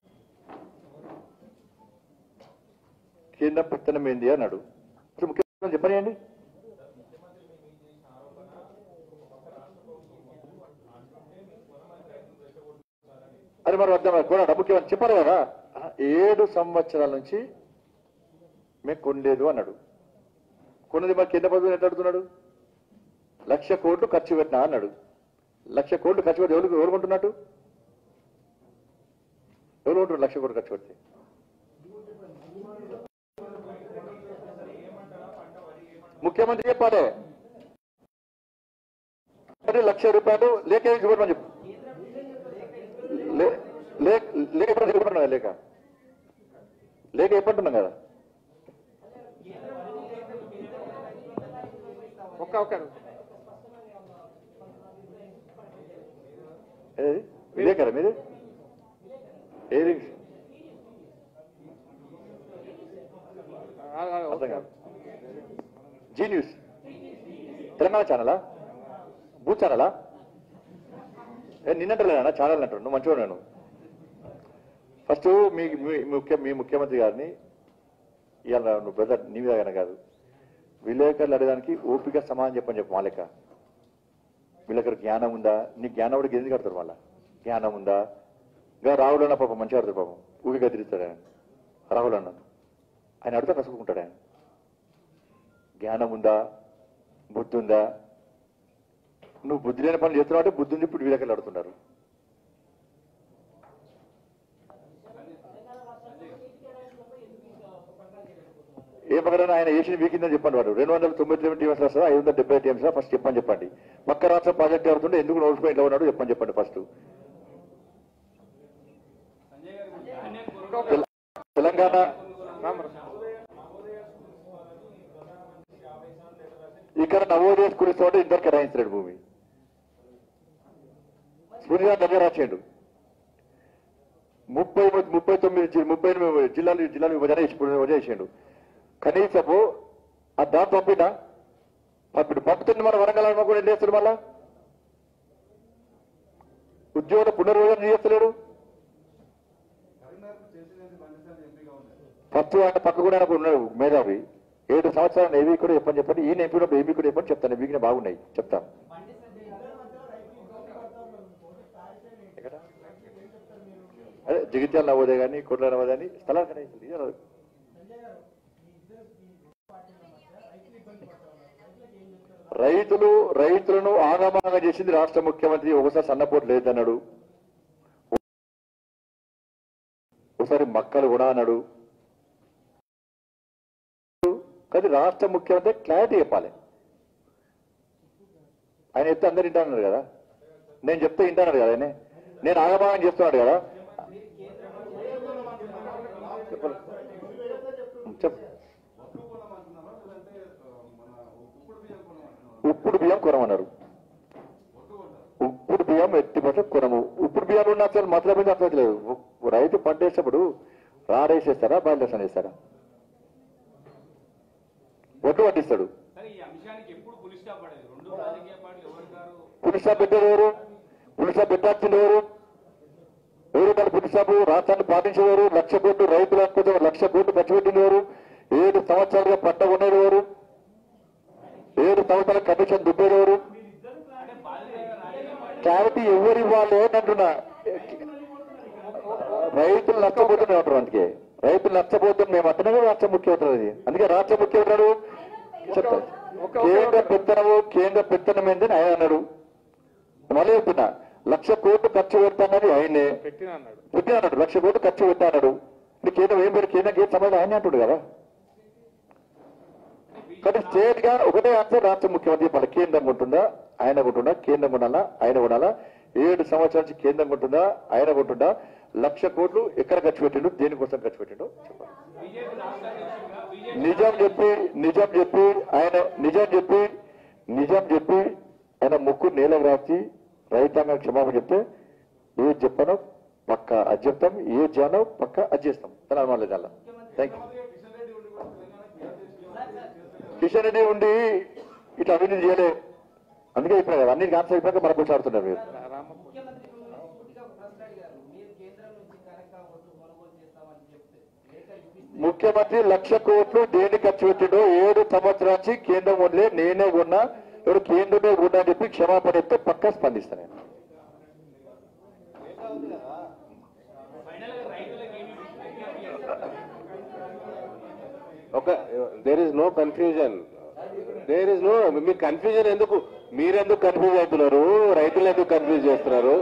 కేంద్రం పెత్తనం ఏంది అన్నాడు అసలు ముఖ్యమంత్రి చెప్పనియండి అది మరి వద్దాం కూడా ముఖ్యమంత్రి చెప్పారు కదా ఆ, ఏడు సంవత్సరాల నుంచి మేము కొనలేదు అన్నాడు కొన్నది మరి కింద పదవి ఎట్లా అడుగుతున్నాడు లక్ష కోట్లు ఖర్చు పెట్టినా అన్నాడు లక్ష కోట్లు ఖర్చు పెట్టి ఎవరు ఎవరు కొంటున్నట్టు ఎవరు కొంటున్నారు లక్ష కోట్లు ఖర్చు పెడితే ముఖ్యమంత్రి చెప్పాలి మరి లక్ష రూపాయలు లేక చూపమని చెప్పు లే- లే- లేక ఎప్పుడు చెప్పంటున్నా కదా లేక లేక చెప్పంటున్నాం కదా ఒక్క ఒక్క ఏది విలేకరా మీది ఏది అర్థం కాదు జీ న్యూస్ తెలంగాణ ఛానలా బూత్ ఛానలా ఏ నిన్నంటలేనా ఛానల్ అంటాడు నువ్వు మంచిగా నేను ఫస్ట్ మీ మీ ముఖ్య మీ ముఖ్యమంత్రి గారిని ఇవాళ నువ్వు బ్రదర్ నీ మీద కాదు విలేకరులు అడగడానికి ఓపిక సమానం చెప్పని చెప్పు మా లెక్క వీళ్ళకి జ్ఞానం ఉందా నీ జ్ఞానం కూడా ఎందుకు కడతారు మళ్ళా జ్ఞానం ఉందా ఇంకా రాహుల్ అన్న పాపం మంచిగా ఆడతాడు పాపం ఊగి గదిరిస్తాడు ఆయన రాహుల్ అన్న ఆయన అడితే కసుకుంటాడు ఆయన జ్ఞానం ఉందా బుద్ధి ఉందా నువ్వు బుద్ధి లేని పనులు చేస్తున్నావు అంటే బుద్ధి ఉంది ఇప్పుడు వీళ్ళకి అడుగుతున్నారు ఏ ప్రకారం ఆయన ఏసీ వీకిందని చెప్పండి వాడు రెండు వందల తొంభై తొమ్మిది టీమ్స్ వస్తుందా ఐదు వందల డెబ్బై టీమ్స్ ఫస్ట్ చెప్పని చెప్పండి పక్క రాష్ట్రం ప్రాజెక్ట్ అవుతుంటే ఎందుకు నోటిఫై లో ఉన్నాడు చెప్పని చెప్పండి ఫస్ట్ తెల- తెలంగాణ ఇక్కడ నవోదయ స్కూల్ ఇస్తామంటే ఇద్దరు కేటాయించాడు భూమి సునీత దగ్గర రాసేయండు ముప్పై ముప్పై తొమ్మిది జి- ముప్పై ఎనిమిది జిల్లాలు జిల్లాలు విభజన చేసి విభజన చేసిండు కనీసము ఆ దాని పంపినా పంపిడు పంపుతుంది మన వరంగల్ అన్న కూడా ఏం చేస్తాడు మళ్ళా ఉద్యోగుల పునర్విభజన చేస్తలేడు ఫస్ట్ ఆయన పక్క కూడా ఆయనకు ఉన్నాడు మేధావి ఏడు సంవత్సరాలు ఏవి కూడా చెప్పని చెప్పండి ఈయన ఎంపీలో ఏవి కూడా చెప్పని చెప్తాను వీగిన బాగున్నాయి చెప్తాను ఎక్కడ? అదే జగిత్యాల నవోదయ కానీ కొట్ల నవోదయ కానీ స్థలాలు కానీ ఇదే రైతులు రైతులను ఆగమాగ చేసింది రాష్ట్ర ముఖ్యమంత్రి ఒకసారి సన్నపోటు లేదన్నాడు ఒకసారి మక్కలు కూడా అన్నాడు కానీ రాష్ట్ర ముఖ్యమంత్రి క్లారిటీ చెప్పాలి ఆయన చెప్తే అందరు వింటాన్నారు కదా నేను చెప్తే వింటాను కదా ఆయన నేను ఆగమాగం చేస్తున్నాడు కదా చెప్పాలి. చెప్పు ఉప్పుడు బియ్యం కొనమన్నారు ఉప్పుడు బియ్యం ఎట్టి పట్ల కొనము ఉప్పుడు బియ్యం ఉన్న అసలు మతలబ్ ఏంది అర్థం లేదు రైతు పంట వేసేటప్పుడు రాడేసేస్తారా బయలుదేస్తాను వేస్తారా ఒడ్డు పట్టిస్తాడు సరే ఈ అంశానికి ఎప్పుడు పులి స్టాప్ పడేది రెండు రాజకీయ పార్టీలు ఎవరు గారు పులిసా పెట్టారు ఎవరు పులిసా పెట్టాల్సింది ఎవరు ఎవరు దాని పులిసాపు రాష్ట్రాన్ని పాటించేవారు లక్ష కోట్లు రైతుల కోసం లక్ష కోట్లు ఖర్చు పెట్టింది ఎవరు ఏడు సంవత్సరాలుగా పంట కొనేది ఎవరు ఏడు సంవత్సరాల కమిషన్ దుబ్బేది ఎవరు క్లారిటీ ఎవరు ఇవ్వాలి అని అంటున్నా రైతులు నష్టపోతున్నారు అంటారు అందుకే రైతులు నష్టపోతున్నారు మేము అంటేనే రాష్ట్ర ముఖ్యమంత్రి అందుకే రాష్ట్ర ముఖ్యమంత్రి చెప్తారు కేంద్ర పెత్తనము కేంద్ర పెత్తనం ఏంటని ఆయన అన్నాడు మళ్ళీ చెప్తున్నా లక్ష కోట్లు ఖర్చు పెడతానని ఆయనే పెట్టిన అన్నాడు పెట్టినా అన్నాడు లక్ష కోట్లు ఖర్చు పెట్టాడు ఇప్పుడు కేంద్రం ఏం పెట్టి కేంద్రం ఏం సంబంధం ఆయన అంటాడు కదా కానీ స్టేట్ గా ఒకటే ఆన్సర్ రాష్ట్ర ముఖ్యమంత్రి చెప్పాలి కేంద్రం ఉంటుందా ఆయన ఉంటుందా కేంద్రం ఉండాలా ఆయన ఉండాలా ఏడు సంవత్సరాల నుంచి కేంద్రం ఉంటుందా ఆయన ఉంటుందా లక్ష కోట్లు ఎక్కడ ఖర్చు పెట్టిండు దేనికోసం ఖర్చు పెట్టిండు చెప్పాలి బీజేపీ రాష్ట్ర అధ్యక్షుడిగా బీజేపీ నిజం చెప్పి నిజం చెప్పి ఆయన నిజం చెప్పి నిజం చెప్పి ఆయన ముక్కు నేల రాసి రైతాంగ క్షమాపణ చెప్తే ఏ చెప్పనో పక్క అది చెప్తాం ఏ జానో పక్క అది చేస్తాం తన అనుమానం లేదు అలా థ్యాంక్ యూ కిషన్ రెడ్డి ఉండి ఇట్లా అవినీతి చేయలే అందుకే ఇప్పుడు కదా అన్నిటికీ ఆన్సర్ అయిపోయాక మనకు కూర్చోడుతున్నారు మీరు ముఖ్యమంత్రి పూర్తిగా ప్రశ్న అడిగారు మీరు కేంద్రం నుంచి కనుక ఒడ్లు కొనుగోలు చేస్తామని చెప్తే లేక ఇప్పిస్తే ముఖ్యమంత్రి లక్ష కోట్లు దేని ఖర్చు పెట్టిండో ఏడు సంవత్సరాల నుంచి కేంద్రం వదిలే నేనే ఉన్నా ఎవరు కేంద్రమే ఉన్నా అని చెప్పి క్షమాపణ చెప్తే పక్కా స్పందిస్తాను నేను. ఫైనల్ గా రైతులకు ఏమి విజ్ఞప్తి చేస్తారు ఒక there is no confusion there is no మీ కన్ఫ్యూజన్ ఎందుకు మీరెందుకు కన్ఫ్యూజ్ అవుతున్నారు రైతులు ఎందుకు కన్ఫ్యూజ్ చేస్తున్నారు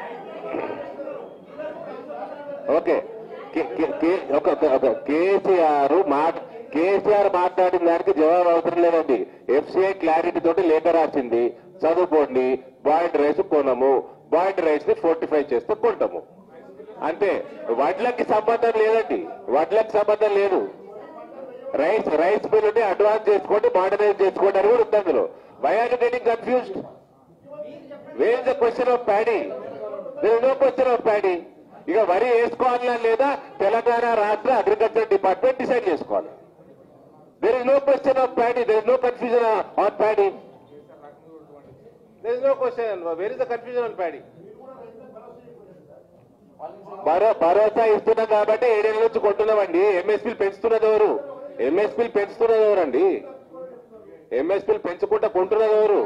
ఓకే కే- కే- కే- ఒక ఒక- ఒక కేసీఆర్ మా కేసీఆర్ మాట్లాడిన దానికి జవాబు అవసరం లేదండి ఎఫ్సిఐ క్లారిటీ తోటి లేఖ రాసింది చదువుకోండి బాయిల్డ్ రైస్ కొనము బాయిల్డ్ రైస్ ని ఫోర్టిఫై చేస్తే కొంటాము అంతే వడ్లకి సంబంధం లేదండి వడ్లకి సంబంధం లేదు రైస్ రైస్ బిల్లుని అడ్వాన్స్ చేసుకోండి మోడర్నైజ్ చేసుకోండి అని కూడా ఉంది అందులో why are getting confused where the question of paddy there no question of paddy ఇక వరి వేసుకోవాలా లేదా తెలంగాణ రాష్ట్ర అగ్రికల్చర్ డిపార్ట్మెంట్ డిసైడ్ చేసుకోవాలి there is no question of paddy there is no confusion on paddy there is no question where is the confusion on paddy భరో భరోసా ఇస్తున్నాం కాబట్టి ఏడేళ్ళ నుంచి కొంటున్నామండి ఎంఎస్పీలు పెంచుతున్నది ఎవరు ఎంఎస్పీలు పెంచుతున్నది ఎవరండి ఎంఎస్పీలు పెంచుకుంటా కొంటున్నది ఎవరు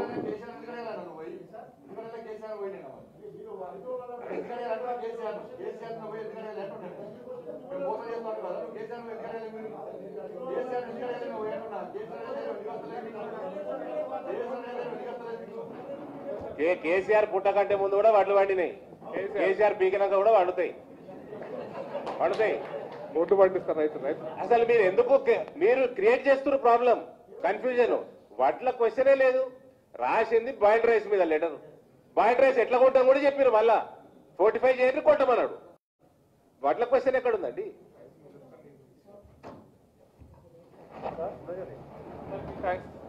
కే- కేసీఆర్ పుట్ట కంటే ముందు కూడా వడ్లు వండినాయి కేసీఆర్ పీకినాక కూడా వండుతాయి వండుతాయి ఓట్లు పండిస్తారు రైతు రైతు అసలు మీరు ఎందుకు కే- మీరు క్రియేట్ చేస్తున్న ప్రాబ్లం కన్ఫ్యూజన్ వడ్ల క్వశ్చనే లేదు రాసింది బాయిల్డ్ రైస్ మీద లెటర్ బాయిల్డ్ రైస్ ఎట్లా కొంటాం కూడా చెప్పారు మళ్ళా ఫోర్టీ ఫైవ్ చేయండి కొట్టమన్నాడు వడ్ల క్వశ్చన్ ఎక్కడుందండి థ్యాంక్స్